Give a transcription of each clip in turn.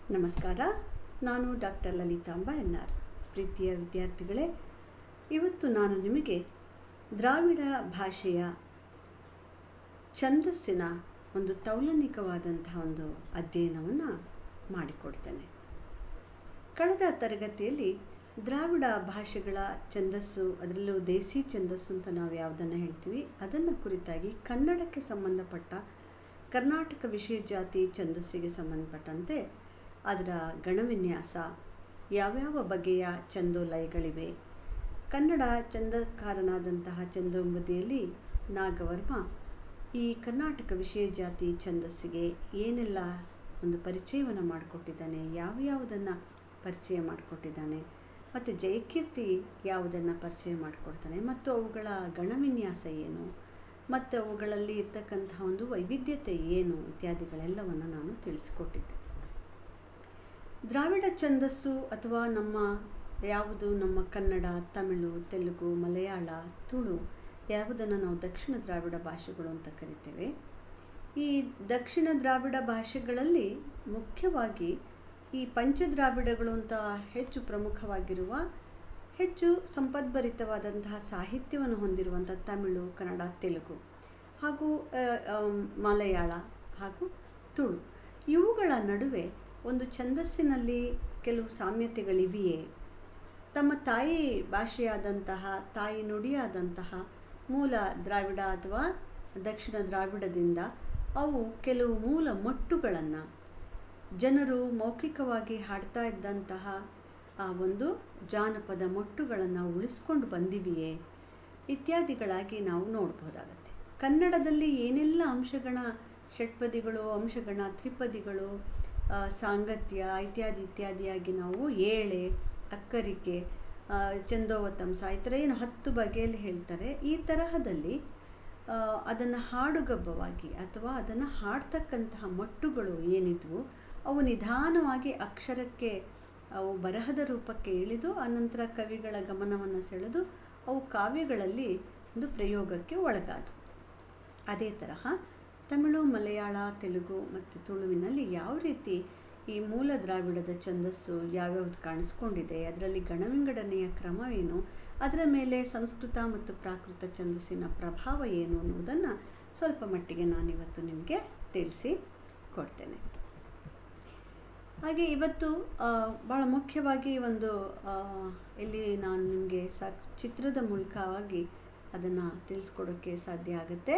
ನಮಸ್ಕಾರ ನಾನು doctor ಲಲಿತಾಂಬ N R ಪ್ರೀತಿಯ ವಿದ್ಯಾರ್ಥಿಗಳೇ ಇವತ್ತು ನಾನು ನಿಮಗೆ ದ್ರಾವಿಡ ಭಾಷೆಯ ಛಂದಸ್ಸಿನ ಒಂದು ತೌಲನಿಕವಾದಂತಹ ಒಂದು ಅಧ್ಯಯನವನ್ನು ಮಾಡಿಕೊಡ್ತೇನೆ ಕಳೆದ ತರಗತಿಯಲ್ಲಿ ದ್ರಾವಿಡ ಭಾಷೆಗಳ ಛಂದಸ್ಸು ಅದರಲ್ಲೂ ದೇಸಿ ಛಂದಸ್ಸು ಅಂತ ನಾವು ಯಾವುದನ್ನು ಹೇಳ್ತೀವಿ ಅದನ್ನು ಕುರಿತಾಗಿ ಕನ್ನಡಕ್ಕೆ ಸಂಬಂಧಪಟ್ಟ ಕರ್ನಾಟಕ ವಿಷಯ ಜಾತಿ ಛಂದಸ್ಸಿಗೆ ಸಂಬಂಧಪಟ್ಟಂತೆ ಅದರ ಗಣವಿನ್ಯಾಸ ಯಾವ್ಯಾವ ಬಗೆಯ ಛಂದೋಲಯಗಳಿವೆ ಕನ್ನಡ ಛಂದಕಾರನಾದಂತಹ ಚಂದೋಂಬದಿಯಲ್ಲಿ ನಾಗವರ್ಮ ಈ ಕರ್ನಾಟಕ ವಿಷಯ ಜಾತಿ ಛಂದಸ್ಸಿಗೆ ಏನೆಲ್ಲ ಒಂದು ಪರಿಚಯವನ್ನು ಮಾಡಿಕೊಟ್ಟಿದ್ದಾನೆ ಯಾವ ಯಾವುದನ್ನು ಪರಿಚಯ ಮಾಡಿಕೊಟ್ಟಿದ್ದಾನೆ ಮತ್ತು ಜಯಕೀರ್ತಿ ಯಾವುದನ್ನು ಪರಿಚಯ ಮಾಡಿಕೊಡ್ತಾನೆ ಮತ್ತು ಅವುಗಳ ಗಣವಿನ್ಯಾಸ ಏನು ಮತ್ತು ಅವುಗಳಲ್ಲಿ ಇರ್ತಕ್ಕಂತಹ ಒಂದು ವೈವಿಧ್ಯತೆ ಏನು ಇತ್ಯಾದಿಗಳೆಲ್ಲವನ್ನು ನಾನು ತಿಳಿಸಿಕೊಟ್ಟಿದ್ದೆ ದ್ರಾವಿಡ ಛಂದಸ್ಸು ಅಥವಾ ನಮ್ಮ ಯಾವುದು ನಮ್ಮ ಕನ್ನಡ ತಮಿಳು ತೆಲುಗು ಮಲಯಾಳ ತುಳು ಯಾವುದನ್ನು ನಾವು ದಕ್ಷಿಣ ದ್ರಾವಿಡ ಭಾಷೆಗಳು ಅಂತ ಕರಿತೇವೆ ಈ ದಕ್ಷಿಣ ದ್ರಾವಿಡ ಭಾಷೆಗಳಲ್ಲಿ ಮುಖ್ಯವಾಗಿ ಈ ಪಂಚದ್ರಾವಿಡಗಳು ಅಂತ ಹೆಚ್ಚು ಪ್ರಮುಖವಾಗಿರುವ ಹೆಚ್ಚು ಸಂಪದ್ಭರಿತವಾದಂತಹ ಸಾಹಿತ್ಯವನ್ನು ಹೊಂದಿರುವಂಥ ತಮಿಳು ಕನ್ನಡ ತೆಲುಗು ಹಾಗೂ ಮಲಯಾಳ ಹಾಗೂ ತುಳು ಇವುಗಳ ನಡುವೆ ಒಂದು ಛಂದಸ್ಸಿನಲ್ಲಿ ಕೆಲವು ಸಾಮ್ಯತೆಗಳಿವೆಯೇ ತಮ್ಮ ತಾಯಿ ಭಾಷೆಯಾದಂತಹ ತಾಯಿ ನುಡಿಯಾದಂತಹ ಮೂಲ ದ್ರಾವಿಡ ಅಥವಾ ದಕ್ಷಿಣ ದ್ರಾವಿಡದಿಂದ ಅವು ಕೆಲವು ಮೂಲ ಮೊಟ್ಟುಗಳನ್ನು ಜನರು ಮೌಖಿಕವಾಗಿ ಹಾಡ್ತಾ ಇದ್ದಂತಹ ಆ ಒಂದು ಜಾನಪದ ಮೊಟ್ಟುಗಳನ್ನು ಉಳಿಸ್ಕೊಂಡು ಬಂದಿವೆಯೇ ಇತ್ಯಾದಿಗಳಾಗಿ ನಾವು ನೋಡ್ಬೋದಾಗತ್ತೆ ಕನ್ನಡದಲ್ಲಿ ಏನೆಲ್ಲ ಅಂಶಗಣ ಷಟ್ಪದಿಗಳು ಅಂಶಗಣ ತ್ರಿಪದಿಗಳು ಸಾಂಗತ್ಯ ಇತ್ಯಾದಿ ಇತ್ಯಾದಿಯಾಗಿ ನಾವು ಏಳೆ ಅಕ್ಕರಿಕೆ ಚಂದೋವತಂಸ ಈ ಥರ ಏನು ಹತ್ತು ಬಗೆಯಲ್ಲಿ ಹೇಳ್ತಾರೆ ಈ ತರಹದಲ್ಲಿ ಅದನ್ನು ಹಾಡುಗಬ್ಬವಾಗಿ ಅಥವಾ ಅದನ್ನು ಹಾಡ್ತಕ್ಕಂತಹ ಮೊಟ್ಟುಗಳು ಏನಿದ್ವು ಅವು ನಿಧಾನವಾಗಿ ಅಕ್ಷರಕ್ಕೆ ಅವು ಬರಹದ ರೂಪಕ್ಕೆ ಇಳಿದು ಅನಂತರ ಕವಿಗಳ ಗಮನವನ್ನು ಸೆಳೆದು ಅವು ಕಾವ್ಯಗಳಲ್ಲಿ ಒಂದು ಪ್ರಯೋಗಕ್ಕೆ ಒಳಗಾದವು ಅದೇ ತರಹ ತಮಿಳು ಮಲಯಾಳ ತೆಲುಗು ಮತ್ತು ತುಳುವಿನಲ್ಲಿ ಯಾವ ರೀತಿ ಈ ಮೂಲ ದ್ರಾವಿಡದ ಛಂದಸ್ಸು ಯಾವ್ಯಾವ್ದು ಕಾಣಿಸ್ಕೊಂಡಿದೆ ಅದರಲ್ಲಿ ಗಣವಿಂಗಡಣೆಯ ಕ್ರಮವೇನು ಅದರ ಮೇಲೆ ಸಂಸ್ಕೃತ ಮತ್ತು ಪ್ರಾಕೃತ ಛಂದಸ್ಸಿನ ಪ್ರಭಾವ ಏನು ಅನ್ನೋದನ್ನು ಸ್ವಲ್ಪ ಮಟ್ಟಿಗೆ ನಾನಿವತ್ತು ನಿಮಗೆ ತಿಳಿಸಿ ಕೊಡ್ತೇನೆ ಹಾಗೆ ಇವತ್ತು ಭಾಳ ಮುಖ್ಯವಾಗಿ ಒಂದು ಇಲ್ಲಿ ನಾನು ನಿಮಗೆ ಸಾ ಚಿತ್ರದ ಮೂಲಕವಾಗಿ ಅದನ್ನು ತಿಳಿಸ್ಕೊಡೋಕ್ಕೆ ಸಾಧ್ಯ ಆಗುತ್ತೆ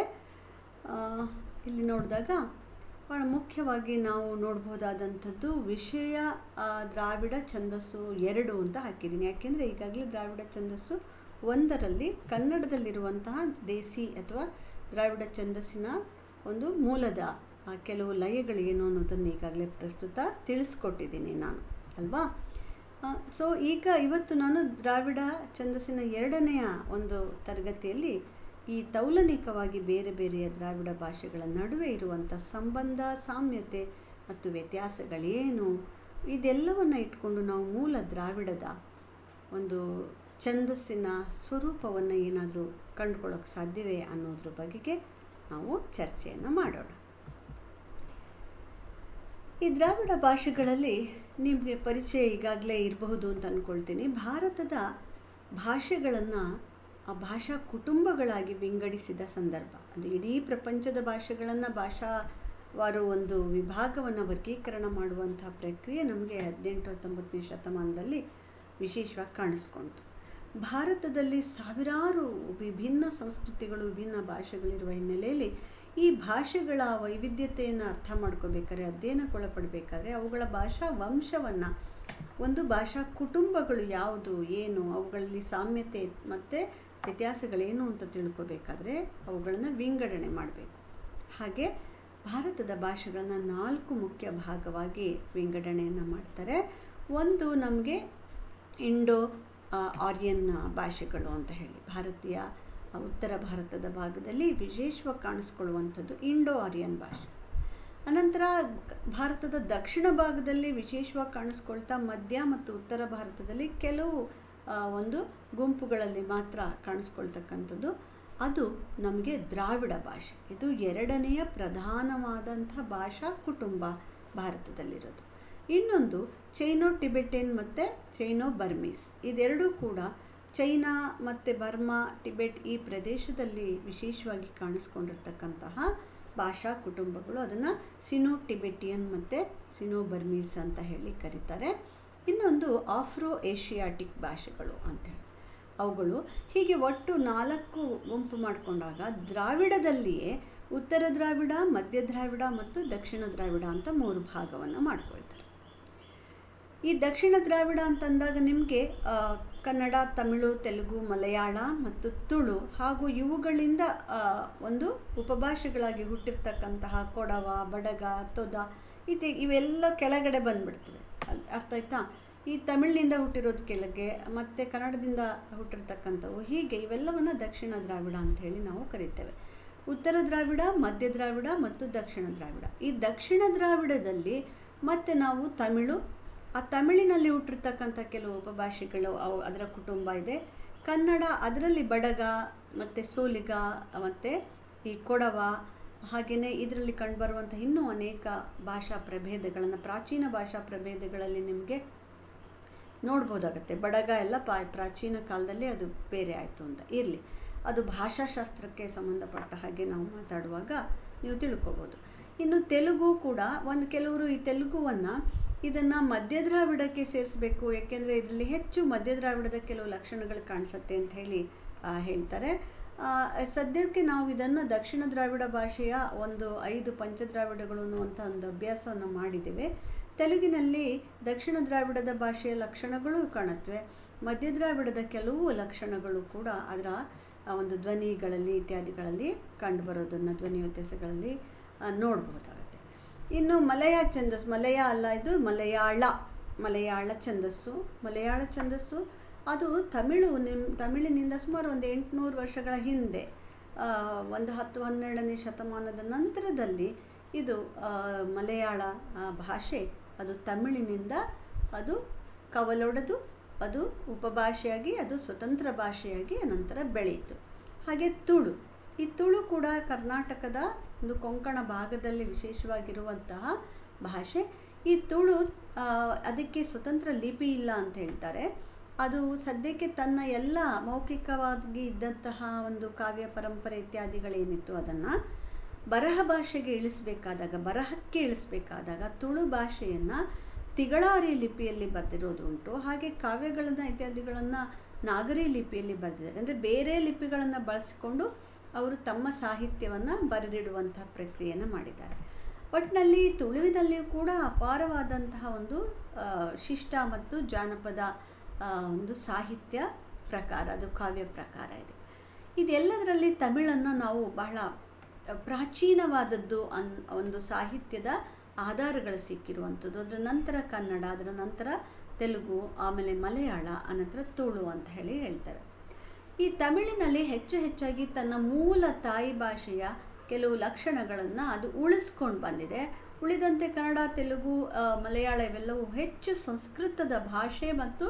ಇಲ್ಲಿ ನೋಡಿದಾಗ ಭಾಳ ಮುಖ್ಯವಾಗಿ ನಾವು ನೋಡ್ಬೋದಾದಂಥದ್ದು ವಿಷಯ ದ್ರಾವಿಡ ಛಂದಸ್ಸು ಎರಡು ಅಂತ ಹಾಕಿದ್ದೀನಿ ಯಾಕೆಂದರೆ ಈಗಾಗಲೇ ದ್ರಾವಿಡ ಛಂದಸ್ಸು ಒಂದರಲ್ಲಿ ಕನ್ನಡದಲ್ಲಿರುವಂತಹ ದೇಸಿ ಅಥವಾ ದ್ರಾವಿಡ ಛಂದಸ್ಸಿನ ಒಂದು ಮೂಲದ ಕೆಲವು ಲಯಗಳೇನು ಅನ್ನೋದನ್ನು ಈಗಾಗಲೇ ಪ್ರಸ್ತುತ ತಿಳಿಸ್ಕೊಟ್ಟಿದ್ದೀನಿ ನಾನು ಅಲ್ವಾ ಸೊ ಈಗ ಇವತ್ತು ನಾನು ದ್ರಾವಿಡ ಛಂದಸ್ಸಿನ ಎರಡನೆಯ ಒಂದು ತರಗತಿಯಲ್ಲಿ ಈ ತೌಲನಿಕವಾಗಿ ಬೇರೆ ಬೇರೆಯ ದ್ರಾವಿಡ ಭಾಷೆಗಳ ನಡುವೆ ಇರುವಂಥ ಸಂಬಂಧ ಸಾಮ್ಯತೆ ಮತ್ತು ವ್ಯತ್ಯಾಸಗಳೇನು ಇದೆಲ್ಲವನ್ನು ಇಟ್ಕೊಂಡು ನಾವು ಮೂಲ ದ್ರಾವಿಡದ ಒಂದು ಛಂದಸ್ಸಿನ ಸ್ವರೂಪವನ್ನು ಏನಾದರೂ ಕಂಡುಕೊಳ್ಳೋಕೆ ಸಾಧ್ಯವೇ ಅನ್ನೋದ್ರ ಬಗೆಗೆ ನಾವು ಚರ್ಚೆಯನ್ನು ಮಾಡೋಣ ಈ ದ್ರಾವಿಡ ಭಾಷೆಗಳಲ್ಲಿ ನಿಮಗೆ ಪರಿಚಯ ಈಗಾಗಲೇ ಇರಬಹುದು ಅಂತ ಅಂದ್ಕೊಳ್ತೀನಿ ಭಾರತದ ಭಾಷೆಗಳನ್ನು ಆ ಭಾಷಾ ಕುಟುಂಬಗಳಾಗಿ ವಿಂಗಡಿಸಿದ ಸಂದರ್ಭ ಅದು ಇಡೀ ಪ್ರಪಂಚದ ಭಾಷೆಗಳನ್ನು ಭಾಷಾವಾರು ಒಂದು ವಿಭಾಗವನ್ನು ವರ್ಗೀಕರಣ ಮಾಡುವಂಥ ಪ್ರಕ್ರಿಯೆ ನಮಗೆ ಹದಿನೆಂಟು ಹತ್ತೊಂಬತ್ತನೇ ಶತಮಾನದಲ್ಲಿ ವಿಶೇಷವಾಗಿ ಕಾಣಿಸ್ಕೊಳ್ತು ಭಾರತದಲ್ಲಿ ಸಾವಿರಾರು ವಿಭಿನ್ನ ಸಂಸ್ಕೃತಿಗಳು ವಿಭಿನ್ನ ಭಾಷೆಗಳಿರುವ ಹಿನ್ನೆಲೆಯಲ್ಲಿ ಈ ಭಾಷೆಗಳ ವೈವಿಧ್ಯತೆಯನ್ನು ಅರ್ಥ ಮಾಡ್ಕೋಬೇಕಾದ್ರೆ ಅಧ್ಯಯನಕ್ಕೊಳಪಡಬೇಕಾದ್ರೆ ಅವುಗಳ ಭಾಷಾ ವಂಶವನ್ನು ಒಂದು ಭಾಷಾ ಕುಟುಂಬಗಳು ಯಾವುದು ಏನು ಅವುಗಳಲ್ಲಿ ಸಾಮ್ಯತೆ ಮತ್ತು ವ್ಯತ್ಯಾಸಗಳೇನು ಅಂತ ತಿಳ್ಕೊಬೇಕಾದ್ರೆ ಅವುಗಳನ್ನು ವಿಂಗಡಣೆ ಮಾಡಬೇಕು ಹಾಗೆ ಭಾರತದ ಭಾಷೆಗಳನ್ನು ನಾಲ್ಕು ಮುಖ್ಯ ಭಾಗವಾಗಿ ವಿಂಗಡಣೆಯನ್ನು ಮಾಡ್ತಾರೆ ಒಂದು ನಮಗೆ ಇಂಡೋ ಆರ್ಯನ್ ಭಾಷೆಗಳು ಅಂತ ಹೇಳಿ ಭಾರತೀಯ ಉತ್ತರ ಭಾರತದ ಭಾಗದಲ್ಲಿ ವಿಶೇಷವಾಗಿ ಕಾಣಿಸ್ಕೊಳ್ಳುವಂಥದ್ದು ಇಂಡೋ ಆರ್ಯನ್ ಭಾಷೆ ಅನಂತರ ಭಾರತದ ದಕ್ಷಿಣ ಭಾಗದಲ್ಲಿ ವಿಶೇಷವಾಗಿ ಕಾಣಿಸ್ಕೊಳ್ತಾ ಮಧ್ಯ ಮತ್ತು ಉತ್ತರ ಭಾರತದಲ್ಲಿ ಕೆಲವು ಒಂದು ಗುಂಪುಗಳಲ್ಲಿ ಮಾತ್ರ ಕಾಣಿಸ್ಕೊಳ್ತಕ್ಕಂಥದ್ದು ಅದು ನಮಗೆ ದ್ರಾವಿಡ ಭಾಷೆ ಇದು ಎರಡನೆಯ ಪ್ರಧಾನವಾದಂಥ ಭಾಷಾ ಕುಟುಂಬ ಭಾರತದಲ್ಲಿರೋದು ಇನ್ನೊಂದು ಚೈನೋ ಟಿಬೆಟಿಯನ್ ಮತ್ತು ಚೈನೋ ಬರ್ಮೀಸ್ ಇದೆರಡೂ ಕೂಡ ಚೈನಾ ಮತ್ತು ಬರ್ಮಾ ಟಿಬೆಟ್ ಈ ಪ್ರದೇಶದಲ್ಲಿ ವಿಶೇಷವಾಗಿ ಕಾಣಿಸ್ಕೊಂಡಿರ್ತಕ್ಕಂತಹ ಭಾಷಾ ಕುಟುಂಬಗಳು ಅದನ್ನು ಸಿನೋ ಟಿಬೆಟಿಯನ್ ಮತ್ತು ಸಿನೋ ಬರ್ಮೀಸ್ ಅಂತ ಹೇಳಿ ಕರೀತಾರೆ ಇನ್ನೊಂದು ಆಫ್ರೋ ಏಷಿಯಾಟಿಕ್ ಭಾಷೆಗಳು ಅಂತೇಳಿ ಅವುಗಳು ಹೀಗೆ ಒಟ್ಟು ನಾಲ್ಕು ಗುಂಪು ಮಾಡಿಕೊಂಡಾಗ ದ್ರಾವಿಡದಲ್ಲಿಯೇ ಉತ್ತರ ದ್ರಾವಿಡ ಮಧ್ಯ ದ್ರಾವಿಡ ಮತ್ತು ದಕ್ಷಿಣ ದ್ರಾವಿಡ ಅಂತ ಮೂರು ಭಾಗವನ್ನು ಮಾಡ್ಕೊಳ್ತಾರೆ ಈ ದಕ್ಷಿಣ ದ್ರಾವಿಡ ಅಂತಂದಾಗ ನಿಮಗೆ ಕನ್ನಡ ತಮಿಳು ತೆಲುಗು ಮಲಯಾಳ ಮತ್ತು ತುಳು ಹಾಗೂ ಇವುಗಳಿಂದ ಒಂದು ಉಪಭಾಷೆಗಳಾಗಿ ಹುಟ್ಟಿರ್ತಕ್ಕಂತಹ ಕೊಡವ ಬಡಗ ತೊದ ಇದು ಇವೆಲ್ಲ ಕೆಳಗಡೆ ಬಂದ್ಬಿಡ್ತವೆ ಅರ್ಥ ಆಯ್ತಾ ಈ ತಮಿಳಿನಿಂದ ಹುಟ್ಟಿರೋದು ಕೆಳಗೆ ಮತ್ತು ಕನ್ನಡದಿಂದ ಹುಟ್ಟಿರ್ತಕ್ಕಂಥವು ಹೀಗೆ ಇವೆಲ್ಲವನ್ನು ದಕ್ಷಿಣ ದ್ರಾವಿಡ ಅಂತ ಹೇಳಿ ನಾವು ಕರಿತೇವೆ ಉತ್ತರ ದ್ರಾವಿಡ ಮಧ್ಯ ದ್ರಾವಿಡ ಮತ್ತು ದಕ್ಷಿಣ ದ್ರಾವಿಡ ಈ ದಕ್ಷಿಣ ದ್ರಾವಿಡದಲ್ಲಿ ಮತ್ತೆ ನಾವು ತಮಿಳು ಆ ತಮಿಳಿನಲ್ಲಿ ಹುಟ್ಟಿರ್ತಕ್ಕಂಥ ಕೆಲವು ಉಪಭಾಷೆಗಳು ಅವು ಅದರ ಕುಟುಂಬ ಇದೆ ಕನ್ನಡ ಅದರಲ್ಲಿ ಬಡಗ ಮತ್ತು ಸೋಲಿಗ ಮತ್ತು ಈ ಕೊಡವ ಹಾಗೆಯೇ ಇದರಲ್ಲಿ ಕಂಡುಬರುವಂಥ ಇನ್ನೂ ಅನೇಕ ಭಾಷಾ ಪ್ರಭೇದಗಳನ್ನು ಪ್ರಾಚೀನ ಭಾಷಾ ಪ್ರಭೇದಗಳಲ್ಲಿ ನಿಮಗೆ ನೋಡ್ಬೋದಾಗತ್ತೆ ಬಡಗ ಎಲ್ಲ ಪಾ ಪ್ರಾಚೀನ ಕಾಲದಲ್ಲಿ ಅದು ಬೇರೆ ಆಯಿತು ಅಂತ ಇರಲಿ ಅದು ಭಾಷಾಶಾಸ್ತ್ರಕ್ಕೆ ಸಂಬಂಧಪಟ್ಟ ಹಾಗೆ ನಾವು ಮಾತಾಡುವಾಗ ನೀವು ತಿಳ್ಕೊಬೋದು ಇನ್ನು ತೆಲುಗು ಕೂಡ ಒಂದು ಕೆಲವರು ಈ ತೆಲುಗುವನ್ನು ಇದನ್ನು ಮಧ್ಯ ದ್ರಾವಿಡಕ್ಕೆ ಸೇರಿಸಬೇಕು ಯಾಕೆಂದರೆ ಇದರಲ್ಲಿ ಹೆಚ್ಚು ಮಧ್ಯ ದ್ರಾವಿಡದ ಕೆಲವು ಲಕ್ಷಣಗಳು ಕಾಣಿಸುತ್ತೆ ಅಂತ ಹೇಳಿ ಹೇಳ್ತಾರೆ ಸದ್ಯಕ್ಕೆ ನಾವು ಇದನ್ನು ದಕ್ಷಿಣ ದ್ರಾವಿಡ ಭಾಷೆಯ ಒಂದು ಐದು ಪಂಚದ್ರಾವಿಡಗಳು ಅನ್ನುವಂಥ ಒಂದು ಅಭ್ಯಾಸವನ್ನು ಮಾಡಿದ್ದೇವೆ ತೆಲುಗಿನಲ್ಲಿ ದಕ್ಷಿಣ ದ್ರಾವಿಡದ ಭಾಷೆಯ ಲಕ್ಷಣಗಳು ಕಾಣುತ್ತವೆ ಮಧ್ಯ ದ್ರಾವಿಡದ ಕೆಲವು ಲಕ್ಷಣಗಳು ಕೂಡ ಅದರ ಒಂದು ಧ್ವನಿಗಳಲ್ಲಿ ಇತ್ಯಾದಿಗಳಲ್ಲಿ ಕಂಡುಬರೋದನ್ನು ಧ್ವನಿ ವ್ಯತ್ಯಾಸಗಳಲ್ಲಿ ನೋಡ್ಬೋದಾಗುತ್ತೆ ಇನ್ನು ಮಲಯ ಛಂದಸ್ಸು ಮಲಯ ಅಲ್ಲ ಇದು ಮಲಯಾಳ ಮಲಯಾಳ ಛಂದಸ್ಸು ಮಲಯಾಳ ಛಂದಸ್ಸು ಅದು ತಮಿಳು ನಿಮ್ ತಮಿಳಿನಿಂದ ಸುಮಾರು ಒಂದು ಎಂಟುನೂರು ವರ್ಷಗಳ ಹಿಂದೆ ಒಂದು ಹತ್ತು ಹನ್ನೆರಡನೇ ಶತಮಾನದ ನಂತರದಲ್ಲಿ ಇದು ಮಲಯಾಳ ಭಾಷೆ ಅದು ತಮಿಳಿನಿಂದ ಅದು ಕವಲೊಡೆದು ಅದು ಉಪಭಾಷೆಯಾಗಿ ಅದು ಸ್ವತಂತ್ರ ಭಾಷೆಯಾಗಿ ನಂತರ ಬೆಳೆಯಿತು ಹಾಗೆ ತುಳು ಈ ತುಳು ಕೂಡ ಕರ್ನಾಟಕದ ಒಂದು ಕೊಂಕಣ ಭಾಗದಲ್ಲಿ ವಿಶೇಷವಾಗಿರುವಂತಹ ಭಾಷೆ ಈ ತುಳು ಅದಕ್ಕೆ ಸ್ವತಂತ್ರ ಲಿಪಿ ಇಲ್ಲ ಅಂತ ಹೇಳ್ತಾರೆ ಅದು ಸದ್ಯಕ್ಕೆ ತನ್ನ ಎಲ್ಲ ಮೌಖಿಕವಾಗಿ ಇದ್ದಂತಹ ಒಂದು ಕಾವ್ಯ ಪರಂಪರೆ ಇತ್ಯಾದಿಗಳೇನಿತ್ತು ಅದನ್ನು ಬರಹ ಭಾಷೆಗೆ ಇಳಿಸಬೇಕಾದಾಗ ಬರಹಕ್ಕೆ ಇಳಿಸಬೇಕಾದಾಗ ತುಳು ಭಾಷೆಯನ್ನು ತಿಗಳಾರಿ ಲಿಪಿಯಲ್ಲಿ ಬರೆದಿರೋದು ಉಂಟು ಹಾಗೆ ಕಾವ್ಯಗಳನ್ನು ಇತ್ಯಾದಿಗಳನ್ನು ನಾಗರಿ ಲಿಪಿಯಲ್ಲಿ ಬರೆದಿದ್ದಾರೆ ಅಂದರೆ ಬೇರೆ ಲಿಪಿಗಳನ್ನು ಬಳಸಿಕೊಂಡು ಅವರು ತಮ್ಮ ಸಾಹಿತ್ಯವನ್ನು ಬರೆದಿಡುವಂಥ ಪ್ರಕ್ರಿಯೆಯನ್ನು ಮಾಡಿದ್ದಾರೆ ಒಟ್ಟಿನಲ್ಲಿ ತುಳುವಿನಲ್ಲಿಯೂ ಕೂಡ ಅಪಾರವಾದಂತಹ ಒಂದು ಶಿಷ್ಟ ಮತ್ತು ಜಾನಪದ ಒಂದು ಸಾಹಿತ್ಯ ಪ್ರಕಾರ ಅದು ಕಾವ್ಯ ಪ್ರಕಾರ ಇದೆ ಇದೆಲ್ಲದರಲ್ಲಿ ತಮಿಳನ್ನು ನಾವು ಬಹಳ ಪ್ರಾಚೀನವಾದದ್ದು ಅನ್ ಒಂದು ಸಾಹಿತ್ಯದ ಆಧಾರಗಳು ಸಿಕ್ಕಿರುವಂಥದ್ದು ಅದರ ನಂತರ ಕನ್ನಡ ಅದರ ನಂತರ ತೆಲುಗು ಆಮೇಲೆ ಮಲಯಾಳ ಅನಂತರ ತುಳು ಅಂತ ಹೇಳಿ ಹೇಳ್ತಾರೆ ಈ ತಮಿಳಿನಲ್ಲಿ ಹೆಚ್ಚು ಹೆಚ್ಚಾಗಿ ತನ್ನ ಮೂಲ ತಾಯಿ ಭಾಷೆಯ ಕೆಲವು ಲಕ್ಷಣಗಳನ್ನು ಅದು ಉಳಿಸ್ಕೊಂಡು ಬಂದಿದೆ ಉಳಿದಂತೆ ಕನ್ನಡ ತೆಲುಗು ಮಲಯಾಳ ಇವೆಲ್ಲವೂ ಹೆಚ್ಚು ಸಂಸ್ಕೃತದ ಭಾಷೆ ಮತ್ತು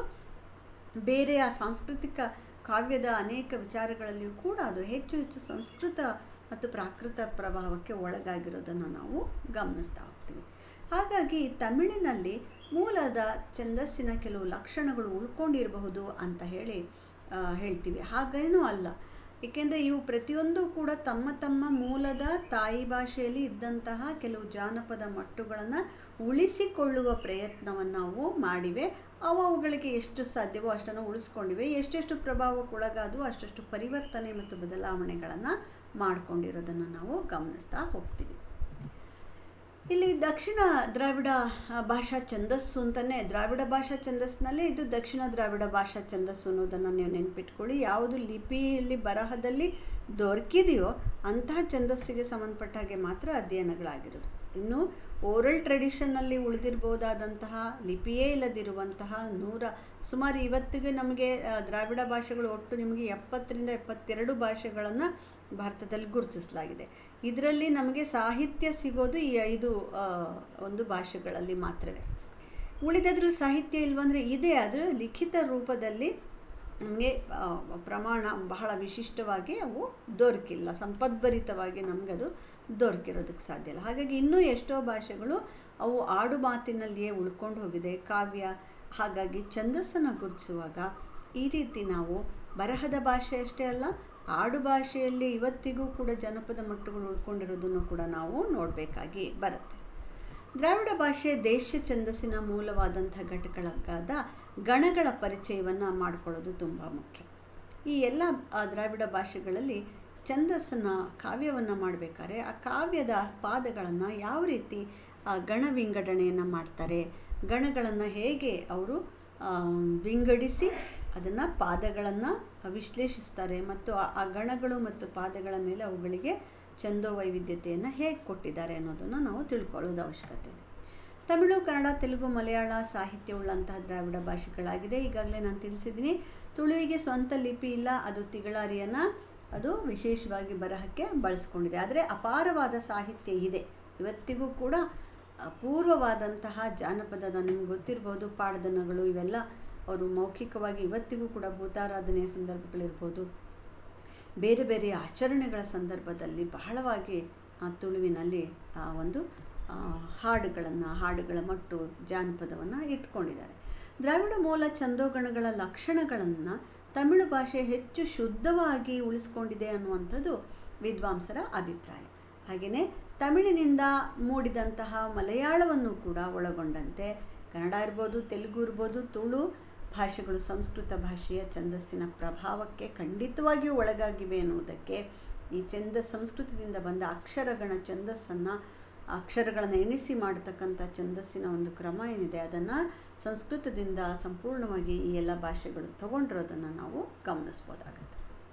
ಬೇರೆಯ ಸಾಂಸ್ಕೃತಿಕ ಕಾವ್ಯದ ಅನೇಕ ವಿಚಾರಗಳಲ್ಲಿಯೂ ಕೂಡ ಅದು ಹೆಚ್ಚು ಹೆಚ್ಚು ಸಂಸ್ಕೃತ ಮತ್ತು ಪ್ರಾಕೃತ ಪ್ರಭಾವಕ್ಕೆ ಒಳಗಾಗಿರೋದನ್ನು ನಾವು ಗಮನಿಸ್ತಾ ಹೋಗ್ತೀವಿ ಹಾಗಾಗಿ ತಮಿಳಿನಲ್ಲಿ ಮೂಲದ ಛಂದಸ್ಸಿನ ಕೆಲವು ಲಕ್ಷಣಗಳು ಉಳ್ಕೊಂಡಿರಬಹುದು ಅಂತ ಹೇಳಿ ಹೇಳ್ತೀವಿ ಹಾಗೇನೂ ಅಲ್ಲ ಏಕೆಂದರೆ ಇವು ಪ್ರತಿಯೊಂದು ಕೂಡ ತಮ್ಮ ತಮ್ಮ ಮೂಲದ ತಾಯಿ ಭಾಷೆಯಲ್ಲಿ ಇದ್ದಂತಹ ಕೆಲವು ಜಾನಪದ ಮಟ್ಟುಗಳನ್ನು ಉಳಿಸಿಕೊಳ್ಳುವ ಪ್ರಯತ್ನವನ್ನು ನಾವು ಮಾಡಿವೆ ಅವು ಅವುಗಳಿಗೆ ಎಷ್ಟು ಸಾಧ್ಯವೋ ಅಷ್ಟನ್ನು ಉಳಿಸ್ಕೊಂಡಿವೆ ಎಷ್ಟೆಷ್ಟು ಪ್ರಭಾವಕ್ಕೊಳಗಾದವು ಅಷ್ಟಷ್ಟು ಪರಿವರ್ತನೆ ಮತ್ತು ಬದಲಾವಣೆಗಳನ್ನು ಮಾಡಿಕೊಂಡಿರೋದನ್ನು ನಾವು ಗಮನಿಸ್ತಾ ಹೋಗ್ತೀವಿ ಇಲ್ಲಿ ದಕ್ಷಿಣ ದ್ರಾವಿಡ ಭಾಷಾ ಛಂದಸ್ಸು ಅಂತಲೇ ದ್ರಾವಿಡ ಭಾಷಾ ಛಂದಸ್ಸಿನಲ್ಲೇ ಇದು ದಕ್ಷಿಣ ದ್ರಾವಿಡ ಭಾಷಾ ಛಂದಸ್ಸು ಅನ್ನೋದನ್ನು ನೀವು ನೆನ್ಪಿಟ್ಕೊಳ್ಳಿ ಯಾವುದು ಲಿಪಿಯಲ್ಲಿ ಬರಹದಲ್ಲಿ ದೊರಕಿದೆಯೋ ಅಂತಹ ಛಂದಸ್ಸಿಗೆ ಸಂಬಂಧಪಟ್ಟ ಹಾಗೆ ಮಾತ್ರ ಅಧ್ಯಯನಗಳಾಗಿರೋದು ಇನ್ನು ಓರಲ್ ಟ್ರೆಡಿಷನ್ನಲ್ಲಿ ಉಳಿದಿರ್ಬೋದಾದಂತಹ ಲಿಪಿಯೇ ಇಲ್ಲದಿರುವಂತಹ ನೂರ ಸುಮಾರು ಇವತ್ತಿಗೆ ನಮಗೆ ದ್ರಾವಿಡ ಭಾಷೆಗಳು ಒಟ್ಟು ನಿಮಗೆ ಎಪ್ಪತ್ತರಿಂದ ಎಪ್ಪತ್ತೆರಡು ಭಾಷೆಗಳನ್ನು ಭಾರತದಲ್ಲಿ ಗುರುತಿಸಲಾಗಿದೆ ಇದರಲ್ಲಿ ನಮಗೆ ಸಾಹಿತ್ಯ ಸಿಗೋದು ಈ ಐದು ಒಂದು ಭಾಷೆಗಳಲ್ಲಿ ಮಾತ್ರವೇ ಉಳಿದದ್ರಲ್ಲಿ ಸಾಹಿತ್ಯ ಇಲ್ವಂದರೆ ಇದೆ ಆದರೆ ಲಿಖಿತ ರೂಪದಲ್ಲಿ ನಮಗೆ ಪ್ರಮಾಣ ಬಹಳ ವಿಶಿಷ್ಟವಾಗಿ ಅವು ದೊರಕಿಲ್ಲ ಸಂಪದ್ಭರಿತವಾಗಿ ನಮಗದು ದೊರಕಿರೋದಕ್ಕೆ ಸಾಧ್ಯ ಇಲ್ಲ ಹಾಗಾಗಿ ಇನ್ನೂ ಎಷ್ಟೋ ಭಾಷೆಗಳು ಅವು ಆಡು ಮಾತಿನಲ್ಲಿಯೇ ಉಳ್ಕೊಂಡು ಹೋಗಿದೆ ಕಾವ್ಯ ಹಾಗಾಗಿ ಛಂದಸ್ಸನ್ನು ಗುರುತಿಸುವಾಗ ಈ ರೀತಿ ನಾವು ಬರಹದ ಭಾಷೆ ಅಷ್ಟೇ ಅಲ್ಲ ಆಡು ಭಾಷೆಯಲ್ಲಿ ಇವತ್ತಿಗೂ ಕೂಡ ಜನಪದ ಮಟ್ಟುಗಳು ಉಳ್ಕೊಂಡಿರೋದನ್ನು ಕೂಡ ನಾವು ನೋಡಬೇಕಾಗಿ ಬರುತ್ತೆ ದ್ರಾವಿಡ ಭಾಷೆ ದೇಶ ಛಂದಸ್ಸಿನ ಮೂಲವಾದಂಥ ಘಟಕಗಳಾದ ಗಣಗಳ ಪರಿಚಯವನ್ನು ಮಾಡಿಕೊಳ್ಳೋದು ತುಂಬ ಮುಖ್ಯ ಈ ಎಲ್ಲ ಆ ದ್ರಾವಿಡ ಭಾಷೆಗಳಲ್ಲಿ ಛಂದಸ್ಸನ್ನು ಕಾವ್ಯವನ್ನು ಮಾಡಬೇಕಾದ್ರೆ ಆ ಕಾವ್ಯದ ಪಾದಗಳನ್ನು ಯಾವ ರೀತಿ ಆ ಗಣ ವಿಂಗಡಣೆಯನ್ನು ಮಾಡ್ತಾರೆ ಗಣಗಳನ್ನು ಹೇಗೆ ಅವರು ವಿಂಗಡಿಸಿ ಅದನ್ನು ಪಾದಗಳನ್ನು ವಿಶ್ಲೇಷಿಸ್ತಾರೆ ಮತ್ತು ಆ ಗಣಗಳು ಮತ್ತು ಪಾದಗಳ ಮೇಲೆ ಅವುಗಳಿಗೆ ಛಂದೋ ವೈವಿಧ್ಯತೆಯನ್ನು ಹೇಗೆ ಕೊಟ್ಟಿದ್ದಾರೆ ಅನ್ನೋದನ್ನು ನಾವು ತಿಳ್ಕೊಳ್ಳೋದು ಅವಶ್ಯಕತೆ ಇದೆ ತಮಿಳು ಕನ್ನಡ ತೆಲುಗು ಮಲಯಾಳ ಸಾಹಿತ್ಯವುಳ್ಳಂತಹ ದ್ರಾವಿಡ ಭಾಷೆಗಳಾಗಿದೆ ಈಗಾಗಲೇ ನಾನು ತಿಳಿಸಿದ್ದೀನಿ ತುಳುವಿಗೆ ಸ್ವಂತ ಲಿಪಿ ಇಲ್ಲ ಅದು ತಿಗಳಾರಿಯನ್ನು ಅದು ವಿಶೇಷವಾಗಿ ಬರಹಕ್ಕೆ ಬಳಸ್ಕೊಂಡಿದೆ ಆದರೆ ಅಪಾರವಾದ ಸಾಹಿತ್ಯ ಇದೆ ಇವತ್ತಿಗೂ ಕೂಡ ಅಪೂರ್ವವಾದಂತಹ ಜಾನಪದದ ನಿಮ್ಗೆ ಗೊತ್ತಿರ್ಬೋದು ಪಾಡ್ದನಗಳು ಇವೆಲ್ಲ ಅವರು ಮೌಖಿಕವಾಗಿ ಇವತ್ತಿಗೂ ಕೂಡ ಭೂತಾರಾಧನೆಯ ಸಂದರ್ಭಗಳಿರ್ಬೋದು ಬೇರೆ ಬೇರೆ ಆಚರಣೆಗಳ ಸಂದರ್ಭದಲ್ಲಿ ಬಹಳವಾಗಿ ಆ ತುಳುವಿನಲ್ಲಿ ಆ ಒಂದು ಹಾಡುಗಳನ್ನು ಹಾಡುಗಳ ಮಟ್ಟು ಜಾನಪದವನ್ನು ಇಟ್ಕೊಂಡಿದ್ದಾರೆ ದ್ರಾವಿಡ ಮೂಲ ಛಂದೋಗಣಗಳ ಲಕ್ಷಣಗಳನ್ನು ತಮಿಳು ಭಾಷೆ ಹೆಚ್ಚು ಶುದ್ಧವಾಗಿ ಉಳಿಸ್ಕೊಂಡಿದೆ ಅನ್ನುವಂಥದ್ದು ವಿದ್ವಾಂಸರ ಅಭಿಪ್ರಾಯ ಹಾಗೆಯೇ ತಮಿಳಿನಿಂದ ಮೂಡಿದಂತಹ ಮಲಯಾಳವನ್ನು ಕೂಡ ಒಳಗೊಂಡಂತೆ ಕನ್ನಡ ಇರ್ಬೋದು ತೆಲುಗು ಇರ್ಬೋದು ತುಳು ಭಾಷೆಗಳು ಸಂಸ್ಕೃತ ಭಾಷೆಯ ಛಂದಸ್ಸಿನ ಪ್ರಭಾವಕ್ಕೆ ಖಂಡಿತವಾಗಿಯೂ ಒಳಗಾಗಿವೆ ಎನ್ನುವುದಕ್ಕೆ ಈ ಛಂದ ಸಂಸ್ಕೃತದಿಂದ ಬಂದ ಅಕ್ಷರಗಣ ಛಂದಸ್ಸನ್ನು ಅಕ್ಷರಗಳನ್ನು ಎಣಿಸಿ ಮಾಡತಕ್ಕಂಥ ಛಂದಸ್ಸಿನ ಒಂದು ಕ್ರಮ ಏನಿದೆ ಅದನ್ನು ಸಂಸ್ಕೃತದಿಂದ ಸಂಪೂರ್ಣವಾಗಿ ಈ ಎಲ್ಲ ಭಾಷೆಗಳು ತಗೊಂಡಿರೋದನ್ನು ನಾವು ಗಮನಿಸ್ಬೋದಾಗುತ್ತೆ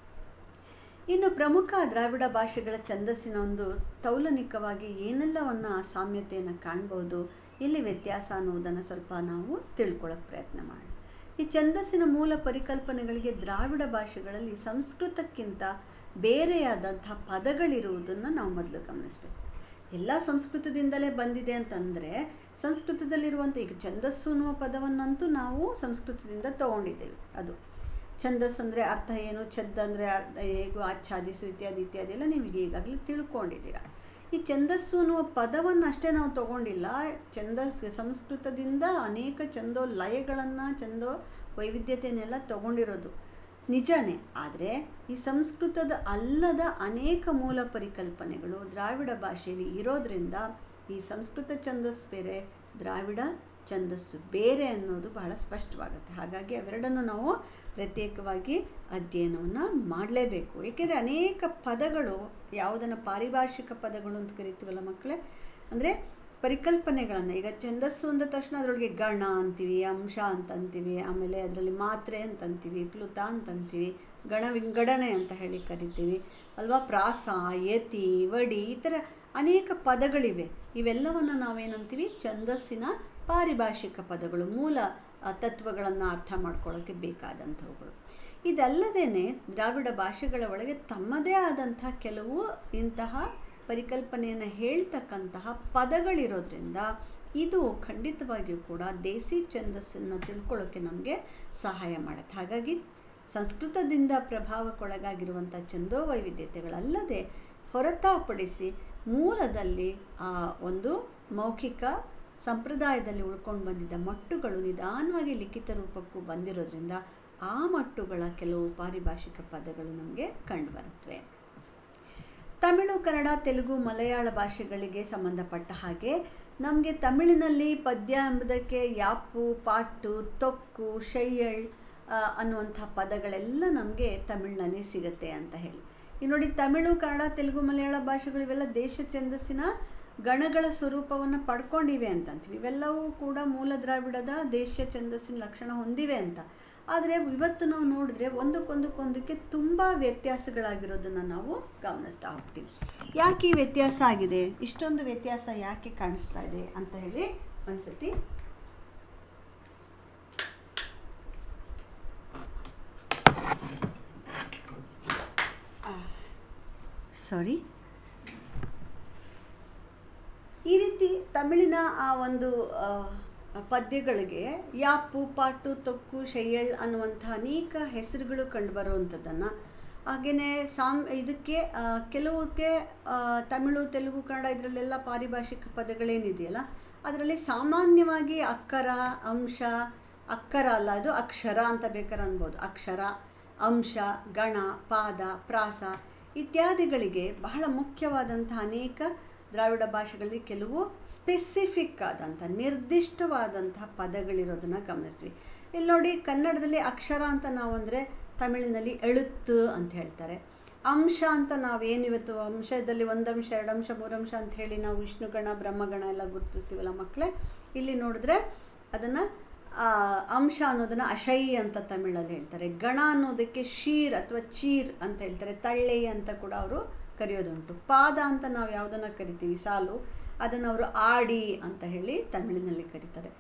ಇನ್ನು ಪ್ರಮುಖ ದ್ರಾವಿಡ ಭಾಷೆಗಳ ಛಂದಸ್ಸಿನ ಒಂದು ತೌಲನಿಕವಾಗಿ ಏನೆಲ್ಲವನ್ನು ಸಾಮ್ಯತೆಯನ್ನು ಕಾಣ್ಬೋದು ಇಲ್ಲಿ ವ್ಯತ್ಯಾಸ ಅನ್ನುವುದನ್ನು ಸ್ವಲ್ಪ ನಾವು ತಿಳ್ಕೊಳ್ಳೋಕೆ ಪ್ರಯತ್ನ ಮಾಡೋಣ ಈ ಛಂದಸ್ಸಿನ ಮೂಲ ಪರಿಕಲ್ಪನೆಗಳಿಗೆ ದ್ರಾವಿಡ ಭಾಷೆಗಳಲ್ಲಿ ಸಂಸ್ಕೃತಕ್ಕಿಂತ ಬೇರೆಯಾದಂಥ ಪದಗಳಿರುವುದನ್ನು ನಾವು ಮೊದಲು ಗಮನಿಸಬೇಕು ಎಲ್ಲ ಸಂಸ್ಕೃತದಿಂದಲೇ ಬಂದಿದೆ ಅಂತಂದರೆ ಸಂಸ್ಕೃತದಲ್ಲಿರುವಂಥ ಈಗ ಛಂದಸ್ಸು ಅನ್ನುವ ಪದವನ್ನಂತೂ ನಾವು ಸಂಸ್ಕೃತದಿಂದ ತಗೊಂಡಿದ್ದೇವೆ ಅದು ಛಂದಸ್ ಅಂದರೆ ಅರ್ಥ ಏನು ಛಂದ ಅಂದರೆ ಹೇಗೂ ಆಚ್ಛಾದಿಸು ಇತ್ಯಾದಿ ಇತ್ಯಾದಿ ಎಲ್ಲ ನಿಮಗೆ ಈಗಾಗಲೇ ತಿಳ್ಕೊಂಡಿದ್ದೀರ ಈ ಛಂದಸ್ಸು ಅನ್ನುವ ಪದವನ್ನು ಅಷ್ಟೇ ನಾವು ತಗೊಂಡಿಲ್ಲ ಛಂದಸ್ ಸಂಸ್ಕೃತದಿಂದ ಅನೇಕ ಛಂದೋ ಲಯಗಳನ್ನು ಛಂದೋ ವೈವಿಧ್ಯತೆಯನ್ನೆಲ್ಲ ತಗೊಂಡಿರೋದು ನಿಜನೇ ಆದರೆ ಈ ಸಂಸ್ಕೃತದ ಅಲ್ಲದ ಅನೇಕ ಮೂಲ ಪರಿಕಲ್ಪನೆಗಳು ದ್ರಾವಿಡ ಭಾಷೆಯಲ್ಲಿ ಇರೋದರಿಂದ ಈ ಸಂಸ್ಕೃತ ಛಂದಸ್ಸು ಬೇರೆ ದ್ರಾವಿಡ ಛಂದಸ್ಸು ಬೇರೆ ಅನ್ನೋದು ಬಹಳ ಸ್ಪಷ್ಟವಾಗುತ್ತೆ ಹಾಗಾಗಿ ಅವೆರಡನ್ನು ನಾವು ಪ್ರತ್ಯೇಕವಾಗಿ ಅಧ್ಯಯನವನ್ನು ಮಾಡಲೇಬೇಕು ಏಕೆಂದರೆ ಅನೇಕ ಪದಗಳು ಯಾವುದನ್ನು ಪಾರಿಭಾಷಿಕ ಪದಗಳು ಅಂತ ಕರಿತೀವಲ್ಲ ಮಕ್ಕಳೇ ಅಂದರೆ ಪರಿಕಲ್ಪನೆಗಳನ್ನು ಈಗ ಛಂದಸ್ಸು ಅಂದ ತಕ್ಷಣ ಅದರೊಳಗೆ ಗಣ ಅಂತೀವಿ ಅಂಶ ಅಂತ ಅಂತೀವಿ ಆಮೇಲೆ ಅದರಲ್ಲಿ ಮಾತ್ರೆ ಅಂತ ಅಂತೀವಿ ಪ್ಲುತ ಅಂತ ಅಂತೀವಿ ಗಣ ವಿಂಗಡಣೆ ಅಂತ ಹೇಳಿ ಕರಿತೀವಿ ಅಲ್ವಾ ಪ್ರಾಸ ಯತಿ ವಡಿ ಈ ಥರ ಅನೇಕ ಪದಗಳಿವೆ ಇವೆಲ್ಲವನ್ನು ನಾವೇನಂತೀವಿ ಛಂದಸ್ಸಿನ ಪಾರಿಭಾಷಿಕ ಪದಗಳು ಮೂಲ ತತ್ವಗಳನ್ನು ಅರ್ಥ ಮಾಡ್ಕೊಳ್ಳೋಕ್ಕೆ ಬೇಕಾದಂಥವುಗಳು ಇದಲ್ಲದೇ ದ್ರಾವಿಡ ಭಾಷೆಗಳ ಒಳಗೆ ತಮ್ಮದೇ ಆದಂಥ ಕೆಲವು ಇಂತಹ ಪರಿಕಲ್ಪನೆಯನ್ನು ಹೇಳ್ತಕ್ಕಂತಹ ಪದಗಳಿರೋದ್ರಿಂದ ಇದು ಖಂಡಿತವಾಗಿಯೂ ಕೂಡ ದೇಸಿ ಛಂದಸ್ಸನ್ನು ತಿಳ್ಕೊಳ್ಳೋಕ್ಕೆ ನಮಗೆ ಸಹಾಯ ಮಾಡುತ್ತೆ ಹಾಗಾಗಿ ಸಂಸ್ಕೃತದಿಂದ ಪ್ರಭಾವಕ್ಕೊಳಗಾಗಿರುವಂಥ ಛಂದೋ ವೈವಿಧ್ಯತೆಗಳಲ್ಲದೆ ಹೊರತಾಪಡಿಸಿ ಮೂಲದಲ್ಲಿ ಆ ಒಂದು ಮೌಖಿಕ ಸಂಪ್ರದಾಯದಲ್ಲಿ ಉಳ್ಕೊಂಡು ಬಂದಿದ್ದ ಮಟ್ಟುಗಳು ನಿಧಾನವಾಗಿ ಲಿಖಿತ ರೂಪಕ್ಕೂ ಬಂದಿರೋದ್ರಿಂದ ಆ ಮಟ್ಟುಗಳ ಕೆಲವು ಪಾರಿಭಾಷಿಕ ಪದಗಳು ನಮಗೆ ಕಂಡುಬರುತ್ತವೆ ತಮಿಳು ಕನ್ನಡ ತೆಲುಗು ಮಲಯಾಳ ಭಾಷೆಗಳಿಗೆ ಸಂಬಂಧಪಟ್ಟ ಹಾಗೆ ನಮಗೆ ತಮಿಳಿನಲ್ಲಿ ಪದ್ಯ ಎಂಬುದಕ್ಕೆ ಯಾಪು ಪಾಟು ತೊಕ್ಕು ಶೈಯಳ್ ಅನ್ನುವಂಥ ಪದಗಳೆಲ್ಲ ನಮಗೆ ತಮಿಳಿನಲ್ಲಿ ಸಿಗುತ್ತೆ ಅಂತ ಹೇಳಿ ಈ ನೋಡಿ ತಮಿಳು ಕನ್ನಡ ತೆಲುಗು ಮಲಯಾಳ ಭಾಷೆಗಳು ಇವೆಲ್ಲ ದೇಶ ಛಂದಸ್ಸಿನ ಗಣಗಳ ಸ್ವರೂಪವನ್ನು ಪಡ್ಕೊಂಡಿವೆ ಅಂತ ಅಂತೀವಿ ಇವೆಲ್ಲವೂ ಕೂಡ ಮೂಲ ದ್ರಾವಿಡದ ದೇಶ ಛಂದಸ್ಸಿನ ಲಕ್ಷಣ ಹೊಂದಿವೆ ಅಂತ ಆದರೆ ಇವತ್ತು ನಾವು ನೋಡಿದ್ರೆ ಒಂದಕ್ಕೊಂದಕ್ಕೊಂದಕ್ಕೆ ತುಂಬ ವ್ಯತ್ಯಾಸಗಳಾಗಿರೋದನ್ನು ನಾವು ಗಮನಿಸ್ತಾ ಹೋಗ್ತೀವಿ ಯಾಕೆ ಈ ವ್ಯತ್ಯಾಸ ಆಗಿದೆ ಇಷ್ಟೊಂದು ವ್ಯತ್ಯಾಸ ಯಾಕೆ ಕಾಣಿಸ್ತಾ ಇದೆ ಅಂತ ಹೇಳಿ ಒಂದ್ಸತಿ ಸಾರಿ ಈ ರೀತಿ ತಮಿಳಿನ ಆ ಒಂದು ಪದ್ಯಗಳಿಗೆ ಯಾಪು ಪಾಟು ತೊಕ್ಕು ಶೈಯಳ್ ಅನ್ನುವಂಥ ಅನೇಕ ಹೆಸರುಗಳು ಕಂಡುಬರುವಂಥದ್ದನ್ನು ಹಾಗೆಯೇ ಸಾಮ್ ಇದಕ್ಕೆ ಕೆಲವಕ್ಕೆ ತಮಿಳು ತೆಲುಗು ಕನ್ನಡ ಇದರಲ್ಲೆಲ್ಲ ಪಾರಿಭಾಷಿಕ ಪದಗಳೇನಿದೆಯಲ್ಲ ಅದರಲ್ಲಿ ಸಾಮಾನ್ಯವಾಗಿ ಅಕ್ಕರ ಅಂಶ ಅಕ್ಕರ ಅಲ್ಲ ಅದು ಅಕ್ಷರ ಅಂತ ಬೇಕಾದ್ರೆ ಅನ್ಬೋದು ಅಕ್ಷರ ಅಂಶ ಗಣ ಪಾದ ಪ್ರಾಸ ಇತ್ಯಾದಿಗಳಿಗೆ ಬಹಳ ಮುಖ್ಯವಾದಂತಹ ಅನೇಕ ದ್ರಾವಿಡ ಭಾಷೆಗಳಲ್ಲಿ ಕೆಲವು ಸ್ಪೆಸಿಫಿಕ್ ಆದಂಥ ನಿರ್ದಿಷ್ಟವಾದಂತಹ ಪದಗಳಿರೋದನ್ನು ಗಮನಿಸ್ತೀವಿ ಇಲ್ಲಿ ನೋಡಿ ಕನ್ನಡದಲ್ಲಿ ಅಕ್ಷರ ಅಂತ ನಾವು ಅಂದರೆ ತಮಿಳಿನಲ್ಲಿ ಎಳುತ್ತು ಅಂತ ಹೇಳ್ತಾರೆ ಅಂಶ ಅಂತ ನಾವೇನಿವತ್ತು ಅಂಶದಲ್ಲಿ ಒಂದು ಅಂಶ ಎರಡು ಅಂಶ ಮೂರು ಅಂಶ ಅಂತ ಹೇಳಿ ನಾವು ವಿಷ್ಣುಗಣ ಬ್ರಹ್ಮಗಣ ಎಲ್ಲ ಗುರುತಿಸ್ತೀವಲ್ಲ ಮಕ್ಕಳೇ ಇಲ್ಲಿ ನೋಡಿದ್ರೆ ಅದನ್ನು ಅಂಶ ಅನ್ನೋದನ್ನು ಅಶೈ ಅಂತ ತಮಿಳಲ್ಲಿ ಹೇಳ್ತಾರೆ ಗಣ ಅನ್ನೋದಕ್ಕೆ ಶೀರ್ ಅಥವಾ ಚೀರ್ ಅಂತ ಹೇಳ್ತಾರೆ ತಳ್ಳೆ ಅಂತ ಕೂಡ ಅವರು ಕರೆಯೋದುಂಟು ಪಾದ ಅಂತ ನಾವು ಯಾವುದನ್ನು ಕರಿತೀವಿ ಸಾಲು ಅದನ್ನು ಅವರು ಆಡಿ ಅಂತ ಹೇಳಿ ತಮಿಳಿನಲ್ಲಿ ಕರೀತಾರೆ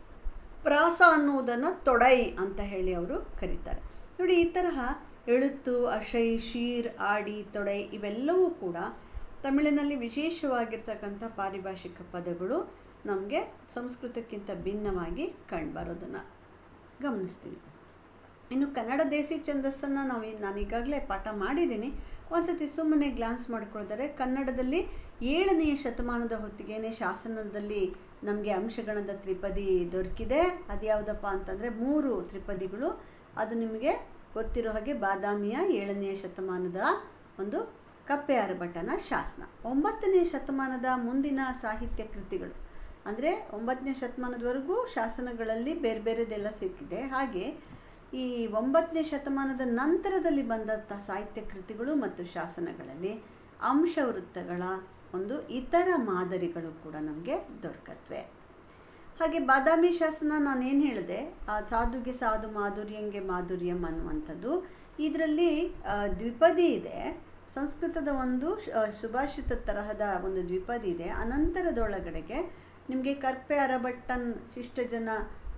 ಪ್ರಾಸ ಅನ್ನುವುದನ್ನು ತೊಡೈ ಅಂತ ಹೇಳಿ ಅವರು ಕರೀತಾರೆ ನೋಡಿ ಈ ತರಹ ಎಳುತ್ತು ಅಶೈ ಶೀರ್ ಆಡಿ ತೊಡೈ ಇವೆಲ್ಲವೂ ಕೂಡ ತಮಿಳಿನಲ್ಲಿ ವಿಶೇಷವಾಗಿರ್ತಕ್ಕಂಥ ಪಾರಿಭಾಷಿಕ ಪದಗಳು ನಮಗೆ ಸಂಸ್ಕೃತಕ್ಕಿಂತ ಭಿನ್ನವಾಗಿ ಕಂಡುಬರೋದನ್ನು ಗಮನಿಸ್ತೀವಿ ಇನ್ನು ಕನ್ನಡ ದೇಸಿ ಛಂದಸ್ಸನ್ನು ನಾವು ನಾನು ಈಗಾಗಲೇ ಪಾಠ ಮಾಡಿದ್ದೀನಿ ಒಂದ್ಸತಿ ಸುಮ್ಮನೆ ಗ್ಲಾನ್ಸ್ ಮಾಡಿಕೊಳ್ತಾರೆ ಕನ್ನಡದಲ್ಲಿ ಏಳನೆಯ ಶತಮಾನದ ಹೊತ್ತಿಗೆನೆ ಶಾಸನದಲ್ಲಿ ನಮಗೆ ಅಂಶಗಣದ ತ್ರಿಪದಿ ದೊರಕಿದೆ ಅದ್ಯಾವುದಪ್ಪ ಅಂತಂದರೆ ಮೂರು ತ್ರಿಪದಿಗಳು ಅದು ನಿಮಗೆ ಗೊತ್ತಿರೋ ಹಾಗೆ ಬಾದಾಮಿಯ ಏಳನೆಯ ಶತಮಾನದ ಒಂದು ಕಪ್ಪೆ ಅರಭಟನ ಶಾಸನ ಒಂಬತ್ತನೇ ಶತಮಾನದ ಮುಂದಿನ ಸಾಹಿತ್ಯ ಕೃತಿಗಳು ಅಂದರೆ ಒಂಬತ್ತನೇ ಶತಮಾನದವರೆಗೂ ಶಾಸನಗಳಲ್ಲಿ ಬೇರೆ ಬೇರೆದೆಲ್ಲ ಸಿಕ್ಕಿದೆ ಹಾಗೆ ಈ ಒಂಬತ್ತನೇ ಶತಮಾನದ ನಂತರದಲ್ಲಿ ಬಂದಂಥ ಸಾಹಿತ್ಯ ಕೃತಿಗಳು ಮತ್ತು ಶಾಸನಗಳಲ್ಲಿ ಅಂಶವೃತ್ತಗಳ ಒಂದು ಇತರ ಮಾದರಿಗಳು ಕೂಡ ನಮಗೆ ದೊರಕತ್ವೆ ಹಾಗೆ ಬಾದಾಮಿ ಶಾಸನ ನಾನೇನು ಹೇಳಿದೆ ಆ ಸಾಧುಗೆ ಸಾಧು ಮಾಧುರ್ಯಂಗೆ ಮಾಧುರ್ಯಂ ಅನ್ನುವಂಥದ್ದು ಇದರಲ್ಲಿ ದ್ವಿಪದಿ ಇದೆ ಸಂಸ್ಕೃತದ ಒಂದು ಸುಭಾಷಿತ ತರಹದ ಒಂದು ದ್ವಿಪದಿ ಇದೆ ಅನಂತರದೊಳಗಡೆಗೆ ನಿಮಗೆ ಕರ್ಪೆ ಅರಭಟ್ಟನ್ ಶಿಷ್ಟಜನ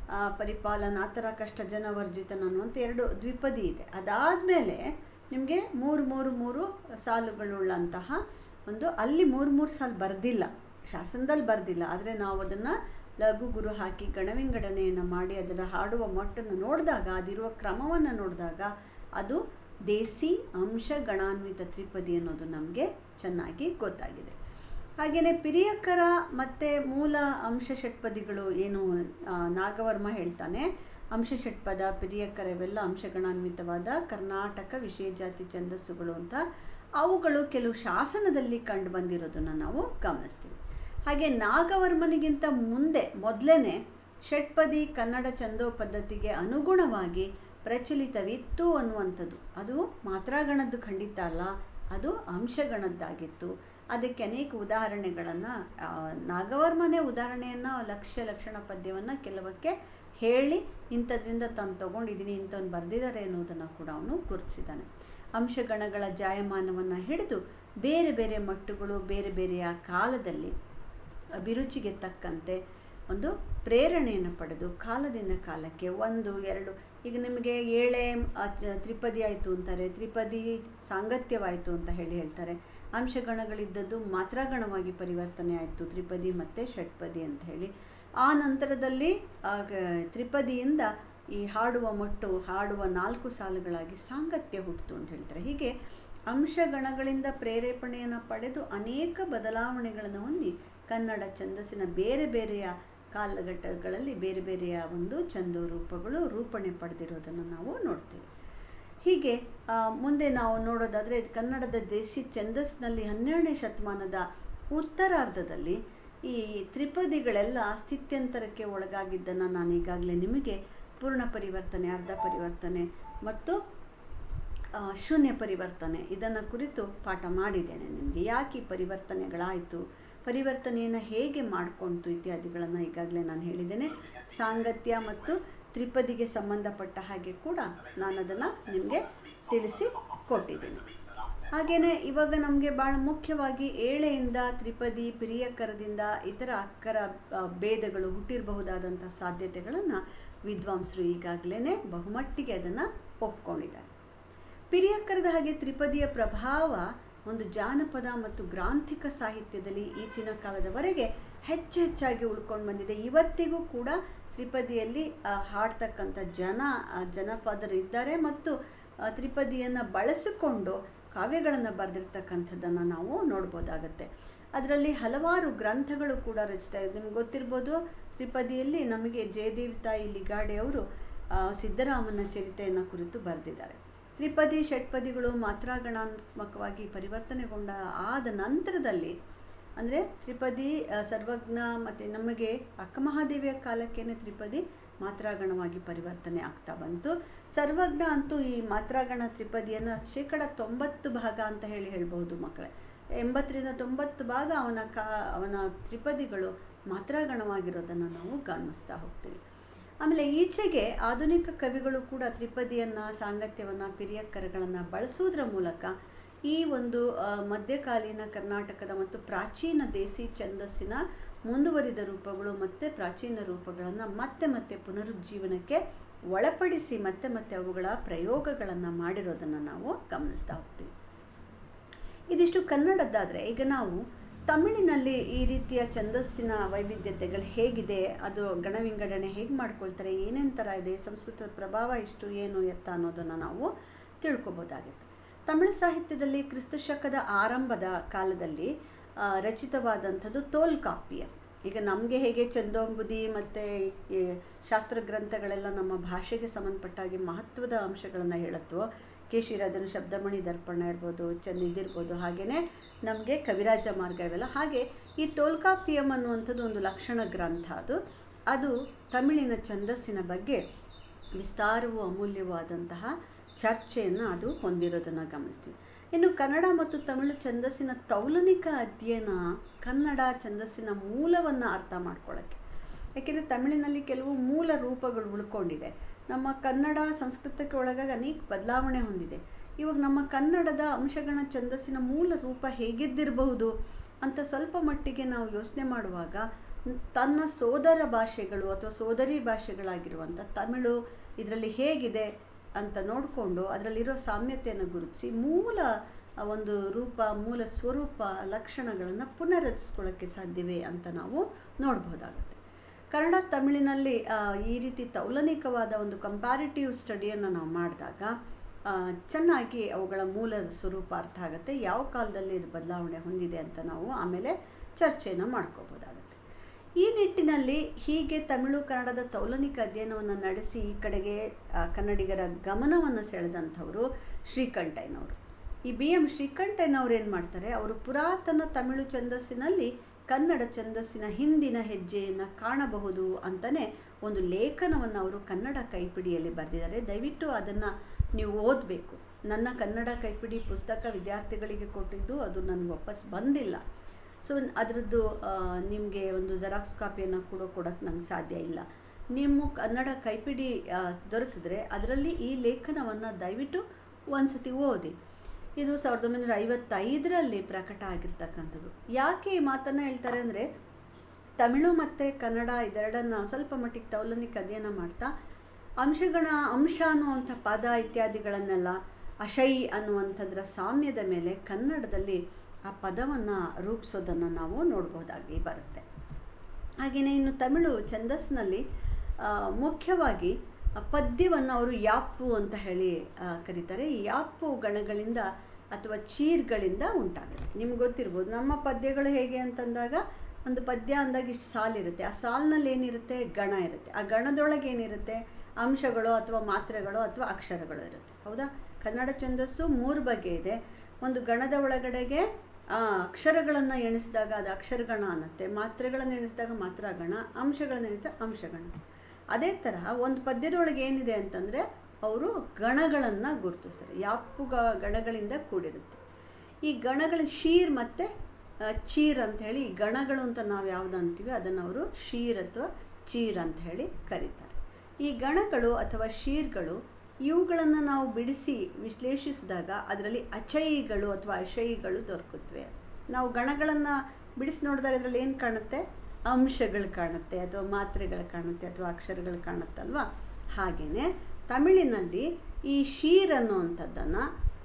ಪರಿಪಾಲನ ಆ ಥರ ಕಷ್ಟ ಜನ ವರ್ಜಿತನ ಅನ್ನುವಂಥ ಎರಡು ದ್ವಿಪದಿ ಇದೆ ಅದಾದಮೇಲೆ ನಿಮಗೆ ಮೂರು ಮೂರು ಮೂರು ಸಾಲುಗಳುಳ್ಳಂತಹ ಒಂದು ಅಲ್ಲಿ ಮೂರು ಮೂರು ಸಾಲು ಬರೆದಿಲ್ಲ ಶಾಸನದಲ್ಲಿ ಬರೆದಿಲ್ಲ ಆದರೆ ನಾವು ಅದನ್ನು ಲಘು ಗುರು ಹಾಕಿ ಗಣವಿಂಗಡಣೆಯನ್ನು ಮಾಡಿ ಅದರ ಹಾಡುವ ಮಟ್ಟನ್ನು ನೋಡಿದಾಗ ಅದಿರುವ ಕ್ರಮವನ್ನು ನೋಡಿದಾಗ ಅದು ದೇಸಿ ಅಂಶ ಗಣಾನ್ವಿತ ತ್ರಿಪದಿ ಅನ್ನೋದು ನಮಗೆ ಚೆನ್ನಾಗಿ ಗೊತ್ತಾಗಿದೆ ಹಾಗೆಯೇ ಪಿರಿಯಕರ ಮತ್ತು ಮೂಲ ಅಂಶ ಷಟ್ಪದಿಗಳು ಏನು ನಾಗವರ್ಮ ಹೇಳ್ತಾನೆ ಅಂಶ ಷಟ್ಪದ ಪಿರಿಯಕರ ಇವೆಲ್ಲ ಅಂಶಗಣಾನ್ವಿತವಾದ ಕರ್ನಾಟಕ ವಿಷಯ ಜಾತಿ ಛಂದಸ್ಸುಗಳು ಅಂತ ಅವುಗಳು ಕೆಲವು ಶಾಸನದಲ್ಲಿ ಕಂಡು ಬಂದಿರೋದನ್ನು ನಾವು ಗಮನಿಸ್ತೀವಿ ಹಾಗೆ ನಾಗವರ್ಮನಿಗಿಂತ ಮುಂದೆ ಮೊದಲೇ ಷಟ್ಪದಿ ಕನ್ನಡ ಛಂದೋ ಪದ್ಧತಿಗೆ ಅನುಗುಣವಾಗಿ ಪ್ರಚಲಿತವಿತ್ತು ಅನ್ನುವಂಥದ್ದು ಅದು ಮಾತ್ರಾಗಣದ್ದು ಖಂಡಿತ ಅಲ್ಲ ಅದು ಅಂಶಗಣದ್ದಾಗಿತ್ತು ಅದಕ್ಕೆ ಅನೇಕ ಉದಾಹರಣೆಗಳನ್ನು ನಾಗವರ್ಮನೇ ಉದಾಹರಣೆಯನ್ನು ಲಕ್ಷ್ಯ ಲಕ್ಷಣ ಪದ್ಯವನ್ನು ಕೆಲವಕ್ಕೆ ಹೇಳಿ ಇಂಥದ್ರಿಂದ ತಾನು ತೊಗೊಂಡಿದ್ದೀನಿ ಇಂಥವ್ನು ಬರೆದಿದ್ದಾರೆ ಅನ್ನೋದನ್ನು ಕೂಡ ಅವನು ಗುರುತಿಸಿದ್ದಾನೆ ಅಂಶಗಣಗಳ ಜಾಯಮಾನವನ್ನು ಹಿಡಿದು ಬೇರೆ ಬೇರೆ ಮಟ್ಟುಗಳು ಬೇರೆ ಬೇರೆಯ ಕಾಲದಲ್ಲಿ ಅಭಿರುಚಿಗೆ ತಕ್ಕಂತೆ ಒಂದು ಪ್ರೇರಣೆಯನ್ನು ಪಡೆದು ಕಾಲದಿಂದ ಕಾಲಕ್ಕೆ ಒಂದು ಎರಡು ಈಗ ನಿಮಗೆ ಏಳೆ ತ್ರಿಪದಿ ಆಯಿತು ಅಂತಾರೆ ತ್ರಿಪದಿ ಸಾಂಗತ್ಯವಾಯಿತು ಅಂತ ಹೇಳಿ ಹೇಳ್ತಾರೆ ಅಂಶಗಣಗಳಿದ್ದದ್ದು ಮಾತ್ರಾಗಣವಾಗಿ ಪರಿವರ್ತನೆ ಆಯಿತು ತ್ರಿಪದಿ ಮತ್ತು ಷಟ್ಪದಿ ಅಂತ ಹೇಳಿ ಆ ನಂತರದಲ್ಲಿ ತ್ರಿಪದಿಯಿಂದ ಈ ಹಾಡುವ ಮಟ್ಟು ಹಾಡುವ ನಾಲ್ಕು ಸಾಲುಗಳಾಗಿ ಸಾಂಗತ್ಯ ಹುಟ್ಟಿತು ಅಂತ ಹೇಳ್ತಾರೆ ಹೀಗೆ ಅಂಶಗಣಗಳಿಂದ ಪ್ರೇರೇಪಣೆಯನ್ನು ಪಡೆದು ಅನೇಕ ಬದಲಾವಣೆಗಳನ್ನು ಹೊಂದಿ ಕನ್ನಡ ಛಂದಸ್ಸಿನ ಬೇರೆ ಬೇರೆಯ ಕಾಲಘಟ್ಟಗಳಲ್ಲಿ ಬೇರೆ ಬೇರೆಯ ಒಂದು ಛಂದೋ ರೂಪಗಳು ರೂಪಣೆ ಪಡೆದಿರೋದನ್ನು ನಾವು ನೋಡ್ತೇವೆ ಹೀಗೆ ಮುಂದೆ ನಾವು ನೋಡೋದಾದರೆ ಕನ್ನಡದ ದೇಶಿ ಛಂದಸ್ಸಿನಲ್ಲಿ ಹನ್ನೆರಡನೇ ಶತಮಾನದ ಉತ್ತರಾರ್ಧದಲ್ಲಿ ಈ ತ್ರಿಪದಿಗಳೆಲ್ಲ ಸ್ಥಿತ್ಯಂತರಕ್ಕೆ ಒಳಗಾಗಿದ್ದನ್ನು ನಾನು ಈಗಾಗಲೇ ನಿಮಗೆ ಪೂರ್ಣ ಪರಿವರ್ತನೆ ಅರ್ಧ ಪರಿವರ್ತನೆ ಮತ್ತು ಶೂನ್ಯ ಪರಿವರ್ತನೆ ಇದನ್ನು ಕುರಿತು ಪಾಠ ಮಾಡಿದ್ದೇನೆ ನಿಮಗೆ ಯಾಕೆ ಈ ಪರಿವರ್ತನೆಗಳಾಯಿತು ಪರಿವರ್ತನೆಯನ್ನು ಹೇಗೆ ಮಾಡಿಕೊಂತು ಇತ್ಯಾದಿಗಳನ್ನು ಈಗಾಗಲೇ ನಾನು ಹೇಳಿದ್ದೇನೆ ಸಾಂಗತ್ಯ ಮತ್ತು ತ್ರಿಪದಿಗೆ ಸಂಬಂಧಪಟ್ಟ ಹಾಗೆ ಕೂಡ ನಾನು ಅದನ್ನು ನಿಮಗೆ ತಿಳಿಸಿ ಕೊಟ್ಟಿದ್ದೀನಿ ಹಾಗೆಯೇ ಇವಾಗ ನಮಗೆ ಭಾಳ ಮುಖ್ಯವಾಗಿ ಏಳೆಯಿಂದ ತ್ರಿಪದಿ ಪಿರಿಯಕರದಿಂದ ಇತರ ಅಕ್ಕರ ಭೇದಗಳು ಹುಟ್ಟಿರಬಹುದಾದಂಥ ಸಾಧ್ಯತೆಗಳನ್ನು ವಿದ್ವಾಂಸರು ಈಗಾಗಲೇ ಬಹುಮಟ್ಟಿಗೆ ಅದನ್ನು ಒಪ್ಕೊಂಡಿದ್ದಾರೆ ಪಿರಿಯಕ್ಕರದ ಹಾಗೆ ತ್ರಿಪದಿಯ ಪ್ರಭಾವ ಒಂದು ಜಾನಪದ ಮತ್ತು ಗ್ರಾಂಥಿಕ ಸಾಹಿತ್ಯದಲ್ಲಿ ಈಚಿನ ಕಾಲದವರೆಗೆ ಹೆಚ್ಚು ಹೆಚ್ಚಾಗಿ ಉಳ್ಕೊಂಡು ಬಂದಿದೆ ಇವತ್ತಿಗೂ ಕೂಡ ತ್ರಿಪದಿಯಲ್ಲಿ ಹಾಡ್ತಕ್ಕಂಥ ಜನ ಜನಪದರು ಇದ್ದಾರೆ ಮತ್ತು ತ್ರಿಪದಿಯನ್ನು ಬಳಸಿಕೊಂಡು ಕಾವ್ಯಗಳನ್ನು ಬರೆದಿರ್ತಕ್ಕಂಥದ್ದನ್ನು ನಾವು ನೋಡ್ಬೋದಾಗತ್ತೆ ಅದರಲ್ಲಿ ಹಲವಾರು ಗ್ರಂಥಗಳು ಕೂಡ ರಚಿಸ್ತಾ ಇದೆ ನಿಮ್ಗೆ ಗೊತ್ತಿರ್ಬೋದು ತ್ರಿಪದಿಯಲ್ಲಿ ನಮಗೆ ಜಯದೇವಿ ತಾಯಿ ಲಿಗಾಡೆ ಅವರು ಆ, ಸಿದ್ದರಾಮನ ಚರಿತೆಯನ್ನು ಕುರಿತು ಬರೆದಿದ್ದಾರೆ ತ್ರಿಪದಿ ಷಟ್ಪದಿಗಳು ಮಾತ್ರಾಗಣಾತ್ಮಕವಾಗಿ ಪರಿವರ್ತನೆಗೊಂಡ ಆದ ನಂತರದಲ್ಲಿ ಅಂದರೆ ತ್ರಿಪದಿ ಆ, ಸರ್ವಜ್ಞ ಮತ್ತು ನಮಗೆ ಅಕ್ಕಮಹಾದೇವಿಯ ಕಾಲಕ್ಕೇನೆ ತ್ರಿಪದಿ ಮಾತ್ರಾಗಣವಾಗಿ ಪರಿವರ್ತನೆ ಆಗ್ತಾ ಬಂತು ಸರ್ವಜ್ಞ ಅಂತೂ ಈ ಮಾತ್ರಾಗಣ ತ್ರಿಪದಿಯನ್ನು ಶೇಕಡ ತೊಂಬತ್ತು ಭಾಗ ಅಂತ ಹೇಳಿ ಹೇಳ್ಬೋದು ಮಕ್ಕಳೇ ಎಂಬತ್ತರಿಂದ ತೊಂಬತ್ತು ಭಾಗ ಅವನ ಕಾ ಅವನ ತ್ರಿಪದಿಗಳು ಮಾತ್ರಾಗಣವಾಗಿರೋದನ್ನು ನಾವು ಗಮನಿಸ್ತಾ ಹೋಗ್ತೀವಿ ಆಮೇಲೆ ಈಚೆಗೆ ಆಧುನಿಕ ಕವಿಗಳು ಕೂಡ ತ್ರಿಪದಿಯನ್ನು ಸಾಂಗತ್ಯವನ್ನು ಪಿರಿಯಕ್ಕರಗಳನ್ನು ಬಳಸುವುದರ ಮೂಲಕ ಈ ಒಂದು ಆ, ಮಧ್ಯಕಾಲೀನ ಕರ್ನಾಟಕದ ಮತ್ತು ಪ್ರಾಚೀನ ದೇಸಿ ಛಂದಸ್ಸಿನ ಮುಂದುವರಿದ ರೂಪಗಳು ಮತ್ತು ಪ್ರಾಚೀನ ರೂಪಗಳನ್ನು ಮತ್ತೆ ಮತ್ತೆ ಪುನರುಜ್ಜೀವನಕ್ಕೆ ಒಳಪಡಿಸಿ ಮತ್ತೆ ಮತ್ತೆ ಅವುಗಳ ಪ್ರಯೋಗಗಳನ್ನು ಮಾಡಿರೋದನ್ನು ನಾವು ಗಮನಿಸ್ತಾ ಹೋಗ್ತೀವಿ ಇದಿಷ್ಟು ಕನ್ನಡದ್ದಾದರೆ ಈಗ ನಾವು ತಮಿಳಿನಲ್ಲಿ ಈ ರೀತಿಯ ಛಂದಸ್ಸಿನ ವೈವಿಧ್ಯತೆಗಳು ಹೇಗಿದೆ ಅದು ಗಣವಿಂಗಡಣೆ ಹೇಗೆ ಮಾಡ್ಕೊಳ್ತಾರೆ ಏನೇನು ಥರ ಇದೆ ಸಂಸ್ಕೃತದ ಪ್ರಭಾವ ಇಷ್ಟು ಏನು ಎತ್ತ ಅನ್ನೋದನ್ನು ನಾವು ತಿಳ್ಕೊಬೋದಾಗುತ್ತೆ ತಮಿಳು ಸಾಹಿತ್ಯದಲ್ಲಿ ಕ್ರಿಸ್ತ ಶಕದ ಆರಂಭದ ಕಾಲದಲ್ಲಿ ಆ, ರಚಿತವಾದಂಥದ್ದು ತೋಲ್ಕಾಪ್ಯ ಈಗ ನಮಗೆ ಹೇಗೆ ಚಂದೋಂಬುದಿ ಮತ್ತು ಈ ಶಾಸ್ತ್ರ ಗ್ರಂಥಗಳೆಲ್ಲ ನಮ್ಮ ಭಾಷೆಗೆ ಸಂಬಂಧಪಟ್ಟಾಗಿ ಮಹತ್ವದ ಅಂಶಗಳನ್ನು ಹೇಳುತ್ತೋ ಕೆ ಶ್ರೀರಾಜನ ಶಬ್ದಮಣಿ ದರ್ಪಣ ಇರ್ಬೋದು ಚಂದ ಇದಿರ್ಬೋದು ಹಾಗೆಯೇ ನಮಗೆ ಕವಿರಾಜ ಮಾರ್ಗ ಇವೆಲ್ಲ ಹಾಗೆ ಈ ತೋಲ್ಕಾಪಿಯಂ ಅನ್ನುವಂಥದ್ದು ಒಂದು ಲಕ್ಷಣ ಗ್ರಂಥ ಅದು ಅದು ತಮಿಳಿನ ಛಂದಸ್ಸಿನ ಬಗ್ಗೆ ವಿಸ್ತಾರವೂ ಅಮೂಲ್ಯವಾದಂತಹ ಚರ್ಚೆಯನ್ನು ಅದು ಹೊಂದಿರೋದನ್ನು ಗಮನಿಸ್ತೀವಿ ಇನ್ನು ಕನ್ನಡ ಮತ್ತು ತಮಿಳು ಛಂದಸ್ಸಿನ ತೌಲನಿಕ ಅಧ್ಯಯನ ಕನ್ನಡ ಛಂದಸ್ಸಿನ ಮೂಲವನ್ನು ಅರ್ಥ ಮಾಡ್ಕೊಳ್ಳೋಕ್ಕೆ ಯಾಕೆಂದರೆ ತಮಿಳಿನಲ್ಲಿ ಕೆಲವು ಮೂಲ ರೂಪಗಳು ಉಳ್ಕೊಂಡಿದೆ ನಮ್ಮ ಕನ್ನಡ ಸಂಸ್ಕೃತಕ್ಕೆ ಒಳಗಾಗಿ ಅನೇಕ ಬದಲಾವಣೆ ಹೊಂದಿದೆ ಇವಾಗ ನಮ್ಮ ಕನ್ನಡದ ಅಂಶಗಣ ಛಂದಸ್ಸಿನ ಮೂಲ ರೂಪ ಹೇಗಿದ್ದಿರಬಹುದು ಅಂತ ಸ್ವಲ್ಪ ಮಟ್ಟಿಗೆ ನಾವು ಯೋಚನೆ ಮಾಡುವಾಗ ತನ್ನ ಸೋದರ ಭಾಷೆಗಳು ಅಥವಾ ಸೋದರಿ ಭಾಷೆಗಳಾಗಿರುವಂಥ ತಮಿಳು ಇದರಲ್ಲಿ ಹೇಗಿದೆ ಅಂತ ನೋಡಿಕೊಂಡು ಅದರಲ್ಲಿರೋ ಸಾಮ್ಯತೆಯನ್ನು ಗುರುತಿಸಿ ಮೂಲ ಆ ಒಂದು ರೂಪ ಮೂಲ ಸ್ವರೂಪ ಲಕ್ಷಣಗಳನ್ನು ಪುನರ್ರಚಿಸ್ಕೊಳ್ಳೋಕ್ಕೆ ಸಾಧ್ಯವೇ ಅಂತ ನಾವು ನೋಡ್ಬೋದಾಗುತ್ತೆ ಕನ್ನಡ ತಮಿಳಿನಲ್ಲಿ ಆ, ಈ ರೀತಿ ತೌಲನಿಕವಾದ ಒಂದು ಕಂಪ್ಯಾರಿಟಿವ್ ಸ್ಟಡಿಯನ್ನು ನಾವು ಮಾಡಿದಾಗ ಆ, ಚೆನ್ನಾಗಿ ಅವುಗಳ ಮೂಲ ಸ್ವರೂಪ ಅರ್ಥ ಆಗುತ್ತೆ ಯಾವ ಕಾಲದಲ್ಲಿ ಇದು ಬದಲಾವಣೆ ಹೊಂದಿದೆ ಅಂತ ನಾವು ಆಮೇಲೆ ಚರ್ಚೆಯನ್ನು ಮಾಡ್ಕೋಬೋದಾಗುತ್ತೆ ಈ ನಿಟ್ಟಿನಲ್ಲಿ ಹೀಗೆ ತಮಿಳು ಕನ್ನಡದ ತೌಲನಿಕ ಅಧ್ಯಯನವನ್ನು ನಡೆಸಿ ಈ ಕಡೆಗೆ ಆ, ಕನ್ನಡಿಗರ ಗಮನವನ್ನು ಸೆಳೆದಂಥವರು ಶ್ರೀಕಂಠಯ್ಯನವರು ಈ ಬಿ ಎಂ ಶ್ರೀಕಂಠಯ್ಯನವ್ರು ಏನು ಮಾಡ್ತಾರೆ ಅವರು ಪುರಾತನ ತಮಿಳು ಛಂದಸ್ಸಿನಲ್ಲಿ ಕನ್ನಡ ಛಂದಸ್ಸಿನ ಹಿಂದಿನ ಹೆಜ್ಜೆಯನ್ನು ಕಾಣಬಹುದು ಅಂತಲೇ ಒಂದು ಲೇಖನವನ್ನು ಅವರು ಕನ್ನಡ ಕೈಪಿಡಿಯಲ್ಲಿ ಬರೆದಿದ್ದಾರೆ ದಯವಿಟ್ಟು ಅದನ್ನು ನೀವು ಓದಬೇಕು ನನ್ನ ಕನ್ನಡ ಕೈಪಿಡಿ ಪುಸ್ತಕ ವಿದ್ಯಾರ್ಥಿಗಳಿಗೆ ಕೊಟ್ಟಿದ್ದು ಅದು ನನಗೆ ವಾಪಸ್ ಬಂದಿಲ್ಲ ಸೊ ಅದರದ್ದು ನಿಮಗೆ ಒಂದು ಜೆರಾಕ್ಸ್ ಕಾಪಿಯನ್ನು ಕೂಡ ಕೊಡೋಕ್ಕೆ ನಂಗೆ ಸಾಧ್ಯ ಇಲ್ಲ ನಿಮ್ಮ ಕನ್ನಡ ಕೈಪಿಡಿ ಆ, ದೊರಕಿದ್ರೆ ಅದರಲ್ಲಿ ಈ ಲೇಖನವನ್ನು ದಯವಿಟ್ಟು ಒಂದು ಸತಿ ಓದಿ ಇದು ಸಾವಿರದ ಒಂಬೈನೂರ ಐವತ್ತೈದರಲ್ಲಿ ಪ್ರಕಟ ಆಗಿರ್ತಕ್ಕಂಥದ್ದು ಯಾಕೆ ಈ ಮಾತನ್ನು ಹೇಳ್ತಾರೆ ಅಂದರೆ ತಮಿಳು ಮತ್ತು ಕನ್ನಡ ಇದೆರಡನ್ನು ಸ್ವಲ್ಪ ಮಟ್ಟಿಗೆ ತೌಲನಿಕ ಅಧ್ಯಯನ ಮಾಡ್ತಾ ಅಂಶಗಣ ಅಂಶ ಅನ್ನುವಂಥ ಪದ ಇತ್ಯಾದಿಗಳನ್ನೆಲ್ಲ ಅಶೈ ಅನ್ನುವಂಥದ್ರ ಸಾಮ್ಯದ ಮೇಲೆ ಕನ್ನಡದಲ್ಲಿ ಆ ಪದವನ್ನು ರೂಪಿಸೋದನ್ನು ನಾವು ನೋಡ್ಬೋದಾಗಿ ಬರುತ್ತೆ ಹಾಗೆಯೇ ಇನ್ನು ತಮಿಳು ಛಂದಸ್ಸಿನಲ್ಲಿ ಆ, ಮುಖ್ಯವಾಗಿ ಆ ಪದ್ಯವನ್ನು ಅವರು ಯಾಪ್ಪು ಅಂತ ಹೇಳಿ ಆ, ಕರೀತಾರೆ ಈ ಯಾಪ್ಪು ಗಣಗಳಿಂದ ಅಥವಾ ಚೀರ್ಗಳಿಂದ ಉಂಟಾಗುತ್ತೆ ನಿಮ್ಗೆ ಗೊತ್ತಿರ್ಬೋದು ನಮ್ಮ ಪದ್ಯಗಳು ಹೇಗೆ ಅಂತಂದಾಗ ಒಂದು ಪದ್ಯ ಅಂದಾಗ ಇಷ್ಟು ಸಾಲಿರುತ್ತೆ ಆ ಸಾಲಿನಲ್ಲಿ ಏನಿರುತ್ತೆ ಗಣ ಇರುತ್ತೆ ಆ ಗಣದೊಳಗೆ ಏನಿರುತ್ತೆ ಅಂಶಗಳು ಅಥವಾ ಮಾತ್ರೆಗಳು ಅಥವಾ ಅಕ್ಷರಗಳು ಇರುತ್ತೆ ಹೌದಾ ಕನ್ನಡ ಛಂದಸ್ಸು ಮೂರು ಬಗೆ ಇದೆ ಒಂದು ಗಣದ ಒಳಗಡೆಗೆ ಆ ಅಕ್ಷರಗಳನ್ನು ಎಣಿಸಿದಾಗ ಅದು ಅಕ್ಷರಗಣ ಅನ್ನತ್ತೆ ಮಾತ್ರೆಗಳನ್ನು ಎಣಿಸಿದಾಗ ಮಾತ್ರಾಗಣ ಅಂಶಗಳನ್ನು ಎಣಿಸಿದಾಗ ಅಂಶಗಣ ಅದೇ ತರಹ ಒಂದು ಪದ್ಯದೊಳಗೆ ಏನಿದೆ ಅಂತಂದರೆ ಅವರು ಗಣಗಳನ್ನು ಗುರುತಿಸ್ತಾರೆ ಯಾಪ್ಪು ಗ ಗಣಗಳಿಂದ ಕೂಡಿರುತ್ತೆ ಈ ಗಣಗಳ ಶೀರ್ ಮತ್ತು ಆ, ಚೀರ್ ಅಂತ ಹೇಳಿ ಈ ಗಣಗಳು ಅಂತ ನಾವು ಯಾವುದು ಅಂತೀವಿ ಅದನ್ನು ಅವರು ಶೀರ್ ಅಥವಾ ಚೀರ್ ಅಂತ ಹೇಳಿ ಕರೀತಾರೆ ಈ ಗಣಗಳು ಅಥವಾ ಶೀರ್ಗಳು ಇವುಗಳನ್ನು ನಾವು ಬಿಡಿಸಿ ವಿಶ್ಲೇಷಿಸಿದಾಗ ಅದರಲ್ಲಿ ಅಚಯಿಗಳು ಅಥವಾ ಅಶಯಿಗಳು ದೊರಕುತ್ತವೆ ನಾವು ಗಣಗಳನ್ನು ಬಿಡಿಸಿ ನೋಡಿದಾಗ ಅದರಲ್ಲಿ ಏನು ಕಾಣುತ್ತೆ ಅಂಶಗಳು ಕಾಣುತ್ತೆ ಅಥವಾ ಮಾತ್ರೆಗಳು ಕಾಣುತ್ತೆ ಅಥವಾ ಅಕ್ಷರಗಳು ಕಾಣುತ್ತಲ್ವಾ ಹಾಗೆಯೇ ತಮಿಳಿನಲ್ಲಿ ಈ ಶೀರ್ ಅನ್ನುವಂಥದ್ದನ್ನು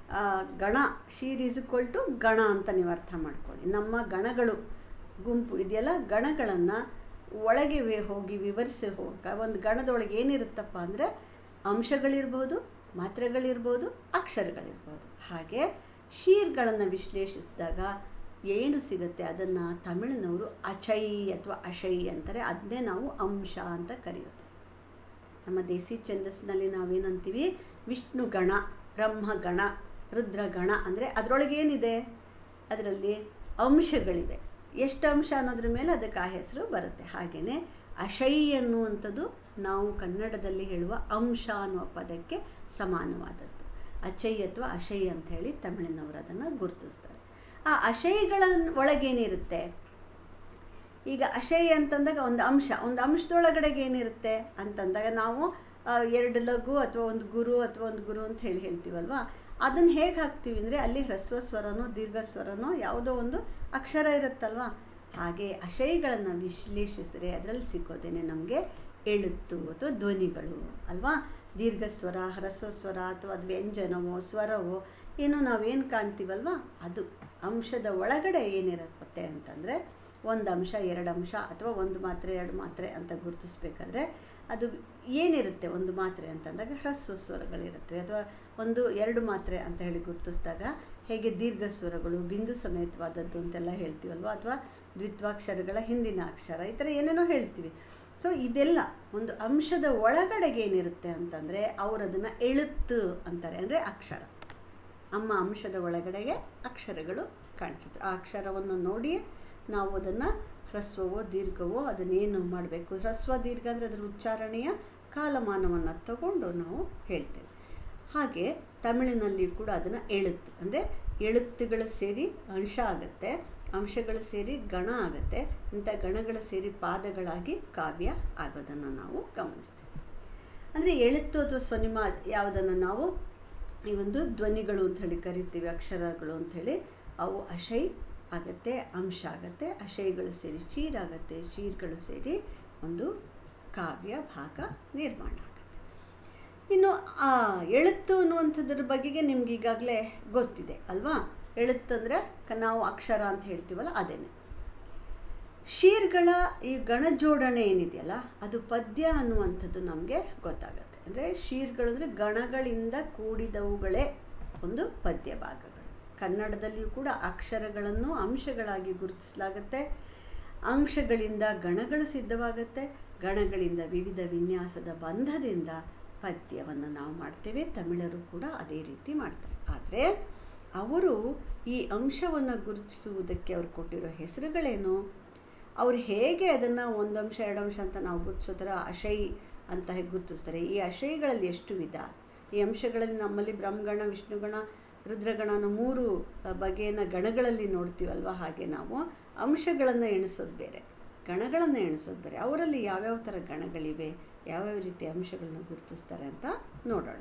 ಗಣ ಶೀರ್ ಈಸ್ ಇಕ್ವಲ್ ಟು ಗಣ ಅಂತ ನೀವು ಅರ್ಥ ಮಾಡ್ಕೊಳ್ಳಿ ನಮ್ಮ ಗಣಗಳು ಗುಂಪು ಇದೆಯಲ್ಲ ಗಣಗಳನ್ನು ಒಳಗೆ ವೆ- ಹೋಗಿ ವಿವರಿಸಿ ಹೋಗ ಒಂದು ಗಣದೊಳಗೆ ಏನಿರುತ್ತಪ್ಪ ಅಂದರೆ ಅಂಶಗಳಿರ್ಬೋದು ಮಾತ್ರೆಗಳಿರ್ಬೋದು ಅಕ್ಷರಗಳಿರ್ಬೋದು ಹಾಗೆ ಶೀರ್ಗಳನ್ನು ವಿಶ್ಲೇಷಿಸಿದಾಗ ಏನು ಸಿಗುತ್ತೆ ಅದನ್ನು ತಮಿಳಿನವರು ಅಚೈ ಅಥವಾ ಅಶೈ ಅಂತಾರೆ ಅದನ್ನೇ ನಾವು ಅಂಶ ಅಂತ ಕರೆಯೋದು ನಮ್ಮ ದೇಸಿ ಛಂದಸ್ಸಿನಲ್ಲಿ ನಾವೇನಂತೀವಿ ವಿಷ್ಣು ಗಣ ಬ್ರಹ್ಮಗಣ ರುದ್ರಗಣ ಅಂದರೆ ಅದರೊಳಗೆ ಏನಿದೆ ಅದರಲ್ಲಿ ಅಂಶಗಳಿವೆ ಎಷ್ಟು ಅಂಶ ಅನ್ನೋದ್ರ ಮೇಲೆ ಅದಕ್ಕೆ ಆ ಹೆಸರು ಬರುತ್ತೆ ಹಾಗೆಯೇ ಅಶೈ ಅನ್ನುವಂಥದ್ದು ನಾವು ಕನ್ನಡದಲ್ಲಿ ಹೇಳುವ ಅಂಶ ಅನ್ನುವ ಪದಕ್ಕೆ ಸಮಾನವಾದದ್ದು ಅಚೈ ಅಥವಾ ಅಶೈ ಅಂತ ಹೇಳಿ ತಮಿಳಿನವರು ಅದನ್ನು ಗುರುತಿಸ್ತಾರೆ ಆ ಅಶೈಗಳ ಒಳಗೇನಿರುತ್ತೆ ಈಗ ಅಶೈ ಅಂತಂದಾಗ ಒಂದು ಅಂಶ ಒಂದು ಅಂಶದೊಳಗಡೆಗೆ ಏನಿರುತ್ತೆ ಅಂತಂದಾಗ ನಾವು ಆ, ಎರಡು ಲಘು ಅಥವಾ ಒಂದು ಗುರು ಅಥವಾ ಒಂದು ಗುರು ಅಂತ ಹೇಳಿ ಹೇಳ್ತೀವಲ್ವಾ ಅದನ್ನು ಹೇಗೆ ಹಾಕ್ತೀವಿ ಅಂದರೆ ಅಲ್ಲಿ ಹ್ರಸ್ವ ಸ್ವರನೋ ದೀರ್ಘ ಸ್ವರನೋ ಯಾವುದೋ ಒಂದು ಅಕ್ಷರ ಇರುತ್ತಲ್ವಾ ಹಾಗೆ ಅಶೈಗಳನ್ನು ವಿಶ್ಲೇಷಿಸಿದ್ರೆ ಅದರಲ್ಲಿ ಸಿಕ್ಕೋದೇನೆ ನಮಗೆ ಎಳುತ್ತು ಅಥವಾ ಧ್ವನಿಗಳು ಅಲ್ವಾ ದೀರ್ಘ ಸ್ವರ ಹ್ರಸ್ವ ಸ್ವರ ಅಥವಾ ಅದು ವ್ಯಂಜನವೋ ಸ್ವರವೋ ಏನು ನಾವೇನು ಕಾಣ್ತೀವಲ್ವಾ ಅದು ಅಂಶದ ಒಳಗಡೆ ಏನಿರುತ್ತೆ ಅಂತಂದರೆ ಒಂದು ಅಂಶ ಎರಡು ಅಂಶ ಅಥವಾ ಒಂದು ಮಾತ್ರೆ ಎರಡು ಮಾತ್ರೆ ಅಂತ ಗುರುತಿಸ್ಬೇಕಾದ್ರೆ ಅದು ಏನಿರುತ್ತೆ ಒಂದು ಮಾತ್ರೆ ಅಂತಂದಾಗ ಹ್ರಸ್ವ ಸ್ವರಗಳಿರುತ್ತೆ ಅಥವಾ ಒಂದು ಎರಡು ಮಾತ್ರೆ ಅಂತ ಹೇಳಿ ಗುರುತಿಸಿದಾಗ ಹೇಗೆ ದೀರ್ಘ ಸ್ವರಗಳು ಬಿಂದು ಸಮೇತವಾದದ್ದು ಅಂತೆಲ್ಲ ಹೇಳ್ತೀವಲ್ವ ಅಥವಾ ದ್ವಿತ್ವಾಕ್ಷರಗಳ ಹಿಂದಿನ ಅಕ್ಷರ ಈ ಥರ ಏನೇನೋ ಹೇಳ್ತೀವಿ ಸೊ ಇದೆಲ್ಲ ಒಂದು ಅಂಶದ ಒಳಗಡೆಗೆ ಏನಿರುತ್ತೆ ಅಂತಂದರೆ ಅವರು ಅದನ್ನು ಎಳುತ್ತು ಅಂತಾರೆ ಅಂದರೆ ಅಕ್ಷರ ಅಮ್ಮ ಅಂಶದ ಒಳಗಡೆಗೆ ಅಕ್ಷರಗಳು ಕಾಣಿಸುತ್ತೆ ಆ ಅಕ್ಷರವನ್ನು ನೋಡಿ ನಾವು ಅದನ್ನು ಹ್ರಸ್ವವೋ ದೀರ್ಘವೋ ಅದನ್ನೇನು ಮಾಡಬೇಕು ಹ್ರಸ್ವ ದೀರ್ಘ ಅಂದರೆ ಅದರ ಉಚ್ಚಾರಣೆಯ ಕಾಲಮಾನವನ್ನು ತಗೊಂಡು ನಾವು ಹೇಳ್ತೇವೆ ಹಾಗೆ ತಮಿಳಿನಲ್ಲಿ ಕೂಡ ಅದನ್ನು ಎಳುತ್ತು ಅಂದರೆ ಎಳುತ್ತುಗಳು ಸೇರಿ ಅಂಶ ಆಗುತ್ತೆ ಅಂಶಗಳು ಸೇರಿ ಗಣ ಆಗುತ್ತೆ ಇಂಥ ಗಣಗಳು ಸೇರಿ ಪಾದಗಳಾಗಿ ಕಾವ್ಯ ಆಗೋದನ್ನು ನಾವು ಗಮನಿಸ್ತೀವಿ ಅಂದರೆ ಎಳುತ್ತು ಅಥವಾ ಸ್ವನಿಮ ಯಾವುದನ್ನು ನಾವು ಈ ಒಂದು ಧ್ವನಿಗಳು ಅಂತ ಹೇಳಿ ಕರಿತೀವಿ ಅಕ್ಷರಗಳು ಅಂಥೇಳಿ ಅವು ಅಶೈ ಆಗುತ್ತೆ ಅಂಶ ಆಗುತ್ತೆ ಅಶೈಗಳು ಸೇರಿ ಚೀರಾಗುತ್ತೆ ಚೀರ್ಗಳು ಸೇರಿ ಒಂದು ಕಾವ್ಯ ಭಾಗ ನಿರ್ಮಾಣ ಆಗುತ್ತೆ ಇನ್ನು ಆ ಎಳುತ್ತು ಅನ್ನುವಂಥದ್ರ ಬಗೆಗೆ ನಿಮ್ಗೆ ಈಗಾಗಲೇ ಗೊತ್ತಿದೆ ಅಲ್ವಾ ಎಳುತ್ತಂದರೆ ಕ ನಾವು ಅಕ್ಷರ ಅಂತ ಹೇಳ್ತೀವಲ್ಲ ಅದೇನೆ ಶೀರ್ಗಳ ಈ ಗಣಜೋಡಣೆ ಏನಿದೆಯಲ್ಲ ಅದು ಪದ್ಯ ಅನ್ನುವಂಥದ್ದು ನಮಗೆ ಗೊತ್ತಾಗುತ್ತೆ ಅಂದರೆ ಶೀರ್ಗಳು ಅಂದರೆ ಗಣಗಳಿಂದ ಕೂಡಿದವುಗಳೇ ಒಂದು ಪದ್ಯ ಭಾಗಗಳು ಕನ್ನಡದಲ್ಲಿಯೂ ಕೂಡ ಅಕ್ಷರಗಳನ್ನು ಅಂಶಗಳಾಗಿ ಗುರುತಿಸಲಾಗುತ್ತೆ ಅಂಶಗಳಿಂದ ಗಣಗಳು ಸಿದ್ಧವಾಗುತ್ತೆ ಗಣಗಳಿಂದ ವಿವಿಧ ವಿನ್ಯಾಸದ ಬಂಧದಿಂದ ಪದ್ಯವನ್ನು ನಾವು ಮಾಡ್ತೇವೆ ತಮಿಳರು ಕೂಡ ಅದೇ ರೀತಿ ಮಾಡ್ತಾರೆ ಆದರೆ ಅವರು ಈ ಅಂಶವನ್ನು ಗುರುತಿಸುವುದಕ್ಕೆ ಅವ್ರು ಕೊಟ್ಟಿರೋ ಹೆಸರುಗಳೇನು ಅವ್ರು ಹೇಗೆ ಅದನ್ನು ಒಂದು ಅಂಶ ಎರಡು ಅಂಶ ಅಂತ ನಾವು ಗುರುತಿಸೋ ಥರ ಅಶೈ ಅಂತ ಹೇಗೆ ಗುರುತಿಸ್ತಾರೆ ಈ ಅಶೈಗಳಲ್ಲಿ ಎಷ್ಟು ವಿಧ ಈ ಅಂಶಗಳಲ್ಲಿ ನಮ್ಮಲ್ಲಿ ಬ್ರಹ್ಮಗಣ ವಿಷ್ಣುಗಣ ರುದ್ರಗಣ ಅನ್ನೋ ಮೂರು ಬಗೆಯ ಗಣಗಳಲ್ಲಿ ನೋಡ್ತೀವಲ್ವ ಹಾಗೆ ನಾವು ಅಂಶಗಳನ್ನು ಎಣಿಸೋದು ಬೇರೆ ಗಣಗಳನ್ನು ಎಣಿಸೋದು ಬೇರೆ ಅವರಲ್ಲಿ ಯಾವ್ಯಾವ ಥರ ಗಣಗಳಿವೆ ಯಾವ್ಯಾವ ರೀತಿ ಅಂಶಗಳನ್ನ ಗುರುತಿಸ್ತಾರೆ ಅಂತ ನೋಡೋಣ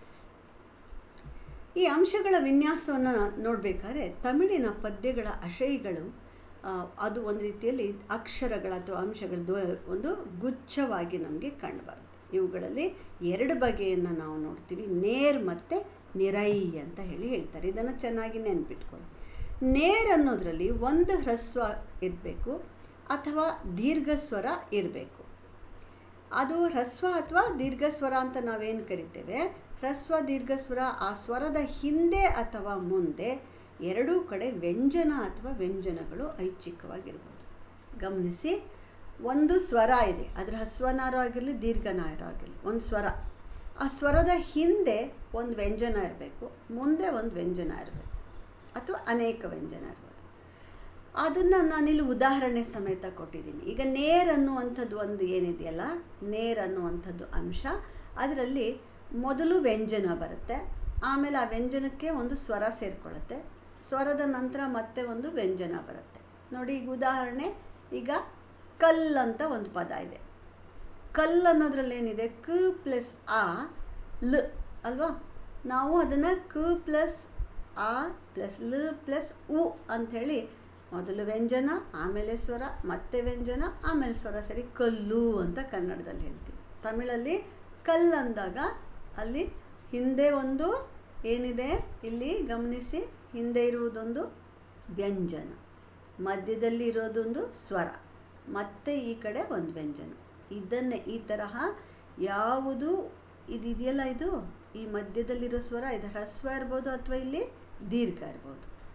ಈ ಅಂಶಗಳ ವಿನ್ಯಾಸವನ್ನು ನೋಡಬೇಕಾದ್ರೆ ತಮಿಳಿನ ಪದ್ಯಗಳ ಅಶೈಗಳು ಆ, ಅದು ಒಂದು ರೀತಿಯಲ್ಲಿ ಅಕ್ಷರಗಳ ಅಥವಾ ಅಂಶಗಳ ದ್ವ- ಒಂದು ಗುಚ್ಛವಾಗಿ ನಮಗೆ ಕಂಡುಬರುತ್ತೆ ಇವುಗಳಲ್ಲಿ ಎರಡು ಬಗೆಯನ್ನು ನಾವು ನೋಡ್ತೀವಿ ನೇರ್ ಮತ್ತು ನಿರೈ ಅಂತ ಹೇಳಿ ಹೇಳ್ತಾರೆ ಇದನ್ನು ಚೆನ್ನಾಗಿ ನೆನ್ಪಿಟ್ಕೊಳ್ಳಿ ನೇರ್ ಅನ್ನೋದರಲ್ಲಿ ಒಂದು ಹ್ರಸ್ವ ಇರಬೇಕು ಅಥವಾ ದೀರ್ಘ ಸ್ವರ ಇರಬೇಕು ಅದು ಹ್ರಸ್ವ ಅಥವಾ ದೀರ್ಘ ಸ್ವರ ಅಂತ ನಾವೇನು ಕರಿತೇವೆ ಹ್ರಸ್ವ ದೀರ್ಘ ಸ್ವರ ಆ ಸ್ವರದ ಹಿಂದೆ ಅಥವಾ ಮುಂದೆ ಎರಡೂ ಕಡೆ ವ್ಯಂಜನ ಅಥವಾ ವ್ಯಂಜನಗಳು ಐಚ್ಛಿಕವಾಗಿರ್ಬೋದು ಗಮನಿಸಿ ಒಂದು ಸ್ವರ ಇದೆ ಅದರ ಹಸ್ವನಾರು ಆಗಿರಲಿ ದೀರ್ಘನಾರು ಆಗಿರಲಿ ಒಂದು ಸ್ವರ ಆ ಸ್ವರದ ಹಿಂದೆ ಒಂದು ವ್ಯಂಜನ ಇರಬೇಕು ಮುಂದೆ ಒಂದು ವ್ಯಂಜನ ಇರಬೇಕು ಅಥವಾ ಅನೇಕ ವ್ಯಂಜನ ಇರ್ಬೋದು ಅದನ್ನು ನಾನಿಲ್ಲಿ ಉದಾಹರಣೆ ಸಮೇತ ಕೊಟ್ಟಿದ್ದೀನಿ ಈಗ ನೇರ್ ಅನ್ನುವಂಥದ್ದು ಒಂದು ಏನಿದೆಯಲ್ಲ ನೇರ್ ಅನ್ನುವಂಥದ್ದು ಅಂಶ ಅದರಲ್ಲಿ ಮೊದಲು ವ್ಯಂಜನ ಬರುತ್ತೆ ಆಮೇಲೆ ಆ ವ್ಯಂಜನಕ್ಕೆ ಒಂದು ಸ್ವರ ಸೇರಿಕೊಳ್ಳುತ್ತೆ ಸ್ವರದ ನಂತರ ಮತ್ತೆ ಒಂದು ವ್ಯಂಜನ ಬರುತ್ತೆ ನೋಡಿ ಈಗ ಉದಾಹರಣೆ ಈಗ ಕಲ್ ಅಂತ ಒಂದು ಪದ ಇದೆ ಕಲ್ ಅನ್ನೋದ್ರಲ್ಲಿ ಏನಿದೆ ಕ ಪ್ಲಸ್ ಆ ಲ್ ಅಲ್ವಾ ನಾವು ಅದನ್ನು ಕ ಪ್ಲಸ್ ಆ ಪ್ಲಸ್ ಲ್ ಪ್ಲಸ್ ಉ ಅಂಥೇಳಿ ಮೊದಲು ವ್ಯಂಜನ ಆಮೇಲೆ ಸ್ವರ ಮತ್ತೆ ವ್ಯಂಜನ ಆಮೇಲೆ ಸ್ವರ ಸರಿ ಕಲ್ಲು ಅಂತ ಕನ್ನಡದಲ್ಲಿ ಹೇಳ್ತೀವಿ ತಮಿಳಲ್ಲಿ ಕಲ್ ಅಂದಾಗ ಅಲ್ಲಿ ಹಿಂದೆ ಒಂದು ಏನಿದೆ ಇಲ್ಲಿ ಗಮನಿಸಿ ಹಿಂದೆ ಇರುವುದೊಂದು ವ್ಯಂಜನ ಮಧ್ಯದಲ್ಲಿ ಇರೋದೊಂದು ಸ್ವರ ಮತ್ತೆ ಈ ಕಡೆ ಒಂದು ವ್ಯಂಜನ ಇದನ್ನೇ ಈ ತರಹ ಯಾವುದು ಇದಿದೆಯಲ್ಲ ಇದು ಈ ಮಧ್ಯದಲ್ಲಿರೋ ಸ್ವರ ಇದು ಹ್ರಸ್ವ ಇರ್ಬೋದು ಅಥವಾ ಇಲ್ಲಿ ದೀರ್ಘ ಇರ್ಬೋದು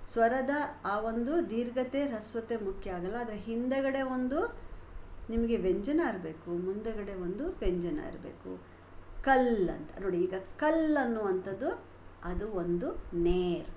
ಸ್ವರದ ಆ ಒಂದು ದೀರ್ಘತೆ ಹ್ರಸ್ವತೆ ಮುಖ್ಯ ಆಗಲ್ಲ ಅದರ ಹಿಂದಗಡೆ ಒಂದು ನಿಮಗೆ ವ್ಯಂಜನ ಇರಬೇಕು ಮುಂದಗಡೆ ಒಂದು ವ್ಯಂಜನ ಇರಬೇಕು ಕಲ್ ಅಂತ ನೋಡಿ ಈಗ ಕಲ್ ಅನ್ನುವಂಥದ್ದು ಅದು ಒಂದು ನೇರ್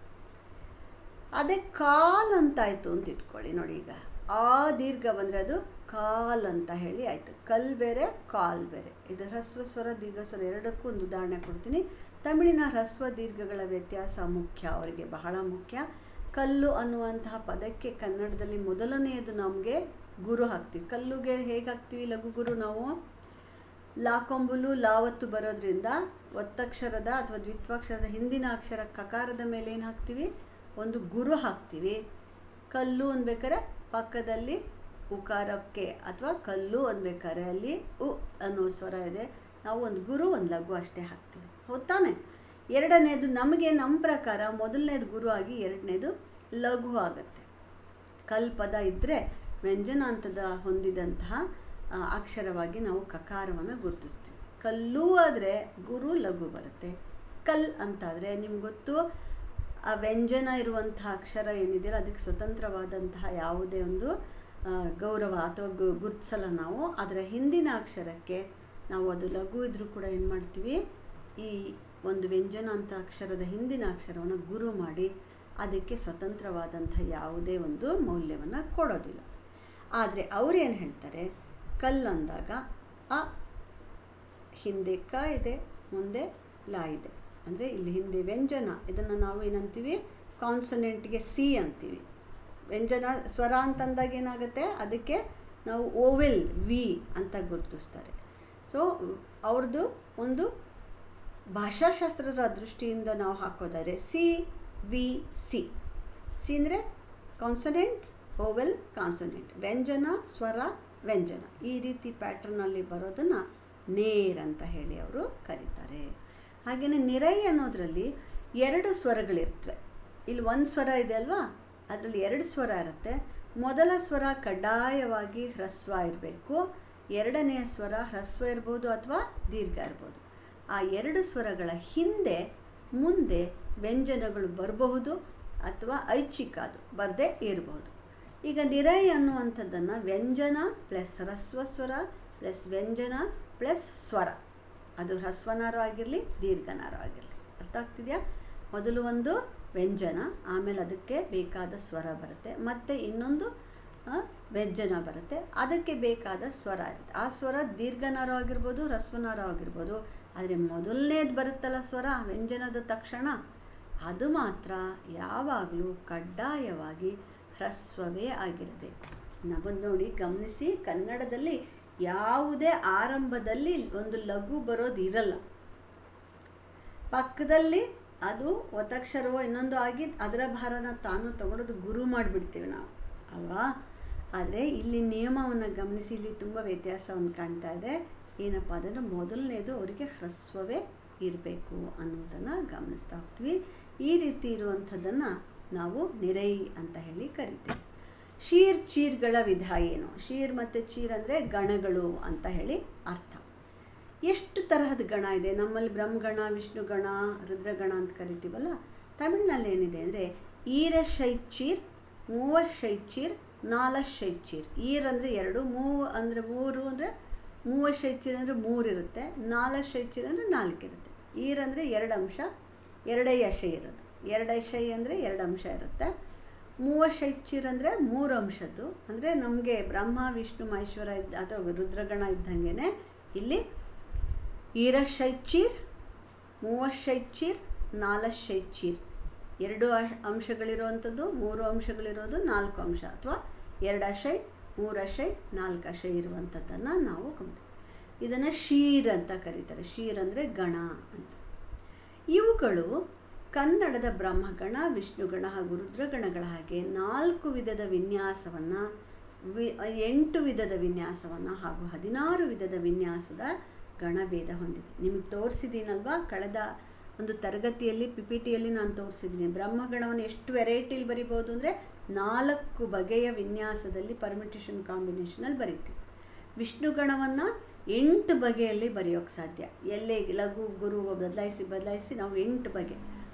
ಅದೇ ಕಾಲ್ ಅಂತಾಯ್ತು ಅಂತ ಇಟ್ಕೊಳ್ಳಿ ನೋಡಿ ಈಗ ಆ ದೀರ್ಘ ಬಂದರೆ ಅದು ಕಾಲ್ ಅಂತ ಹೇಳಿ ಆಯಿತು ಕಲ್ ಬೇರೆ ಕಾಲ್ ಬೇರೆ ಇದು ಹ್ರಸ್ವ ಸ್ವರ ದೀರ್ಘ ಸ್ವರ ಎರಡಕ್ಕೂ ಒಂದು ಉದಾಹರಣೆ ಕೊಡ್ತೀನಿ ತಮಿಳಿನ ಹ್ರಸ್ವ ದೀರ್ಘಗಳ ವ್ಯತ್ಯಾಸ ಮುಖ್ಯ ಅವರಿಗೆ ಬಹಳ ಮುಖ್ಯ ಕಲ್ಲು ಅನ್ನುವಂತಹ ಪದಕ್ಕೆ ಕನ್ನಡದಲ್ಲಿ ಮೊದಲನೆಯದು ನಮಗೆ ಗುರು ಹಾಕ್ತೀವಿ ಕಲ್ಲುಗೆ ಹೇಗೆ ಹಾಕ್ತೀವಿ ಲಘು ಗುರು ನಾವು ಲಾಕೊಂಬುಲು ಲಾವತ್ತು ಬರೋದ್ರಿಂದ ಒತ್ತಕ್ಷರದ ಅಥವಾ ದ್ವಿತ್ವಾಕ್ಷರದ ಹಿಂದಿನ ಅಕ್ಷರ ಕಕಾರದ ಮೇಲೆ ಏನು ಹಾಕ್ತೀವಿ ಒಂದು ಗುರು ಹಾಕ್ತೀವಿ ಕಲ್ಲು ಅನ್ಬೇಕಾರೆ ಪಕ್ಕದಲ್ಲಿ ಉಕಾರಕ್ಕೆ ಅಥವಾ ಕಲ್ಲು ಅನ್ಬೇಕಾರೆ ಅಲ್ಲಿ ಉ ಅನ್ನೋ ಸ್ವರ ಇದೆ ನಾವು ಒಂದು ಗುರು ಒಂದು ಲಘು ಅಷ್ಟೇ ಹಾಕ್ತೀವಿ ಹೊತ್ತಾನೆ ಎರಡನೇದು ನಮಗೆ ನಮ್ಮ ಪ್ರಕಾರ ಮೊದಲನೇದು ಗುರು ಆಗಿ ಎರಡನೇದು ಲಘು ಆಗುತ್ತೆ ಕಲ್ ಪದ ಇದ್ದರೆ ವ್ಯಂಜನಾಂತದ ಹೊಂದಿದಂತಹ ಆ, ಅಕ್ಷರವಾಗಿ ನಾವು ಕಕಾರವನ್ನು ಗುರುತಿಸ್ತೀವಿ ಕಲ್ಲು ಆದರೆ ಗುರು ಲಘು ಬರುತ್ತೆ ಕಲ್ ಅಂತಾದರೆ ನಿಮ್ಗೆ ಗೊತ್ತು ಆ ವ್ಯಂಜನ ಇರುವಂತಹ ಅಕ್ಷರ ಏನಿದೆಯಲ್ಲ ಅದಕ್ಕೆ ಸ್ವತಂತ್ರವಾದಂತಹ ಯಾವುದೇ ಒಂದು ಆ, ಗೌರವ ಅಥವಾ ಗು ಗುರುತಿಸಲ್ಲ ನಾವು ಅದರ ಹಿಂದಿನ ಅಕ್ಷರಕ್ಕೆ ನಾವು ಅದು ಲಘು ಇದ್ರೂ ಕೂಡ ಏನು ಮಾಡ್ತೀವಿ ಈ ಒಂದು ವ್ಯಂಜನ ಅಂತ ಅಕ್ಷರದ ಹಿಂದಿನ ಅಕ್ಷರವನ್ನು ಗುರು ಮಾಡಿ ಅದಕ್ಕೆ ಸ್ವತಂತ್ರವಾದಂಥ ಯಾವುದೇ ಒಂದು ಮೌಲ್ಯವನ್ನು ಕೊಡೋದಿಲ್ಲ ಆದರೆ ಅವ್ರೇನು ಹೇಳ್ತಾರೆ ಕಲ್ ಅಂದಾಗ ಅ ಹಿಂದೆ ಕ ಇದೆ ಮುಂದೆ ಲಾ ಇದೆ ಅಂದರೆ ಇಲ್ಲಿ ಹಿಂದೆ ವ್ಯಂಜನ ಇದನ್ನು ನಾವು ಏನಂತೀವಿ ಕಾನ್ಸನೆಂಟ್ಗೆ ಸಿ ಅಂತೀವಿ ವ್ಯಂಜನ ಸ್ವರ ಅಂತಂದಾಗ ಏನಾಗುತ್ತೆ ಅದಕ್ಕೆ ನಾವು ಓವೆಲ್ ವಿ ಅಂತ ಗುರುತಿಸ್ತಾರೆ ಸೊ ಅವ್ರದ್ದು ಒಂದು ಭಾಷಾಶಾಸ್ತ್ರದ ದೃಷ್ಟಿಯಿಂದ ನಾವು ಹಾಕೋದಾದ್ರೆ ಸಿ ವಿ ಸಿ ಸಿ ಅಂದರೆ ಕಾನ್ಸನೆಂಟ್ ಓವೆಲ್ ಕಾನ್ಸನೆಂಟ್ ವ್ಯಂಜನ ಸ್ವರ ವ್ಯಂಜನ ಈ ರೀತಿ ಪ್ಯಾಟ್ರನಲ್ಲಿ ಬರೋದನ್ನು ನೇರ್ ಅಂತ ಹೇಳಿ ಅವರು ಕರೀತಾರೆ ಹಾಗೆಯೇ ನಿರೈ ಅನ್ನೋದರಲ್ಲಿ ಎರಡು ಸ್ವರಗಳಿರ್ತವೆ ಇಲ್ಲಿ ಒಂದು ಸ್ವರ ಇದೆ ಅಲ್ವಾ ಅದರಲ್ಲಿ ಎರಡು ಸ್ವರ ಇರುತ್ತೆ ಮೊದಲ ಸ್ವರ ಕಡ್ಡಾಯವಾಗಿ ಹ್ರಸ್ವ ಇರಬೇಕು ಎರಡನೆಯ ಸ್ವರ ಹ್ರಸ್ವ ಇರ್ಬೋದು ಅಥವಾ ದೀರ್ಘ ಇರ್ಬೋದು ಆ ಎರಡು ಸ್ವರಗಳ ಹಿಂದೆ ಮುಂದೆ ವ್ಯಂಜನಗಳು ಬರಬಹುದು ಅಥವಾ ಐಚ್ಛಿಕ ಅದು ಬರದೇ ಇರಬಹುದು ಈಗ ನಿರೈ ಅನ್ನುವಂಥದ್ದನ್ನು ವ್ಯಂಜನ ಪ್ಲಸ್ ಹ್ರಸ್ವ ಸ್ವರ ಪ್ಲಸ್ ವ್ಯಂಜನ ಪ್ಲಸ್ ಸ್ವರ ಅದು ಹ್ರಸ್ವನಾರು ಆಗಿರಲಿ ದೀರ್ಘನಾರು ಆಗಿರಲಿ ಅರ್ಥ ಆಗ್ತಿದೆಯಾ ಮೊದಲು ಒಂದು ವ್ಯಂಜನ ಆಮೇಲೆ ಅದಕ್ಕೆ ಬೇಕಾದ ಸ್ವರ ಬರುತ್ತೆ ಮತ್ತು ಇನ್ನೊಂದು ಆ, ವ್ಯಂಜನ ಬರುತ್ತೆ ಅದಕ್ಕೆ ಬೇಕಾದ ಸ್ವರ ಇರುತ್ತೆ ಆ ಸ್ವರ ದೀರ್ಘನಾರು ಆಗಿರ್ಬೋದು ಹ್ರಸ್ವನಾರು ಆಗಿರ್ಬೋದು ಆದರೆ ಮೊದಲನೇದು ಬರುತ್ತಲ್ಲ ಸ್ವರ ವ್ಯಂಜನದ ತಕ್ಷಣ ಅದು ಮಾತ್ರ ಯಾವಾಗಲೂ ಕಡ್ಡಾಯವಾಗಿ ಹ್ರಸ್ವವೇ ಆಗಿರಬೇಕು ನಾವು ನೋಡಿ ಗಮನಿಸಿ ಕನ್ನಡದಲ್ಲಿ ಯಾವುದೇ ಆರಂಭದಲ್ಲಿ ಒಂದು ಲಘು ಬರೋದು ಇರಲ್ಲ ಪಕ್ಕದಲ್ಲಿ ಅದು ಒತ್ತಕ್ಷರವೋ ಇನ್ನೊಂದು ಆಗಿ ಅದರ ಭಾರನ ತಾನು ತಗೊಳೋದು ಗುರು ಮಾಡಿಬಿಡ್ತೀವಿ ನಾವು ಅಲ್ವಾ ಆದರೆ ಇಲ್ಲಿ ನಿಯಮವನ್ನು ಗಮನಿಸಿ ಇಲ್ಲಿ ತುಂಬ ವ್ಯತ್ಯಾಸವನ್ನು ಕಾಣ್ತಾ ಇದೆ ಏನಪ್ಪ ಅಂದರೆ ಮೊದಲನೇದು ಅವರಿಗೆ ಹ್ರಸ್ವವೇ ಇರಬೇಕು ಅನ್ನೋದನ್ನು ಗಮನಿಸ್ತಾ ಹೋಗ್ತೀವಿ ಈ ರೀತಿ ಇರುವಂಥದ್ದನ್ನು ನಾವು ನಿರೈ ಅಂತ ಹೇಳಿ ಕರಿತೀವಿ ಶೀರ್ ಚೀರ್ಗಳ ವಿಧ ಏನು ಶೀರ್ ಮತ್ತು ಚೀರ್ ಅಂದರೆ ಗಣಗಳು ಅಂತ ಹೇಳಿ ಅರ್ಥ ಎಷ್ಟು ತರಹದ ಗಣ ಇದೆ ನಮ್ಮಲ್ಲಿ ಬ್ರಹ್ಮಗಣ ವಿಷ್ಣುಗಣ ರುದ್ರಗಣ ಅಂತ ಕರಿತೀವಲ್ಲ ತಮಿಳಿನಲ್ಲಿ ಏನಿದೆ ಅಂದರೆ ಈರ ಶೈಚೀರ್ ಮೂವ ಶೈಚೀರ್ ನಾಲ ಶೈಚೀರ್ ಈರ್ ಅಂದರೆ ಎರಡು ಮೂವು ಅಂದರೆ ಮೂರು ಅಂದರೆ ಮೂವ ಶೈಚೀರ್ ಅಂದರೆ ಮೂರಿರುತ್ತೆ ನಾಲ ಶೈಚೀರ್ ಅಂದರೆ ನಾಲ್ಕು ಇರುತ್ತೆ ಈರ್ ಅಂದರೆ ಎರಡು ಅಂಶ ಎರಡೇ ಶೈ ಇರೋದು ಎರಡೇ ಶೈ ಅಂದರೆ ಎರಡು ಅಂಶ ಇರುತ್ತೆ ಮೂವ ಶೈಚೀರ್ ಅಂದರೆ ಮೂರು ಅಂಶದ್ದು ಅಂದರೆ ನಮಗೆ ಬ್ರಹ್ಮ ವಿಷ್ಣು ಮಹೇಶ್ವರ ಇದ್ದ ಅಥವಾ ರುದ್ರಗಣ ಇದ್ದಂಗೆ ಇಲ್ಲಿ ಈರಶೈಚೀರ್ ಮೂವಶೈಚೀರ್ ನಾಲ್ಕಶೈಚೀರ್ ಎರಡು ಅಶ್- ಅಂಶಗಳಿರುವಂಥದ್ದು ಮೂರು ಅಂಶಗಳಿರೋದು ನಾಲ್ಕು ಅಂಶ ಅಥವಾ ಎರಡು ಅಶೈ ಮೂರು ಅಶೈ ನಾಲ್ಕು ಅಶೈ ಇರುವಂಥದ್ದನ್ನು ನಾವು ಗಮನ ಇದನ್ನು ಶೀರ್ ಅಂತ ಕರೀತಾರೆ ಶೀರ್ ಅಂದರೆ ಗಣ ಅಂತ ಇವುಗಳು ಕನ್ನಡದ ಬ್ರಹ್ಮಗಣ ವಿಷ್ಣುಗಣ ಹಾಗೂ ರುದ್ರಗಣಗಳ ಹಾಗೆ ನಾಲ್ಕು ವಿಧದ ವಿನ್ಯಾಸವನ್ನು ವಿ ಎಂಟು ವಿಧದ ವಿನ್ಯಾಸವನ್ನು ಹಾಗೂ ಹದಿನಾರು ವಿಧದ ವಿನ್ಯಾಸದ ಗಣಭೇದ ಹೊಂದಿದೆ ನಿಮಗೆ ತೋರಿಸಿದ್ದೀನಲ್ವಾ ಕಳೆದ ಒಂದು ತರಗತಿಯಲ್ಲಿ ಪಿ ಪಿ ಟಿಯಲ್ಲಿ ನಾನು ತೋರಿಸಿದ್ದೀನಿ ಬ್ರಹ್ಮಗಣವನ್ನು ಎಷ್ಟು ವೆರೈಟಿಲಿ ಬರಿಬೋದು ಅಂದರೆ ನಾಲ್ಕು ಬಗೆಯ ವಿನ್ಯಾಸದಲ್ಲಿ ಪರ್ಮಿಟೇಷನ್ ಕಾಂಬಿನೇಷನಲ್ಲಿ ಬರಿತೀವಿ ವಿಷ್ಣುಗಣವನ್ನು ಎಂಟು ಬಗೆಯಲ್ಲಿ ಬರೆಯೋಕ್ಕೆ ಸಾಧ್ಯ ಎಲ್ಲೇ ಲಘು ಗುರು ಬದಲಾಯಿಸಿ ಬದಲಾಯಿಸಿ ನಾವು ಎಂಟು ಬಗೆ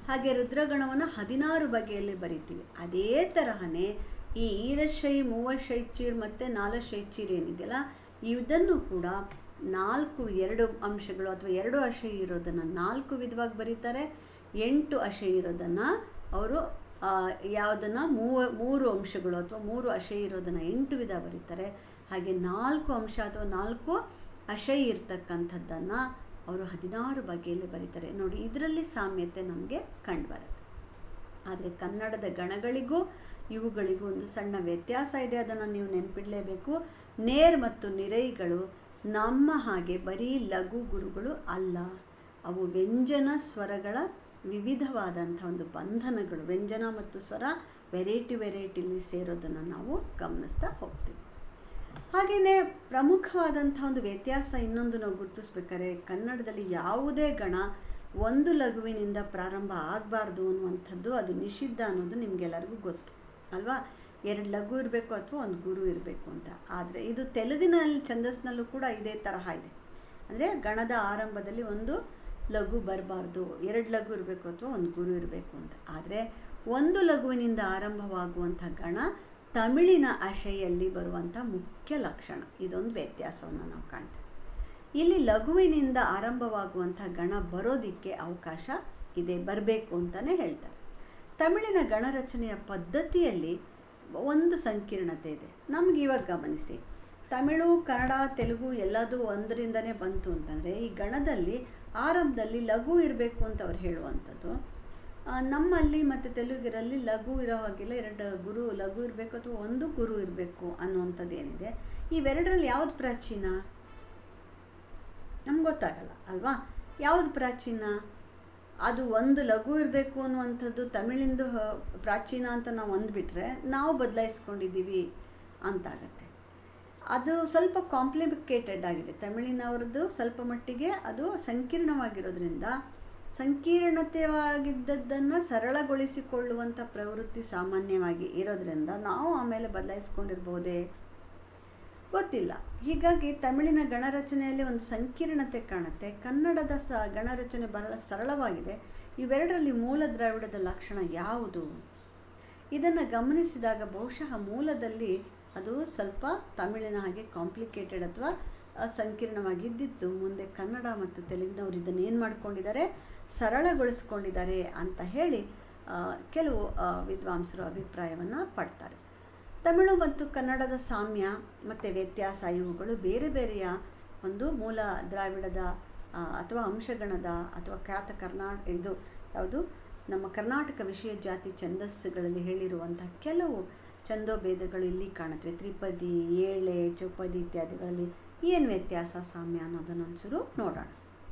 ಹಾಗೆ ರುದ್ರಗಣವನ್ನು ಹದಿನಾರು ಬಗೆಯಲ್ಲಿ ಬರಿತೀವಿ ಅದೇ ತರಹನೇ ಈ ಈರಶೈ ಮೂವಶೈಚೀರ್ ಮತ್ತು ನಾಲಶೈಚೀರ್ ಏನಿದೆಯಲ್ಲ ಇದನ್ನು ಕೂಡ ನಾಲ್ಕು ಎರಡು ಅಂಶಗಳು ಅಥವಾ ಎರಡು ಅಶೈ ಇರೋದನ್ನು ನಾಲ್ಕು ವಿಧವಾಗಿ ಬರೀತಾರೆ ಎಂಟು ಅಶೈ ಇರೋದನ್ನು ಅವರು ಯಾವುದನ್ನು ಮೂವ ಮೂರು ಅಂಶಗಳು ಅಥವಾ ಮೂರು ಅಶೈ ಇರೋದನ್ನು ಎಂಟು ವಿಧ ಬರೀತಾರೆ ಹಾಗೆ ನಾಲ್ಕು ಅಂಶ ಅಥವಾ ನಾಲ್ಕು ಅಶೈ ಇರ್ತಕ್ಕಂಥದ್ದನ್ನು ಅವರು ಹದಿನಾರು ಬಗೆಯಲ್ಲಿ ಬರೀತಾರೆ ನೋಡಿ ಇದರಲ್ಲಿ ಸಾಮ್ಯತೆ ನಮಗೆ ಕಂಡುಬರುತ್ತೆ ಆದರೆ ಕನ್ನಡದ ಗಣಗಳಿಗೂ ಇವುಗಳಿಗೂ ಒಂದು ಸಣ್ಣ ವ್ಯತ್ಯಾಸ ಇದೆ ಅದನ್ನು ನೀವು ನೆನಪಿಡಲೇಬೇಕು ನೇರ್ ಮತ್ತು ನಿರೈಗಳು ನಮ್ಮ ಹಾಗೆ ಬರೀ ಲಘು ಗುರುಗಳು ಅಲ್ಲ ಅವು ವ್ಯಂಜನ ಸ್ವರಗಳ ವಿವಿಧವಾದಂಥ ಒಂದು ಬಂಧನಗಳು ವ್ಯಂಜನ ಮತ್ತು ಸ್ವರ ವೆರೈಟಿ ವೆರೈಟಿಲಿ ಸೇರೋದನ್ನು ನಾವು ಗಮನಿಸ್ತಾ ಹೋಗ್ತೀವಿ ಹಾಗೆಯೇ ಪ್ರಮುಖವಾದಂಥ ಒಂದು ವ್ಯತ್ಯಾಸ ಇನ್ನೊಂದು ನಾವು ಗುರುತಿಸ್ಬೇಕಾದ್ರೆ ಕನ್ನಡದಲ್ಲಿ ಯಾವುದೇ ಗಣ ಒಂದು ಲಘುವಿನಿಂದ ಪ್ರಾರಂಭ ಆಗಬಾರ್ದು ಅನ್ನುವಂಥದ್ದು ಅದು ನಿಷಿದ್ಧ ಅನ್ನೋದು ನಿಮಗೆಲ್ಲರಿಗೂ ಗೊತ್ತು ಅಲ್ವಾ ಎರಡು ಲಘು ಇರಬೇಕು ಅಥವಾ ಒಂದು ಗುರು ಇರಬೇಕು ಅಂತ ಆದರೆ ಇದು ತೆಲುಗಿನಲ್ಲಿ ಛಂದಸ್ನಲ್ಲೂ ಕೂಡ ಇದೇ ತರಹ ಇದೆ ಅಂದರೆ ಗಣದ ಆರಂಭದಲ್ಲಿ ಒಂದು ಲಘು ಬರಬಾರ್ದು ಎರಡು ಲಘು ಇರಬೇಕು ಅಥವಾ ಒಂದು ಗುರು ಇರಬೇಕು ಅಂತ ಆದರೆ ಒಂದು ಲಘುವಿನಿಂದ ಆರಂಭವಾಗುವಂಥ ಗಣ ತಮಿಳಿನ ಆಶೆಯಲ್ಲಿ ಬರುವಂಥ ಮುಖ್ಯ ಲಕ್ಷಣ ಇದೊಂದು ವ್ಯತ್ಯಾಸವನ್ನು ನಾವು ಕಾಣ್ತೇವೆ ಇಲ್ಲಿ ಲಘುವಿನಿಂದ ಆರಂಭವಾಗುವಂಥ ಗಣ ಬರೋದಕ್ಕೆ ಅವಕಾಶ ಇದೆ ಬರಬೇಕು ಅಂತಲೇ ಹೇಳ್ತಾರೆ ತಮಿಳಿನ ಗಣರಚನೆಯ ಪದ್ಧತಿಯಲ್ಲಿ ಒಂದು ಸಂಕೀರ್ಣತೆ ಇದೆ ನಮ್ಗೆ ಇವಾಗ ಗಮನಿಸಿ ತಮಿಳು ಕನ್ನಡ ತೆಲುಗು ಎಲ್ಲದೂ ಒಂದರಿಂದನೇ ಬಂತು ಅಂತಂದರೆ ಈ ಗಣದಲ್ಲಿ ಆರಂಭದಲ್ಲಿ ಲಘು ಇರಬೇಕು ಅಂತ ಅವ್ರು ಹೇಳುವಂಥದ್ದು ನಮ್ಮಲ್ಲಿ ಮತ್ತು ತೆಲುಗಿರಲ್ಲಿ ಲಘು ಇರೋ ಹಾಗಿಲ್ಲ ಎರಡು ಗುರು ಲಘು ಇರಬೇಕು ಅಥವಾ ಒಂದು ಗುರು ಇರಬೇಕು ಅನ್ನುವಂಥದ್ದು ಏನಿದೆ ಇವೆರಡರಲ್ಲಿ ಯಾವುದು ಪ್ರಾಚೀನ ನಮ್ಗೆ ಗೊತ್ತಾಗಲ್ಲ ಅಲ್ವಾ ಯಾವುದು ಪ್ರಾಚೀನ ಅದು ಒಂದು ಲಘು ಇರಬೇಕು ಅನ್ನುವಂಥದ್ದು ತಮಿಳಿಂದು ಪ್ರಾಚೀನ ಅಂತ ನಾವು ಅಂದ್ಬಿಟ್ರೆ ನಾವು ಬದಲಾಯಿಸ್ಕೊಂಡಿದ್ದೀವಿ ಅಂತಾಗತ್ತೆ ಅದು ಸ್ವಲ್ಪ ಕಾಂಪ್ಲಿಕೇಟೆಡ್ ಆಗಿದೆ ತಮಿಳಿನವ್ರದ್ದು ಸ್ವಲ್ಪ ಮಟ್ಟಿಗೆ ಅದು ಸಂಕೀರ್ಣವಾಗಿರೋದ್ರಿಂದ ಸಂಕೀರ್ಣತೆಯಾಗಿದ್ದದ್ದನ್ನು ಸರಳಗೊಳಿಸಿಕೊಳ್ಳುವಂಥ ಪ್ರವೃತ್ತಿ ಸಾಮಾನ್ಯವಾಗಿ ಇರೋದ್ರಿಂದ ನಾವು ಆಮೇಲೆ ಬದಲಾಯಿಸ್ಕೊಂಡಿರ್ಬೋದೇ ಗೊತ್ತಿಲ್ಲ ಹೀಗಾಗಿ ತಮಿಳಿನ ಗಣರಚನೆಯಲ್ಲಿ ಒಂದು ಸಂಕೀರ್ಣತೆ ಕಾಣುತ್ತೆ ಕನ್ನಡದ ಸ ಗಣರಚನೆ ಬಹಳ ಸರಳವಾಗಿದೆ ಇವೆರಡರಲ್ಲಿ ಮೂಲ ದ್ರಾವಿಡದ ಲಕ್ಷಣ ಯಾವುದು ಇದನ್ನು ಗಮನಿಸಿದಾಗ ಬಹುಶಃ ಮೂಲದಲ್ಲಿ ಅದು ಸ್ವಲ್ಪ ತಮಿಳಿನ ಹಾಗೆ ಕಾಂಪ್ಲಿಕೇಟೆಡ್ ಅಥವಾ ಸಂಕೀರ್ಣವಾಗಿದ್ದಿತ್ತು ಮುಂದೆ ಕನ್ನಡ ಮತ್ತು ತೆಲುಗಿನವರು ಇದನ್ನು ಏನು ಮಾಡ್ಕೊಂಡಿದ್ದಾರೆ ಸರಳಗೊಳಿಸ್ಕೊಂಡಿದ್ದಾರೆ ಅಂತ ಹೇಳಿ ಕೆಲವು ವಿದ್ವಾಂಸರು ಅಭಿಪ್ರಾಯವನ್ನು ಪಡ್ತಾರೆ ತಮಿಳು ಮತ್ತು ಕನ್ನಡದ ಸಾಮ್ಯ ಮತ್ತು ವ್ಯತ್ಯಾಸ ಇವುಗಳು ಬೇರೆ ಬೇರೆಯ ಒಂದು ಮೂಲ ದ್ರಾವಿಡದ ಅಥವಾ ಅಂಶಗಣದ ಅಥವಾ ಖ್ಯಾತ ಕರ್ನಾ ಇದು ಯಾವುದು ನಮ್ಮ ಕರ್ನಾಟಕ ವಿಷಯ ಜಾತಿ ಛಂದಸ್ಸುಗಳಲ್ಲಿ ಹೇಳಿರುವಂಥ ಕೆಲವು ಛಂದೋಭೇದಗಳು ಇಲ್ಲಿ ಕಾಣುತ್ತವೆ ತ್ರಿಪದಿ ಏಳೆ ಚೌಪದಿ ಇತ್ಯಾದಿಗಳಲ್ಲಿ ಏನು ವ್ಯತ್ಯಾಸ ಸಾಮ್ಯ ಅನ್ನೋದನ್ನು ಒಂಚೂರು ನೋಡೋಣ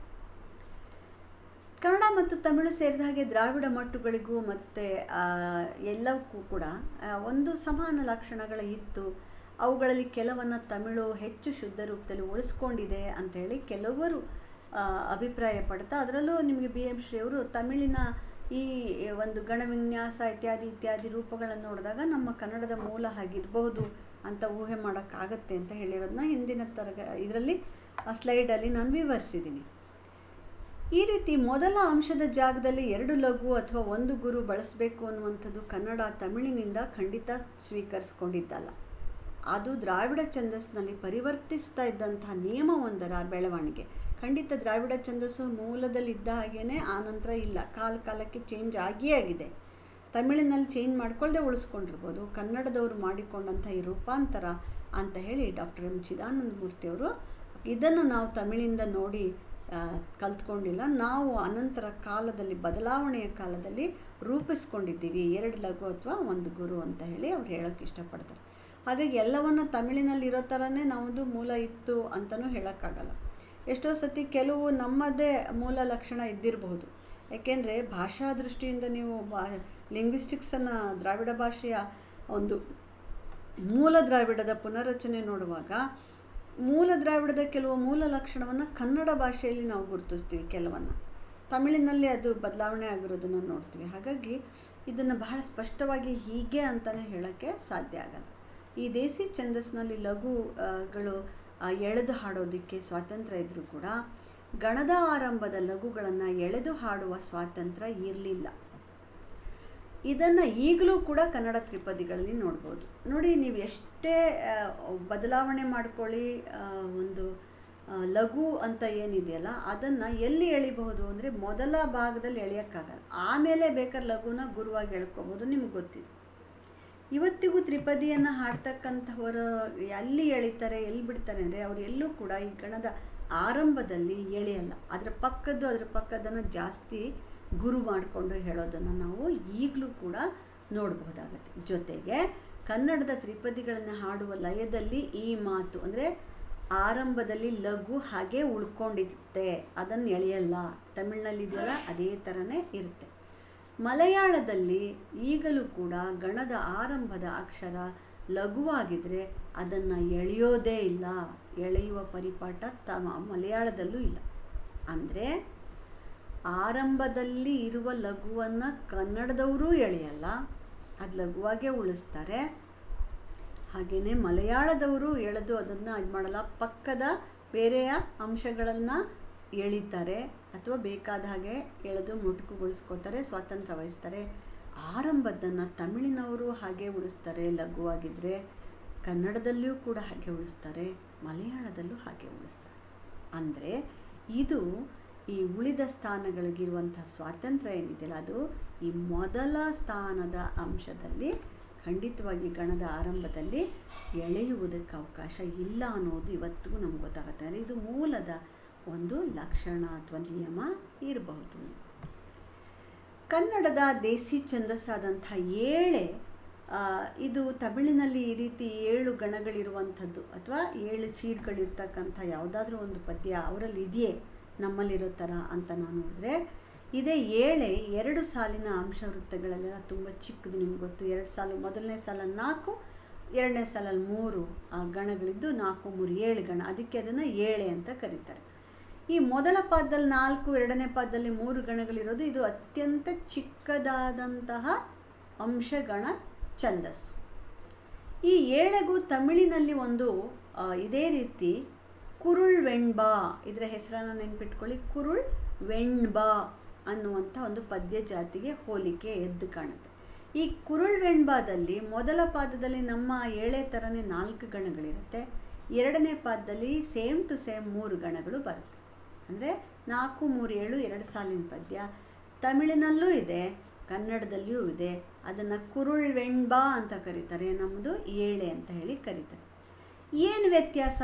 ಕನ್ನಡ ಮತ್ತು ತಮಿಳು ಸೇರಿದ ಹಾಗೆ ದ್ರಾವಿಡ ಮಟ್ಟುಗಳಿಗೂ ಮತ್ತು ಎಲ್ಲವಕ್ಕೂ ಕೂಡ ಒಂದು ಸಮಾನ ಲಕ್ಷಣಗಳ ಇತ್ತು ಅವುಗಳಲ್ಲಿ ಕೆಲವನ್ನು ತಮಿಳು ಹೆಚ್ಚು ಶುದ್ಧ ರೂಪದಲ್ಲಿ ಉಳಿಸ್ಕೊಂಡಿದೆ ಅಂಥೇಳಿ ಕೆಲವರು ಅಭಿಪ್ರಾಯ ಪಡ್ತಾ ಅದರಲ್ಲೂ ನಿಮಗೆ ಬಿ ಎಂ ಶ್ರೀ ಅವರು ತಮಿಳಿನ ಈ ಒಂದು ಗಣವಿನ್ಯಾಸ ಇತ್ಯಾದಿ ಇತ್ಯಾದಿ ರೂಪಗಳನ್ನು ನೋಡಿದಾಗ ನಮ್ಮ ಕನ್ನಡದ ಮೂಲ ಹಾಗಿರಬಹುದು ಅಂತ ಊಹೆ ಮಾಡೋಕ್ಕಾಗತ್ತೆ ಅಂತ ಹೇಳಿರೋದನ್ನ ಹಿಂದಿನ ತರಗ ಇದರಲ್ಲಿ ಸ್ಲೈಡಲ್ಲಿ ನಾನು ವಿವರಿಸಿದ್ದೀನಿ ಈ ರೀತಿ ಮೊದಲ ಅಂಶದ ಜಾಗದಲ್ಲಿ ಎರಡು ಲಘು ಅಥವಾ ಒಂದು ಗುರು ಬಳಸಬೇಕು ಅನ್ನುವಂಥದ್ದು ಕನ್ನಡ ತಮಿಳಿನಿಂದ ಖಂಡಿತ ಸ್ವೀಕರಿಸ್ಕೊಂಡಿದ್ದಲ್ಲ ಅದು ದ್ರಾವಿಡ ಛಂದಸ್ಸಿನಲ್ಲಿ ಪರಿವರ್ತಿಸ್ತಾ ಇದ್ದಂತಹ ನಿಯಮವೊಂದರ ಬೆಳವಣಿಗೆ ಖಂಡಿತ ದ್ರಾವಿಡ ಛಂದಸ್ಸು ಮೂಲದಲ್ಲಿ ಇದ್ದ ಹಾಗೇ ಆನಂತರ ಇಲ್ಲ ಕಾಲ ಕಾಲಕ್ಕೆ ಚೇಂಜ್ ಆಗಿಯೇ ಆಗಿದೆ ತಮಿಳಿನಲ್ಲಿ ಚೇಂಜ್ ಮಾಡ್ಕೊಳ್ಳದೆ ಉಳಿಸ್ಕೊಂಡಿರ್ಬೋದು ಕನ್ನಡದವರು ಮಾಡಿಕೊಂಡಂಥ ಈ ರೂಪಾಂತರ ಅಂತ ಹೇಳಿ ಡಾಕ್ಟರ್ ಎಂ ಚಿದಾನಂದ ಮೂರ್ತಿಯವರು ಇದನ್ನು ನಾವು ತಮಿಳಿಂದ ನೋಡಿ ಕಲ್ತ್ಕೊಂಡಿಲ್ಲ ನಾವು ಅನಂತರ ಕಾಲದಲ್ಲಿ ಬದಲಾವಣೆಯ ಕಾಲದಲ್ಲಿ ರೂಪಿಸ್ಕೊಂಡಿದ್ದೀವಿ ಎರಡು ಲಘು ಅಥವಾ ಒಂದು ಗುರು ಅಂತ ಹೇಳಿ ಅವ್ರು ಹೇಳೋಕ್ಕೆ ಇಷ್ಟಪಡ್ತಾರೆ ಹಾಗಾಗಿ ಎಲ್ಲವನ್ನು ತಮಿಳಿನಲ್ಲಿ ಇರೋ ಥರನೇ ನಮ್ಮದು ಮೂಲ ಇತ್ತು ಅಂತಲೂ ಹೇಳೋಕ್ಕಾಗಲ್ಲ ಎಷ್ಟೋ ಸತಿ ಕೆಲವು ನಮ್ಮದೇ ಮೂಲ ಲಕ್ಷಣ ಇದ್ದಿರಬಹುದು ಯಾಕೆಂದರೆ ಭಾಷಾ ದೃಷ್ಟಿಯಿಂದ ನೀವು ಬಾ ಲಿಂಗ್ವಿಸ್ಟಿಕ್ಸನ್ನು ದ್ರಾವಿಡ ಭಾಷೆಯ ಒಂದು ಮೂಲ ದ್ರಾವಿಡದ ಪುನರ್ರಚನೆ ನೋಡುವಾಗ ಮೂಲ ದ್ರಾವಿಡದ ಕೆಲವು ಮೂಲ ಲಕ್ಷಣವನ್ನು ಕನ್ನಡ ಭಾಷೆಯಲ್ಲಿ ನಾವು ಗುರುತಿಸ್ತೀವಿ ಕೆಲವನ್ನು ತಮಿಳಿನಲ್ಲಿ ಅದು ಬದಲಾವಣೆ ಆಗಿರೋದನ್ನು ನೋಡ್ತೀವಿ ಹಾಗಾಗಿ ಇದನ್ನು ಬಹಳ ಸ್ಪಷ್ಟವಾಗಿ ಹೀಗೆ ಅಂತಲೇ ಹೇಳೋಕ್ಕೆ ಸಾಧ್ಯ ಆಗಲ್ಲ ಈ ದೇಸಿ ಛಂದಸ್ಸಿನಲ್ಲಿ ಲಘುಗಳು ಎಳೆದು ಹಾಡೋದಕ್ಕೆ ಸ್ವಾತಂತ್ರ್ಯ ಇದ್ದರೂ ಕೂಡ ಗಣದ ಆರಂಭದ ಲಘುಗಳನ್ನು ಎಳೆದು ಹಾಡುವ ಸ್ವಾತಂತ್ರ್ಯ ಇರಲಿಲ್ಲ ಇದನ್ನು ಈಗಲೂ ಕೂಡ ಕನ್ನಡ ತ್ರಿಪದಿಗಳಲ್ಲಿ ನೋಡ್ಬೋದು ನೋಡಿ ನೀವು ಎಷ್ಟೇ ಆ, ಬದಲಾವಣೆ ಮಾಡ್ಕೊಳ್ಳಿ ಆ, ಒಂದು ಆ, ಲಘು ಅಂತ ಏನಿದೆಯಲ್ಲ ಅದನ್ನು ಎಲ್ಲಿ ಎಳಿಬಹುದು ಅಂದರೆ ಮೊದಲ ಭಾಗದಲ್ಲಿ ಎಳೆಯೋಕ್ಕಾಗಲ್ಲ ಆಮೇಲೆ ಬೇಕಾದ್ರೆ ಲಘುನ ಗುರುವಾಗಿ ಎಳ್ಕೊಬೋದು ನಿಮ್ಗೆ ಗೊತ್ತಿದೆ ಇವತ್ತಿಗೂ ತ್ರಿಪದಿಯನ್ನು ಹಾಡ್ತಕ್ಕಂಥವರು ಎಲ್ಲಿ ಎಳಿತಾರೆ ಎಲ್ಲಿ ಬಿಡ್ತಾರೆ ಅಂದರೆ ಅವರು ಎಲ್ಲೂ ಕೂಡ ಈ ಗಣದ ಆರಂಭದಲ್ಲಿ ಎಳೆಯಲ್ಲ ಅದರ ಪಕ್ಕದ್ದು ಅದರ ಪಕ್ಕದನ್ನು ಜಾಸ್ತಿ ಗುರು ಮಾಡಿಕೊಂಡು ಹೇಳೋದನ್ನು ನಾವು ಈಗಲೂ ಕೂಡ ನೋಡಬಹುದಾಗತ್ತೆ ಜೊತೆಗೆ ಕನ್ನಡದ ತ್ರಿಪದಿಗಳನ್ನು ಹಾಡುವ ಲಯದಲ್ಲಿ ಈ ಮಾತು ಅಂದರೆ ಆರಂಭದಲ್ಲಿ ಲಘು ಹಾಗೆ ಉಳ್ಕೊಂಡಿರುತ್ತೆ ಅದನ್ನು ಎಳೆಯಲ್ಲ ತಮಿಳಿನಲ್ಲಿ ಇದೆಯಲ್ಲ ಅದೇ ಥರನೇ ಇರುತ್ತೆ ಮಲಯಾಳದಲ್ಲಿ ಈಗಲೂ ಕೂಡ ಗಣದ ಆರಂಭದ ಅಕ್ಷರ ಲಘುವಾಗಿದ್ದರೆ ಅದನ್ನು ಎಳೆಯೋದೇ ಇಲ್ಲ ಎಳೆಯುವ ಪರಿಪಾಠ ತಮ ಮಲಯಾಳದಲ್ಲೂ ಇಲ್ಲ ಅಂದರೆ ಆರಂಭದಲ್ಲಿ ಇರುವ ಲಘುವನ್ನು ಕನ್ನಡದವರೂ ಎಳೆಯಲ್ಲ ಅದು ಲಘುವಾಗೇ ಉಳಿಸ್ತಾರೆ ಹಾಗೆಯೇ ಮಲಯಾಳದವರು ಎಳೆದು ಅದನ್ನು ಇದು ಮಾಡಲ್ಲ ಪಕ್ಕದ ಬೇರೆಯ ಅಂಶಗಳನ್ನು ಎಳಿತಾರೆ ಅಥವಾ ಬೇಕಾದ ಹಾಗೆ ಎಳೆದು ಮುಟುಕುಗೊಳಿಸ್ಕೋತಾರೆ ಸ್ವಾತಂತ್ರ್ಯ ವಹಿಸ್ತಾರೆ ಆರಂಭದ್ದನ್ನು ತಮಿಳಿನವರು ಹಾಗೆ ಉಳಿಸ್ತಾರೆ ಲಘುವಾಗಿದ್ದರೆ ಕನ್ನಡದಲ್ಲಿಯೂ ಕೂಡ ಹಾಗೆ ಉಳಿಸ್ತಾರೆ ಮಲಯಾಳದಲ್ಲೂ ಹಾಗೆ ಉಳಿಸ್ತಾರೆ ಅಂದರೆ ಇದು ಈ ಉಳಿದ ಸ್ಥಾನಗಳಿಗಿರುವಂಥ ಸ್ವಾತಂತ್ರ್ಯ ಏನಿದೆಯಲ್ಲ ಅದು ಈ ಮೊದಲ ಸ್ಥಾನದ ಅಂಶದಲ್ಲಿ ಖಂಡಿತವಾಗಿ ಗಣದ ಆರಂಭದಲ್ಲಿ ಎಳೆಯುವುದಕ್ಕೆ ಅವಕಾಶ ಇಲ್ಲ ಅನ್ನೋದು ಇವತ್ತಿಗೂ ನಮ್ಗೆ ಗೊತ್ತಾಗುತ್ತೆ ಅಂದರೆ ಇದು ಮೂಲದ ಒಂದು ಲಕ್ಷಣ ಅಥವಾ ನಿಯಮ ಇರಬಹುದು ಕನ್ನಡದ ದೇಸಿ ಛಂದಸ್ಸಾದಂಥ ಏಳೆ ಆ, ಇದು ತಮಿಳಿನಲ್ಲಿ ಈ ರೀತಿ ಏಳು ಗಣಗಳಿರುವಂಥದ್ದು ಅಥವಾ ಏಳು ಚೀಡ್ಗಳಿರ್ತಕ್ಕಂಥ ಯಾವುದಾದ್ರೂ ಒಂದು ಪದ್ಯ ಅವರಲ್ಲಿ ಇದೆಯೇ ನಮ್ಮಲ್ಲಿರೋ ಥರ ಅಂತ ನಾವು ನೋಡಿದ್ರೆ ಇದೇ ಏಳೆ ಎರಡು ಸಾಲಿನ ಅಂಶ ವೃತ್ತಗಳೆಲ್ಲ ತುಂಬ ಚಿಕ್ಕದು ನಿಮ್ಗೆ ಗೊತ್ತು ಎರಡು ಸಾಲು ಮೊದಲನೇ ಸಾಲ ನಾಲ್ಕು ಎರಡನೇ ಸಾಲಲ್ಲಿ ಮೂರು ಆ, ಗಣಗಳಿದ್ದು ನಾಲ್ಕು ಮೂರು ಏಳು ಗಣ ಅದಕ್ಕೆ ಅದನ್ನು ಏಳೆ ಅಂತ ಕರೀತಾರೆ ಈ ಮೊದಲ ಪಾದದಲ್ಲಿ ನಾಲ್ಕು ಎರಡನೇ ಪಾದದಲ್ಲಿ ಮೂರು ಗಣಗಳಿರೋದು ಇದು ಅತ್ಯಂತ ಚಿಕ್ಕದಾದಂತಹ ಅಂಶಗಣ ಛಂದಸ್ಸು ಈ ಏಳೆಗೂ ತಮಿಳಿನಲ್ಲಿ ಒಂದು ಆ, ಇದೇ ರೀತಿ ಕುರುಳ್ ವೆಣ್ಬಾ ಇದರ ಹೆಸರನ್ನು ನೆನ್ಪಿಟ್ಕೊಳ್ಳಿ ಕುರುಳ್ ವೆಣ್ಬಾ ಅನ್ನುವಂಥ ಒಂದು ಪದ್ಯ ಜಾತಿಗೆ ಹೋಲಿಕೆ ಎದ್ದು ಕಾಣುತ್ತೆ ಈ ಕುರುಳ್ ವೆಣ್ಬಾದಲ್ಲಿ ಮೊದಲ ಪಾದದಲ್ಲಿ ನಮ್ಮ ಏಳೆ ಥರನೇ ನಾಲ್ಕು ಗಣಗಳಿರುತ್ತೆ ಎರಡನೇ ಪಾದದಲ್ಲಿ ಸೇಮ್ ಟು ಸೇಮ್ ಮೂರು ಗಣಗಳು ಬರುತ್ತೆ ಅಂದರೆ ನಾಲ್ಕು ಮೂರು ಏಳು ಎರಡು ಸಾಲಿನ ಪದ್ಯ ತಮಿಳಿನಲ್ಲೂ ಇದೆ ಕನ್ನಡದಲ್ಲಿಯೂ ಇದೆ ಅದನ್ನು ಕುರುಳ್ ವೆಣ್ಬಾ ಅಂತ ಕರೀತಾರೆ ನಮ್ಮದು ಏಳೆ ಅಂತ ಹೇಳಿ ಕರೀತಾರೆ ಏನು ವ್ಯತ್ಯಾಸ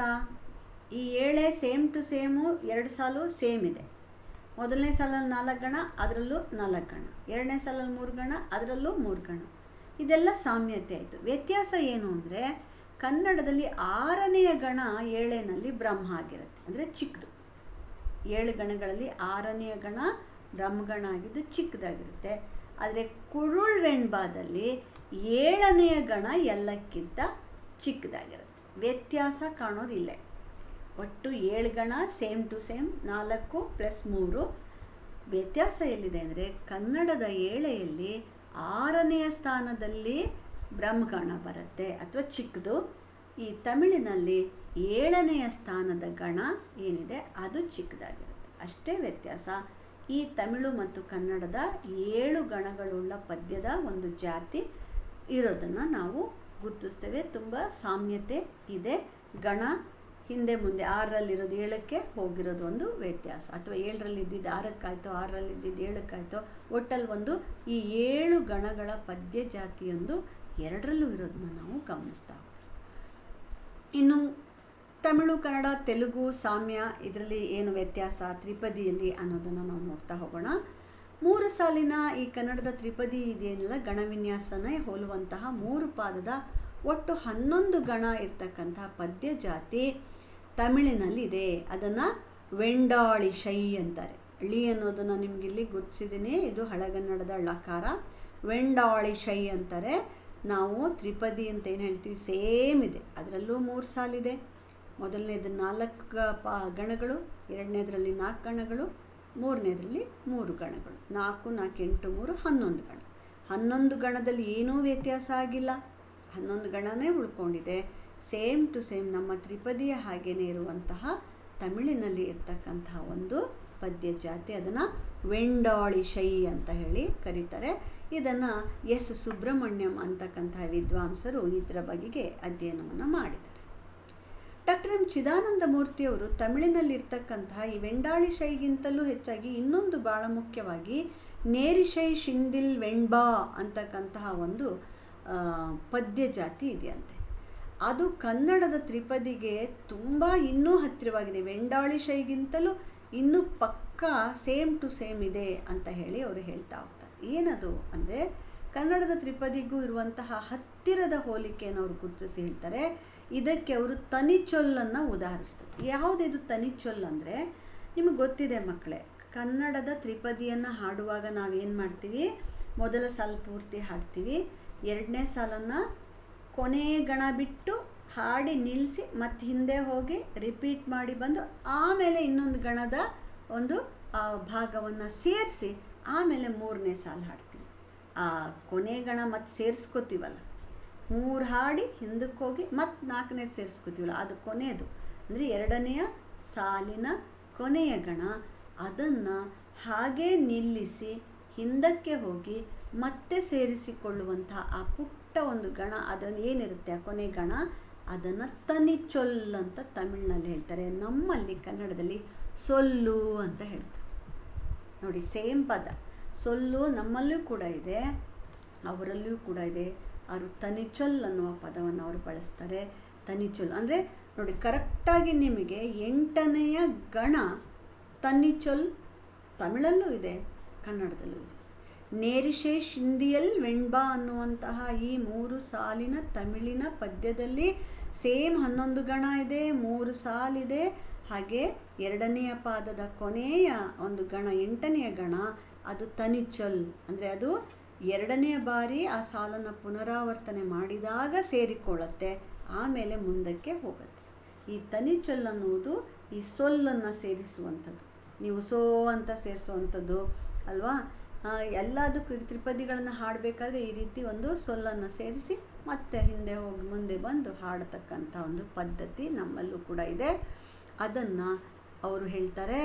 ಈ ಏಳೆ ಸೇಮ್ ಟು ಸೇಮು ಎರಡು ಸಾಲು ಸೇಮ್ ಇದೆ ಮೊದಲನೇ ಸಾಲಲ್ಲಿ ನಾಲ್ಕು ಗಣ ಅದರಲ್ಲೂ ನಾಲ್ಕು ಗಣ ಎರಡನೇ ಸಾಲಲ್ಲಿ ಮೂರು ಗಣ ಅದರಲ್ಲೂ ಮೂರು ಗಣ ಇದೆಲ್ಲ ಸಾಮ್ಯತೆ ಆಯಿತು ವ್ಯತ್ಯಾಸ ಏನು ಅಂದರೆ ಕನ್ನಡದಲ್ಲಿ ಆರನೆಯ ಗಣ ಏಳೆನಲ್ಲಿ ಬ್ರಹ್ಮ ಆಗಿರುತ್ತೆ ಅಂದರೆ ಚಿಕ್ಕದು ಏಳು ಗಣಗಳಲ್ಲಿ ಆರನೆಯ ಗಣ ಬ್ರಹ್ಮಗಣ ಆಗಿದ್ದು ಚಿಕ್ಕದಾಗಿರುತ್ತೆ ಆದರೆ ಕುರುಳ್ ವೆಣ್ಬಾದಲ್ಲಿ ಏಳನೆಯ ಗಣ ಎಲ್ಲಕ್ಕಿಂತ ಚಿಕ್ಕದಾಗಿರುತ್ತೆ ವ್ಯತ್ಯಾಸ ಕಾಣೋದಿಲ್ಲ ಒಟ್ಟು ಏಳು ಗಣ ಸೇಮ್ ಟು ಸೇಮ್ ನಾಲ್ಕು ಪ್ಲಸ್ ಮೂರು ವ್ಯತ್ಯಾಸ ಎಲ್ಲಿದೆ ಅಂದರೆ ಕನ್ನಡದ ಏಳೆಯಲ್ಲಿ ಆರನೆಯ ಸ್ಥಾನದಲ್ಲಿ ಬ್ರಹ್ಮಗಣ ಬರುತ್ತೆ ಅಥವಾ ಚಿಕ್ಕದು ಈ ತಮಿಳಿನಲ್ಲಿ ಏಳನೆಯ ಸ್ಥಾನದ ಗಣ ಏನಿದೆ ಅದು ಚಿಕ್ಕದಾಗಿರುತ್ತೆ ಅಷ್ಟೇ ವ್ಯತ್ಯಾಸ ಈ ತಮಿಳು ಮತ್ತು ಕನ್ನಡದ ಏಳು ಗಣಗಳುಳ್ಳ ಪದ್ಯದ ಒಂದು ಜಾತಿ ಇರೋದನ್ನು ನಾವು ಗುರುತಿಸ್ತೇವೆ ತುಂಬ ಸಾಮ್ಯತೆ ಇದೆ ಗಣ ಹಿಂದೆ ಮುಂದೆ ಆರರಲ್ಲಿರೋದು ಏಳಕ್ಕೆ ಹೋಗಿರೋದು ಒಂದು ವ್ಯತ್ಯಾಸ ಅಥವಾ ಏಳರಲ್ಲಿ ಇದ್ದಿದ್ದು ಆರಕ್ಕಾಯ್ತು ಆರರಲ್ಲಿ ಇದ್ದಿದ್ದು ಏಳಕ್ಕಾಯ್ತು ಒಟ್ಟಲ್ಲಿ ಒಂದು ಈ ಏಳು ಗಣಗಳ ಪದ್ಯ ಜಾತಿಯೊಂದು ಎರಡರಲ್ಲೂ ಇರೋದನ್ನ ನಾವು ಗಮನಿಸ್ತಾ ಹೋಗ್ತೀವಿ. ಇನ್ನು ತಮಿಳು ಕನ್ನಡ ತೆಲುಗು ಸಾಮ್ಯ ಇದರಲ್ಲಿ ಏನು ವ್ಯತ್ಯಾಸ ತ್ರಿಪದಿಯಲ್ಲಿ ಅನ್ನೋದನ್ನು ನಾವು ನೋಡ್ತಾ ಹೋಗೋಣ ಮೂರು ಸಾಲಿನ ಈ ಕನ್ನಡದ ತ್ರಿಪದಿ ಇದೆಯಲ್ಲ ಗಣವಿನ್ಯಾಸನೇ ಹೋಲುವಂತಹ ಮೂರು ಪಾದದ ಒಟ್ಟು ಹನ್ನೊಂದು ಗಣ ಇರ್ತಕ್ಕಂತಹ ಪದ್ಯ ಜಾತಿ ತಮಿಳಿನಲ್ಲಿದೆ ಅದನ್ನು ವೆಂಡಾಳಿ ಶೈ ಅಂತಾರೆ ಳಿ ಅನ್ನೋದನ್ನು ನಿಮ್ಗೆ ಇಲ್ಲಿ ಗುರುತಿಸಿದ್ದೀನಿ ಇದು ಹಳಗನ್ನಡದ ಳಕಾರ ವೆಂಡಾಳಿ ಶೈ ಅಂತಾರೆ ನಾವು ತ್ರಿಪದಿ ಅಂತ ಏನು ಹೇಳ್ತೀವಿ ಸೇಮ್ ಇದೆ ಅದರಲ್ಲೂ ಮೂರು ಸಾಲಿದೆ ಮೊದಲನೇದು ನಾಲ್ಕು ಪಾ ಗಣಗಳು ಎರಡನೇದರಲ್ಲಿ ನಾಲ್ಕು ಗಣಗಳು ಮೂರನೇದರಲ್ಲಿ ಮೂರು ಗಣಗಳು ನಾಲ್ಕು ನಾಲ್ಕು ಎಂಟು ಮೂರು ಹನ್ನೊಂದು ಗಣ ಹನ್ನೊಂದು ಗಣದಲ್ಲಿ ಏನೂ ವ್ಯತ್ಯಾಸ ಆಗಿಲ್ಲ ಹನ್ನೊಂದು ಗಣನೇ ಉಳ್ಕೊಂಡಿದೆ ಸೇಮ್ ಟು ಸೇಮ್ ನಮ್ಮ ತ್ರಿಪದಿಯ ಹಾಗೇನೇ ಇರುವಂತಹ ತಮಿಳಿನಲ್ಲಿ ಇರ್ತಕ್ಕಂತಹ ಒಂದು ಪದ್ಯ ಜಾತಿ ಅದನ್ನು ವೆಂಡಾಳಿ ಶೈ ಅಂತ ಹೇಳಿ ಕರೀತಾರೆ ಇದನ್ನು ಎಸ್ ಸುಬ್ರಹ್ಮಣ್ಯಂ ಅಂತಕ್ಕಂತಹ ವಿದ್ವಾಂಸರು ಇದರ ಬಗೆಗೆ ಅಧ್ಯಯನವನ್ನು ಮಾಡಿದ್ದಾರೆ ಡಾಕ್ಟರ್ ಎಂ ಚಿದಾನಂದ ಮೂರ್ತಿಯವರು ತಮಿಳಿನಲ್ಲಿರ್ತಕ್ಕಂತಹ ಈ ವೆಂಡಾಳಿ ಶೈಗಿಂತಲೂ ಹೆಚ್ಚಾಗಿ ಇನ್ನೊಂದು ಭಾಳ ಮುಖ್ಯವಾಗಿ ನೇರಿಶೈ ಶಿಂದಿಲ್ ವೆಣ್ಬಾ ಅಂತಕ್ಕಂತಹ ಒಂದು ಆ, ಪದ್ಯ ಜಾತಿ ಇದೆಯಂತೆ ಅದು ಕನ್ನಡದ ತ್ರಿಪದಿಗೆ ತುಂಬ ಇನ್ನೂ ಹತ್ತಿರವಾಗಿದೆ ವೆಂಡಾಳಿ ಶೈಗಿಂತಲೂ ಇನ್ನೂ ಪಕ್ಕಾ ಸೇಮ್ ಟು ಸೇಮ್ ಇದೆ ಅಂತ ಹೇಳಿ ಅವರು ಹೇಳ್ತಾ ಹೋಗ್ತಾರೆ ಏನದು ಅಂದರೆ ಕನ್ನಡದ ತ್ರಿಪದಿಗೂ ಇರುವಂತಹ ಹತ್ತಿರದ ಹೋಲಿಕೆಯನ್ನು ಅವರು ಗುರುತಿಸಿ ಹೇಳ್ತಾರೆ ಇದಕ್ಕೆ ಅವರು ತನಿಚೊಲ್ಲನ್ನು ಉದಾಹರಿಸ್ತಾರೆ ಯಾವುದಿದು ತನಿಚೊಲ್ ಅಂದರೆ ನಿಮಗೆ ಗೊತ್ತಿದೆ ಮಕ್ಕಳೇ ಕನ್ನಡದ ತ್ರಿಪದಿಯನ್ನು ಹಾಡುವಾಗ ನಾವೇನು ಮಾಡ್ತೀವಿ ಮೊದಲ ಸಾಲು ಪೂರ್ತಿ ಹಾಡ್ತೀವಿ ಎರಡನೇ ಸಾಲನ್ನು ಕೊನೆ ಗಣ ಬಿಟ್ಟು ಹಾಡಿ ನಿಲ್ಲಿಸಿ ಮತ್ತು ಹಿಂದೆ ಹೋಗಿ ರಿಪೀಟ್ ಮಾಡಿ ಬಂದು ಆಮೇಲೆ ಇನ್ನೊಂದು ಗಣದ ಒಂದು ಭಾಗವನ್ನು ಸೇರಿಸಿ ಆಮೇಲೆ ಮೂರನೇ ಸಾಲು ಹಾಡ್ತೀವಿ ಆ ಕೊನೆ ಗಣ ಮತ್ತು ಸೇರಿಸ್ಕೋತೀವಲ್ಲ ಮೂರು ಹಾಡಿ ಹಿಂದಕ್ಕೆ ಹೋಗಿ ಮತ್ತು ನಾಲ್ಕನೇದು ಸೇರಿಸ್ಕೋತೀವಲ್ಲ ಅದು ಕೊನೆಯದು ಅಂದರೆ ಎರಡನೆಯ ಸಾಲಿನ ಕೊನೆಯ ಗಣ ಅದನ್ನು ಹಾಗೇ ನಿಲ್ಲಿಸಿ ಹಿಂದಕ್ಕೆ ಹೋಗಿ ಮತ್ತೆ ಸೇರಿಸಿಕೊಳ್ಳುವಂತಹ ಆ ಪುಟ್ಟ ಒಂದು ಗಣ ಅದನ್ನು ಏನಿರುತ್ತೆ ಆ ಕೊನೆ ಗಣ ಅದನ್ನು ತನಿಚೊಲ್ ಅಂತ ತಮಿಳಿನಲ್ಲಿ ಹೇಳ್ತಾರೆ ನಮ್ಮಲ್ಲಿ ಕನ್ನಡದಲ್ಲಿ ಸೊಲ್ಲು ಅಂತ ಹೇಳ್ತಾರೆ ನೋಡಿ ಸೇಮ್ ಪದ ಸೊಲ್ಲು ನಮ್ಮಲ್ಲೂ ಕೂಡ ಇದೆ ಅವರಲ್ಲಿಯೂ ಕೂಡ ಇದೆ ಅವರು ತನಿಚೊಲ್ ಅನ್ನುವ ಪದವನ್ನು ಅವರು ಬಳಸ್ತಾರೆ ತನಿಚೊಲ್ ಅಂದರೆ ನೋಡಿ ಕರೆಕ್ಟಾಗಿ ನಿಮಗೆ ಎಂಟನೆಯ ಗಣ ತನಿಚೊಲ್ ತಮಿಳಲ್ಲೂ ಇದೆ ಕನ್ನಡದಲ್ಲೂ ಇದೆ ನೇರಿಶೆ ಶಿಂದಿಯಲ್ ವೆಣ್ಬಾ ಅನ್ನುವಂತಹ ಈ ಮೂರು ಸಾಲಿನ ತಮಿಳಿನ ಪದ್ಯದಲ್ಲಿ ಸೇಮ್ ಹನ್ನೊಂದು ಗಣ ಇದೆ ಮೂರು ಸಾಲಿದೆ ಹಾಗೆ ಎರಡನೆಯ ಪಾದದ ಕೊನೆಯ ಒಂದು ಗಣ ಎಂಟನೆಯ ಗಣ ಅದು ತನಿಚೊಲ್ ಅಂದರೆ ಅದು ಎರಡನೆಯ ಬಾರಿ ಆ ಸಾಲನ್ನು ಪುನರಾವರ್ತನೆ ಮಾಡಿದಾಗ ಸೇರಿಕೊಳ್ಳುತ್ತೆ ಆಮೇಲೆ ಮುಂದಕ್ಕೆ ಹೋಗುತ್ತೆ ಈ ತನಿಚೊಲ್ ಅನ್ನುವುದು ಈ ಸೊಲ್ಲನ್ನು ಸೇರಿಸುವಂಥದ್ದು ನೀವು ಸೋ ಅಂತ ಸೇರಿಸುವಂಥದ್ದು ಅಲ್ವಾ ಆ, ಎಲ್ಲದಕ್ಕೂ ಈ ತ್ರಿಪದಿಗಳನ್ನು ಹಾಡಬೇಕಾದ್ರೆ ಈ ರೀತಿ ಒಂದು ಸೊಲ್ಲನ್ನು ಸೇರಿಸಿ ಮತ್ತೆ ಹಿಂದೆ ಹೋಗಿ ಮುಂದೆ ಬಂದು ಹಾಡತಕ್ಕಂಥ ಒಂದು ಪದ್ಧತಿ ನಮ್ಮಲ್ಲೂ ಕೂಡ ಇದೆ ಅದನ್ನು ಅವರು ಹೇಳ್ತಾರೆ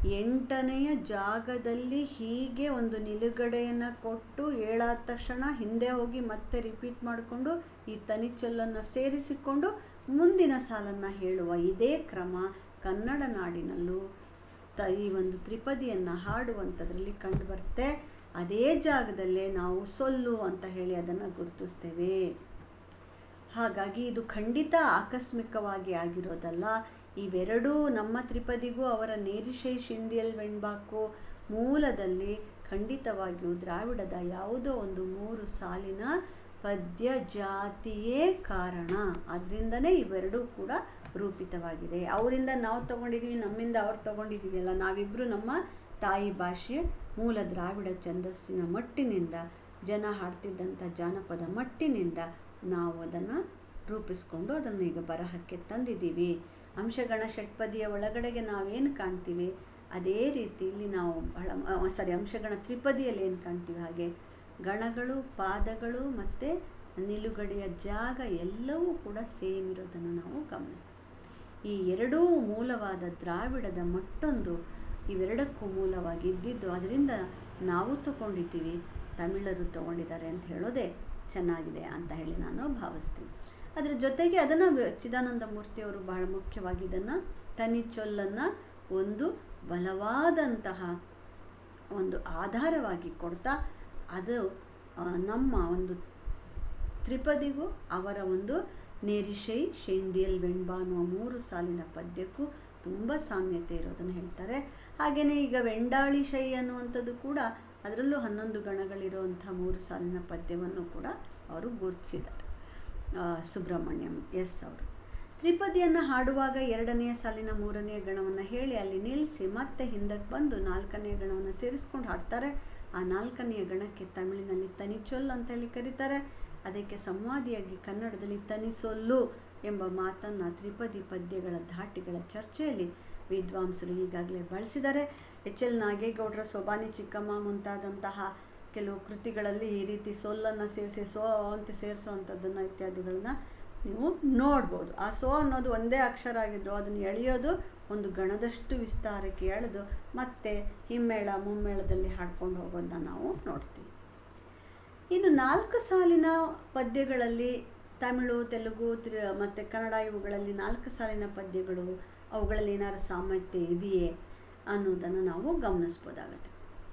ಎಂಟನೆಯ ಜಾಗದಲ್ಲಿ ಹೀಗೆ ಒಂದು ನಿಲುಗಡೆಯನ್ನು ಕೊಟ್ಟು ಏಳಾದ ತಕ್ಷಣ ಹಿಂದೆ ಹೋಗಿ ಮತ್ತೆ ರಿಪೀಟ್ ಮಾಡಿಕೊಂಡು ಈ ತನಿಚೊಲ್ಲನ್ನು ಸೇರಿಸಿಕೊಂಡು ಮುಂದಿನ ಸಾಲನ್ನು ಹೇಳುವ ಇದೇ ಕ್ರಮ ಕನ್ನಡ ನಾಡಿನಲ್ಲೂ ತ ಈ ಒಂದು ತ್ರಿಪದಿಯನ್ನು ಹಾಡುವಂಥದ್ರಲ್ಲಿ ಕಂಡುಬರುತ್ತೆ ಅದೇ ಜಾಗದಲ್ಲೇ ನಾವು ಸೊಲ್ಲು ಅಂತ ಹೇಳಿ ಅದನ್ನು ಗುರುತಿಸ್ತೇವೆ ಹಾಗಾಗಿ ಇದು ಖಂಡಿತ ಆಕಸ್ಮಿಕವಾಗಿ ಆಗಿರೋದಲ್ಲ ಇವೆರಡೂ ನಮ್ಮ ತ್ರಿಪದಿಗೂ ಅವರ ನೇರಿಶೈ ಶಿಂದಿಯಲ್ ವೆಣ್ಬಾಕು ಮೂಲದಲ್ಲಿ ಖಂಡಿತವಾಗಿಯೂ ದ್ರಾವಿಡದ ಯಾವುದೋ ಒಂದು ಮೂರು ಸಾಲಿನ ಪದ್ಯ ಜಾತಿಯೇ ಕಾರಣ ಅದರಿಂದನೇ ಇವೆರಡೂ ಕೂಡ ರೂಪಿತವಾಗಿದೆ ಅವರಿಂದ ನಾವು ತಗೊಂಡಿದ್ದೀವಿ ನಮ್ಮಿಂದ ಅವ್ರು ತಗೊಂಡಿದ್ದೀವಿ ಅಲ್ಲ ನಾವಿಬ್ಬರು ನಮ್ಮ ತಾಯಿ ಭಾಷೆ ಮೂಲ ದ್ರಾವಿಡ ಛಂದಸ್ಸಿನ ಮಟ್ಟಿನಿಂದ ಜನ ಹಾಡ್ತಿದ್ದಂಥ ಜಾನಪದ ಮಟ್ಟಿನಿಂದ ನಾವು ಅದನ್ನು ರೂಪಿಸ್ಕೊಂಡು ಅದನ್ನು ಈಗ ಬರಹಕ್ಕೆ ತಂದಿದ್ದೀವಿ ಅಂಶಗಣ ಷಟ್ಪದಿಯ ಒಳಗಡೆಗೆ ನಾವೇನು ಕಾಣ್ತೀವಿ ಅದೇ ರೀತಿ ಇಲ್ಲಿ ನಾವು ಬಹಳ ಸಾರಿ ಅಂಶಗಣ ತ್ರಿಪದಿಯಲ್ಲಿ ಏನು ಕಾಣ್ತೀವಿ ಹಾಗೆ ಗಣಗಳು ಪಾದಗಳು ಮತ್ತು ನಿಲುಗಡೆಯ ಜಾಗ ಎಲ್ಲವೂ ಕೂಡ ಸೇಮ್ ಇರೋದನ್ನು ನಾವು ಗಮನಿಸ್ತೀವಿ ಈ ಎರಡೂ ಮೂಲವಾದ ದ್ರಾವಿಡದ ಮತ್ತೊಂದು ಇವೆರಡಕ್ಕೂ ಮೂಲವಾಗಿ ಇದ್ದಿದ್ದು ಅದರಿಂದ ನಾವು ತಗೊಂಡಿದ್ದೀವಿ ತಮಿಳರು ತಗೊಂಡಿದ್ದಾರೆ ಅಂತ ಹೇಳೋದೇ ಚೆನ್ನಾಗಿದೆ ಅಂತ ಹೇಳಿ ನಾನು ಭಾವಿಸ್ತೀನಿ ಅದರ ಜೊತೆಗೆ ಅದನ್ನು ಚಿದಾನಂದ ಮೂರ್ತಿಯವರು ಬಹಳ ಮುಖ್ಯವಾಗಿ ಇದನ್ನು ತನಿಚೊಲ್ಲನ್ನು ಒಂದು ಬಲವಾದಂತಹ ಒಂದು ಆಧಾರವಾಗಿ ಕೊಡ್ತಾ ಅದು ಆ, ನಮ್ಮ ಒಂದು ತ್ರಿಪದಿಗೂ ಅವರ ಒಂದು ನೇರಿಶೈ ಶೇಂದಿಯಲ್ ವೆಣ್ಬಾ ಅನ್ನುವ ಮೂರು ಸಾಲಿನ ಪದ್ಯಕ್ಕೂ ತುಂಬ ಸಾಮ್ಯತೆ ಇರೋದನ್ನು ಹೇಳ್ತಾರೆ ಹಾಗೆಯೇ ಈಗ ವೆಂಡಾಳಿ ಶೈ ಅನ್ನುವಂಥದ್ದು ಕೂಡ ಅದರಲ್ಲೂ ಹನ್ನೊಂದು ಗಣಗಳಿರುವಂಥ ಮೂರು ಸಾಲಿನ ಪದ್ಯವನ್ನು ಕೂಡ ಅವರು ಗುರುತಿಸಿದ್ದಾರೆ ಆ, ಸುಬ್ರಹ್ಮಣ್ಯಂ ಎಸ್ ಅವರು ತ್ರಿಪದಿಯನ್ನು ಹಾಡುವಾಗ ಎರಡನೆಯ ಸಾಲಿನ ಮೂರನೆಯ ಗಣವನ್ನು ಹೇಳಿ ಅಲ್ಲಿ ನಿಲ್ಲಿಸಿ ಮತ್ತೆ ಹಿಂದಕ್ಕೆ ಬಂದು ನಾಲ್ಕನೆಯ ಗಣವನ್ನು ಸೇರಿಸ್ಕೊಂಡು ಹಾಡ್ತಾರೆ ಆ ನಾಲ್ಕನೆಯ ಗಣಕ್ಕೆ ತಮಿಳಿನಲ್ಲಿ ತನಿಚೊಲ್ ಅಂತೇಳಿ ಕರೀತಾರೆ ಅದಕ್ಕೆ ಸಂವಾದಿಯಾಗಿ ಕನ್ನಡದಲ್ಲಿ ತನಿಸೊಲ್ಲು ಎಂಬ ಮಾತನ್ನು ತ್ರಿಪದಿ ಪದ್ಯಗಳ ಧಾಟಿಗಳ ಚರ್ಚೆಯಲ್ಲಿ ವಿದ್ವಾಂಸರು ಈಗಾಗಲೇ ಬಳಸಿದ್ದಾರೆ ಎಚ್ ಎಲ್ ನಾಗೇಗೌಡರ ಸೋಬಾನಿ ಚಿಕ್ಕಮ್ಮ ಮುಂತಾದಂತಹ ಕೆಲವು ಕೃತಿಗಳಲ್ಲಿ ಈ ರೀತಿ ಸೊಲ್ಲನ್ನು ಸೇರಿಸಿ ಸೋ ಅಂತ ಸೇರಿಸುವಂಥದ್ದನ್ನು ಇತ್ಯಾದಿಗಳನ್ನ ನೀವು ನೋಡ್ಬೋದು ಆ ಸೋ ಅನ್ನೋದು ಒಂದೇ ಅಕ್ಷರ ಆಗಿದ್ರು ಅದನ್ನು ಎಳೆಯೋದು ಒಂದು ಗಣದಷ್ಟು ವಿಸ್ತಾರಕ್ಕೆ ಎಳೆದು ಮತ್ತೆ ಹಿಮ್ಮೇಳ ಮುಮ್ಮೇಳದಲ್ಲಿ ಹಾಡ್ಕೊಂಡು ಹೋಗೋದನ್ನ ನಾವು ನೋಡ್ತೀವಿ ಇನ್ನು ನಾಲ್ಕು ಸಾಲಿನ ಪದ್ಯಗಳಲ್ಲಿ ತಮಿಳು ತೆಲುಗು ತ್ರಿ ಮತ್ತು ಕನ್ನಡ ಇವುಗಳಲ್ಲಿ ನಾಲ್ಕು ಸಾಲಿನ ಪದ್ಯಗಳು ಅವುಗಳಲ್ಲಿ ಏನಾದ್ರು ಸಾಮರ್ಥ್ಯ ಇದೆಯೇ ಅನ್ನೋದನ್ನು ನಾವು ಗಮನಿಸ್ಬೋದಾಗತ್ತೆ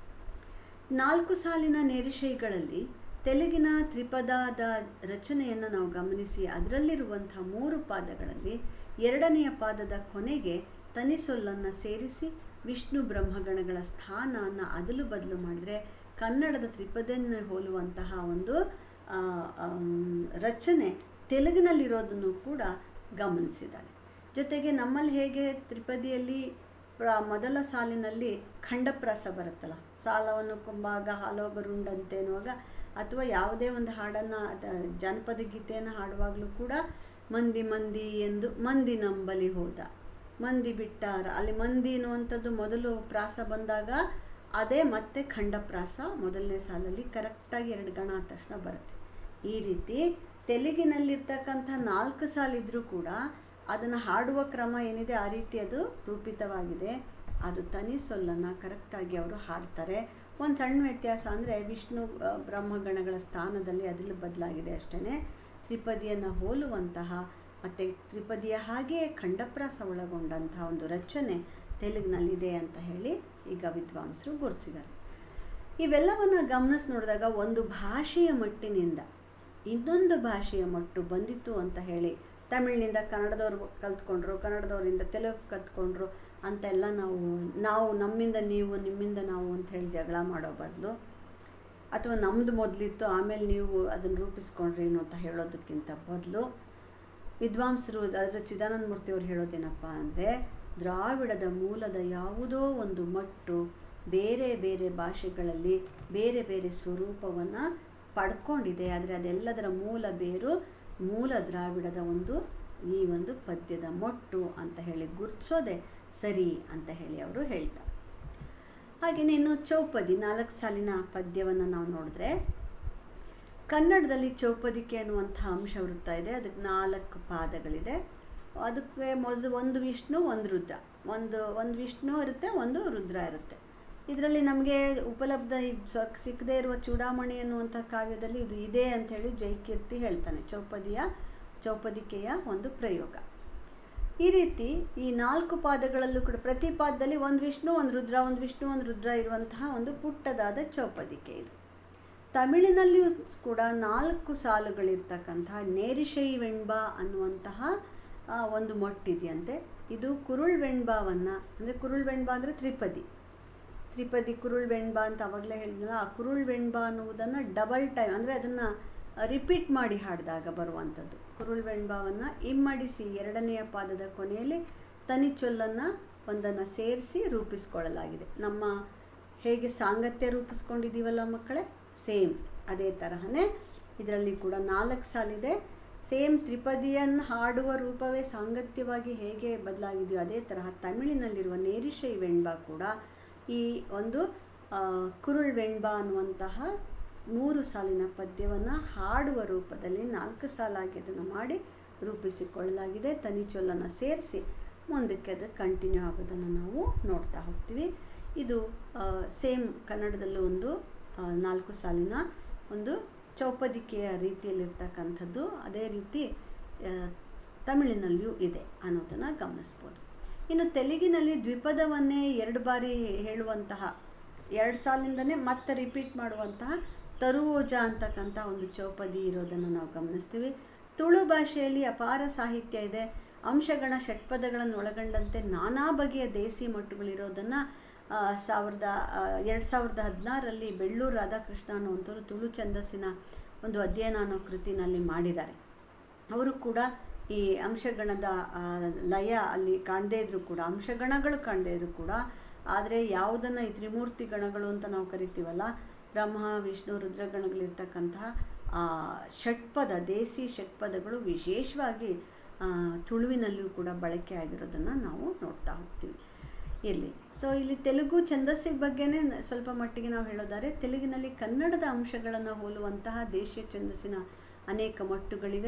ನಾಲ್ಕು ಸಾಲಿನ ನೇರಿಶೈಗಳಲ್ಲಿ ತೆಲುಗಿನ ತ್ರಿಪದಾದ ರಚನೆಯನ್ನು ನಾವು ಗಮನಿಸಿ ಅದರಲ್ಲಿರುವಂಥ ಮೂರು ಪಾದಗಳಲ್ಲಿ ಎರಡನೆಯ ಪಾದದ ಕೊನೆಗೆ ತನಿಸೊಲ್ಲನ್ನು ಸೇರಿಸಿ ವಿಷ್ಣು ಬ್ರಹ್ಮಗಣಗಳ ಸ್ಥಾನವನ್ನು ಅದಲು ಬದಲು ಮಾಡಿದರೆ ಕನ್ನಡದ ತ್ರಿಪದನ್ನು ಹೋಲುವಂತಹ ಒಂದು ಆ, ಆಮ್, ರಚನೆ ತೆಲುಗಿನಲ್ಲಿರೋದನ್ನು ಕೂಡ ಗಮನಿಸಿದ್ದಾರೆ ಜೊತೆಗೆ ನಮ್ಮಲ್ಲಿ ಹೇಗೆ ತ್ರಿಪದಿಯಲ್ಲಿ ಪ್ರ ಮೊದಲ ಸಾಲಿನಲ್ಲಿ ಖಂಡಪ್ರಾಸ ಬರುತ್ತಲ್ಲ ಸಾಲವನ್ನು ಕೊಂಬಾಗ ಹಾಲೋಗರುಂಡಂತೆ ಅನ್ನುವಾಗ ಅಥವಾ ಯಾವುದೇ ಒಂದು ಹಾಡನ್ನು ಜಾನಪದ ಗೀತೆಯನ್ನು ಹಾಡುವಾಗಲೂ ಕೂಡ ಮಂದಿ ಮಂದಿ ಎಂದು ಮಂದಿ ನಂಬಲಿ ಹೋದ ಮಂದಿ ಬಿಟ್ಟಾರ ಅಲ್ಲಿ ಮಂದಿ ಅನ್ನುವಂಥದ್ದು ಮೊದಲು ಪ್ರಾಸ ಬಂದಾಗ ಅದೇ ಮತ್ತೆ ಖಂಡಪ್ರಾಸ ಮೊದಲನೇ ಸಾಲಲ್ಲಿ ಕರೆಕ್ಟಾಗಿ ಎರಡು ಗಣ ಆದ ತಕ್ಷಣ ಬರುತ್ತೆ ಈ ರೀತಿ ತೆಲುಗಿನಲ್ಲಿರ್ತಕ್ಕಂಥ ನಾಲ್ಕು ಸಾಲಿದ್ರೂ ಕೂಡ ಅದನ್ನು ಹಾಡುವ ಕ್ರಮ ಏನಿದೆ ಆ ರೀತಿ ಅದು ರೂಪಿತವಾಗಿದೆ ಅದು ತನಿ ಸೊಲ್ಲನ್ನು ಕರೆಕ್ಟಾಗಿ ಅವರು ಹಾಡ್ತಾರೆ ಒಂದು ಸಣ್ಣ ವ್ಯತ್ಯಾಸ ಅಂದರೆ ವಿಷ್ಣು ಆ, ಬ್ರಹ್ಮಗಣಗಳ ಸ್ಥಾನದಲ್ಲಿ ಅದರಲ್ಲಿ ಬದಲಾಗಿದೆ ಅಷ್ಟೇ ತ್ರಿಪದಿಯನ್ನು ಹೋಲುವಂತಹ ಮತ್ತು ತ್ರಿಪದಿಯ ಹಾಗೆಯೇ ಖಂಡಪ್ರಾಸ ಒಳಗೊಂಡಂತಹ ಒಂದು ರಚನೆ ತೆಲುಗಿನಲ್ಲಿದೆ ಅಂತ ಹೇಳಿ ಈಗ ವಿದ್ವಾಂಸರು ಗುರುತಿಸಿದ್ದಾರೆ ಇವೆಲ್ಲವನ್ನು ಗಮನಿಸಿ ನೋಡಿದಾಗ ಒಂದು ಭಾಷೆಯ ಮಟ್ಟಿನಿಂದ ಇನ್ನೊಂದು ಭಾಷೆಯ ಮಟ್ಟು ಬಂದಿತ್ತು ಅಂತ ಹೇಳಿ ತಮಿಳಿನಿಂದ ಕನ್ನಡದವ್ರು ಕಲ್ತ್ಕೊಂಡ್ರು ಕನ್ನಡದವರಿಂದ ತೆಲುಗು ಕಲ್ತ್ಕೊಂಡ್ರು ಅಂತೆಲ್ಲ ನಾವು ನಾವು ನಮ್ಮಿಂದ ನೀವು ನಿಮ್ಮಿಂದ ನಾವು ಅಂತ ಹೇಳಿ ಜಗಳ ಮಾಡೋ ಬದಲು ಅಥವಾ ನಮ್ಮದು ಮೊದಲಿತ್ತು ಆಮೇಲೆ ನೀವು ಅದನ್ನು ರೂಪಿಸ್ಕೊಂಡ್ರಿ ಏನು ಅಂತ ಹೇಳೋದಕ್ಕಿಂತ ಬದಲು ವಿದ್ವಾಂಸರು ಅದರ ಚಿದಾನಂದ ಮೂರ್ತಿಯವರು ಹೇಳೋದೇನಪ್ಪ ಅಂದರೆ ದ್ರಾವಿಡದ ಮೂಲದ ಯಾವುದೋ ಒಂದು ಮಟ್ಟು ಬೇರೆ ಬೇರೆ ಭಾಷೆಗಳಲ್ಲಿ ಬೇರೆ ಬೇರೆ ಸ್ವರೂಪವನ್ನು ಪಡ್ಕೊಂಡಿದೆ ಆದರೆ ಅದೆಲ್ಲದರ ಮೂಲ ಬೇರು ಮೂಲ ದ್ರಾವಿಡದ ಒಂದು ಈ ಒಂದು ಪದ್ಯದ ಮೊಟ್ಟು ಅಂತ ಹೇಳಿ ಗುರ್ತಿಸೋದೆ ಸರಿ ಅಂತ ಹೇಳಿ ಅವರು ಹೇಳ್ತಾರೆ ಹಾಗೆಯೇ ಇನ್ನು ಚೌಪದಿ ನಾಲ್ಕು ಸಾಲಿನ ಪದ್ಯವನ್ನು ನಾವು ನೋಡಿದ್ರೆ ಕನ್ನಡದಲ್ಲಿ ಚೌಪದಿಕೆ ಅನ್ನುವಂಥ ಅಂಶ ವೃತ್ತ ಇದೆ ಅದಕ್ಕೆ ನಾಲ್ಕು ಪಾದಗಳಿದೆ ಅದಕ್ಕೆ ಮೊದಲು ಒಂದು ವಿಷ್ಣು ಒಂದು ರುದ್ರ ಒಂದು ಒಂದು ವಿಷ್ಣು ಇರುತ್ತೆ ಒಂದು ರುದ್ರ ಇರುತ್ತೆ ಇದರಲ್ಲಿ ನಮಗೆ ಉಪಲಬ್ಧ ಇದ್ ಸ್ವ- ಸಿಕ್ಕದೇ ಇರುವ ಚೂಡಾಮಣಿ ಅನ್ನುವಂಥ ಕಾವ್ಯದಲ್ಲಿ ಇದು ಇದೆ ಅಂತ ಹೇಳಿ ಜೈಕೀರ್ತಿ ಹೇಳ್ತಾನೆ ಚೌಪದಿಯ ಚೌಪದಿಕೆಯ ಒಂದು ಪ್ರಯೋಗ ಈ ರೀತಿ ಈ ನಾಲ್ಕು ಪಾದಗಳಲ್ಲೂ ಕೂಡ ಪ್ರತಿ ಪಾದದಲ್ಲಿ ಒಂದು ವಿಷ್ಣು ಒಂದು ರುದ್ರ ಒಂದು ವಿಷ್ಣು ಒಂದು ರುದ್ರ ಇರುವಂತಹ ಒಂದು ಪುಟ್ಟದಾದ ಚೌಪದಿಕೆ ಇದು ತಮಿಳಿನಲ್ಲಿಯೂ ಕೂಡ ನಾಲ್ಕು ಸಾಲುಗಳಿರ್ತಕ್ಕಂತಹ ನೇರಿಶೈ ವೆಣ್ಬ ಅನ್ನುವಂತಹ ಆ, ಒಂದು ಮೊಟ್ಟಿದೆಯಂತೆ ಇದು ಕುರುಳ್ ವೆಣ್ಬಾವನ್ನು ಅಂದರೆ ಕುರುಳ್ ವೆಣ್ಬ ಅಂದರೆ ತ್ರಿಪದಿ ತ್ರಿಪದಿ ಕುರುಳ್ ವೆಣ್ಬ ಅಂತ ಅವಾಗಲೇ ಹೇಳಿದ್ನಲ್ಲ ಆ ಕುರುಳ್ ವೆಣ್ಬ ಅನ್ನುವುದನ್ನು ಡಬಲ್ ಟೈಮ್ ಅಂದರೆ ಅದನ್ನು ರಿಪೀಟ್ ಮಾಡಿ ಹಾಡಿದಾಗ ಬರುವಂಥದ್ದು ಕುರುಳ್ ವೆಣ್ಬಾವನ್ನು ಇಮ್ಮಡಿಸಿ ಎರಡನೆಯ ಪಾದದ ಕೊನೆಯಲ್ಲಿ ತನಿಚೊಲ್ಲನ್ನು ಒಂದನ್ನು ಸೇರಿಸಿ ರೂಪಿಸ್ಕೊಳ್ಳಲಾಗಿದೆ ನಮ್ಮ ಹೇಗೆ ಸಾಂಗತ್ಯ ರೂಪಿಸ್ಕೊಂಡಿದ್ದೀವಲ್ಲ ಮಕ್ಕಳೇ ಸೇಮ್ ಅದೇ ತರಹನೇ ಇದರಲ್ಲಿ ಕೂಡ ನಾಲ್ಕು ಸಾಲಿದೆ ಸೇಮ್ ತ್ರಿಪದಿಯನ್ನು ಹಾಡುವ ರೂಪವೇ ಸಾಂಗತ್ಯವಾಗಿ ಹೇಗೆ ಬದಲಾಗಿದೆಯೋ ಅದೇ ತರಹ ತಮಿಳಿನಲ್ಲಿರುವ ನೇರಿಶೈ ವೆಣ್ಬ ಕೂಡ ಈ ಒಂದು ಆ, ಕುರುಳ್ ವೆಣ್ಬ ಅನ್ನುವಂತಹ ಮೂರು ಸಾಲಿನ ಪದ್ಯವನ್ನು ಹಾಡುವ ರೂಪದಲ್ಲಿ ನಾಲ್ಕು ಸಾಲಾಗಿ ಅದನ್ನು ಮಾಡಿ ರೂಪಿಸಿಕೊಳ್ಳಲಾಗಿದೆ ತನಿಚೊಲ್ಲನ್ನು ಸೇರಿಸಿ ಮುಂದಕ್ಕೆ ಅದು ಕಂಟಿನ್ಯೂ ಆಗೋದನ್ನು ನಾವು ನೋಡ್ತಾ ಹೋಗ್ತೀವಿ ಇದು ಸೇಮ್ ಕನ್ನಡದಲ್ಲೂ ಒಂದು ಆ, ನಾಲ್ಕು ಸಾಲಿನ ಒಂದು ಚೌಪದಿಕೆಯ ರೀತಿಯಲ್ಲಿರ್ತಕ್ಕಂಥದ್ದು ಅದೇ ರೀತಿ ಆ, ತಮಿಳಿನಲ್ಲಿಯೂ ಇದೆ ಅನ್ನೋದನ್ನು ಗಮನಿಸ್ಬೋದು ಇನ್ನು ತೆಲುಗಿನಲ್ಲಿ ದ್ವಿಪದವನ್ನೇ ಎರಡು ಬಾರಿ ಹೇಳುವಂತಹ ಎರಡು ಸಾಲಿಂದನೇ ಮತ್ತೆ ರಿಪೀಟ್ ಮಾಡುವಂತಹ ತರುವೋಜ ಅಂತಕ್ಕಂಥ ಒಂದು ಚೌಪದಿ ಇರೋದನ್ನು ನಾವು ಗಮನಿಸ್ತೀವಿ ತುಳು ಭಾಷೆಯಲ್ಲಿ ಅಪಾರ ಸಾಹಿತ್ಯ ಇದೆ ಅಂಶಗಣ ಷಟ್ಪದಗಳನ್ನು ಒಳಗೊಂಡಂತೆ ನಾನಾ ಬಗೆಯ ದೇಸಿ ಮಟ್ಟುಗಳಿರೋದನ್ನು ಆ, ಸಾವಿರದ ಎರಡು ಸಾವಿರದ ಹದಿನಾರರಲ್ಲಿ ಬೆಳ್ಳೂರು ರಾಧಾಕೃಷ್ಣ ಅನ್ನುವಂಥವ್ರು ತುಳು ಛಂದಸ್ಸಿನ ಒಂದು ಅಧ್ಯಯನ ಅನ್ನೋ ಕೃತಿನಲ್ಲಿ ಮಾಡಿದ್ದಾರೆ ಅವರು ಕೂಡ ಈ ಅಂಶಗಣದ ಆ, ಲಯ ಅಲ್ಲಿ ಕಾಣದೇ ಇದ್ರೂ ಕೂಡ ಅಂಶಗಣಗಳು ಕಾಣದೇ ಇದ್ರೂ ಕೂಡ ಆದರೆ ಯಾವುದನ್ನು ಈ ತ್ರಿಮೂರ್ತಿ ಗಣಗಳು ಅಂತ ನಾವು ಕರಿತೀವಲ್ಲ ಬ್ರಹ್ಮ ವಿಷ್ಣು ರುದ್ರಗಣಗಳಿರ್ತಕ್ಕಂತಹ ಆ ಷಟ್ಪದ ದೇಸಿ ಷಟ್ಪದಗಳು ವಿಶೇಷವಾಗಿ ಆ, ತುಳುವಿನಲ್ಲಿಯೂ ಕೂಡ ಬಳಕೆ ಆಗಿರೋದನ್ನು ನಾವು ನೋಡ್ತಾ ಹೋಗ್ತೀವಿ ಇರಲಿ ಸೊ ಇಲ್ಲಿ ತೆಲುಗು ಛಂದಸ್ಸಿನ ಬಗ್ಗೆನೇ ನ- ಸ್ವಲ್ಪ ಮಟ್ಟಿಗೆ ನಾವು ಹೇಳೋದಾದ್ರೆ ತೆಲುಗಿನಲ್ಲಿ ಕನ್ನಡದ ಅಂಶಗಳನ್ನು ಹೋಲುವಂತಹ ದೇಶೀಯ ಛಂದಸ್ಸಿನ ಅನೇಕ ಮಟ್ಟುಗಳಿವೆ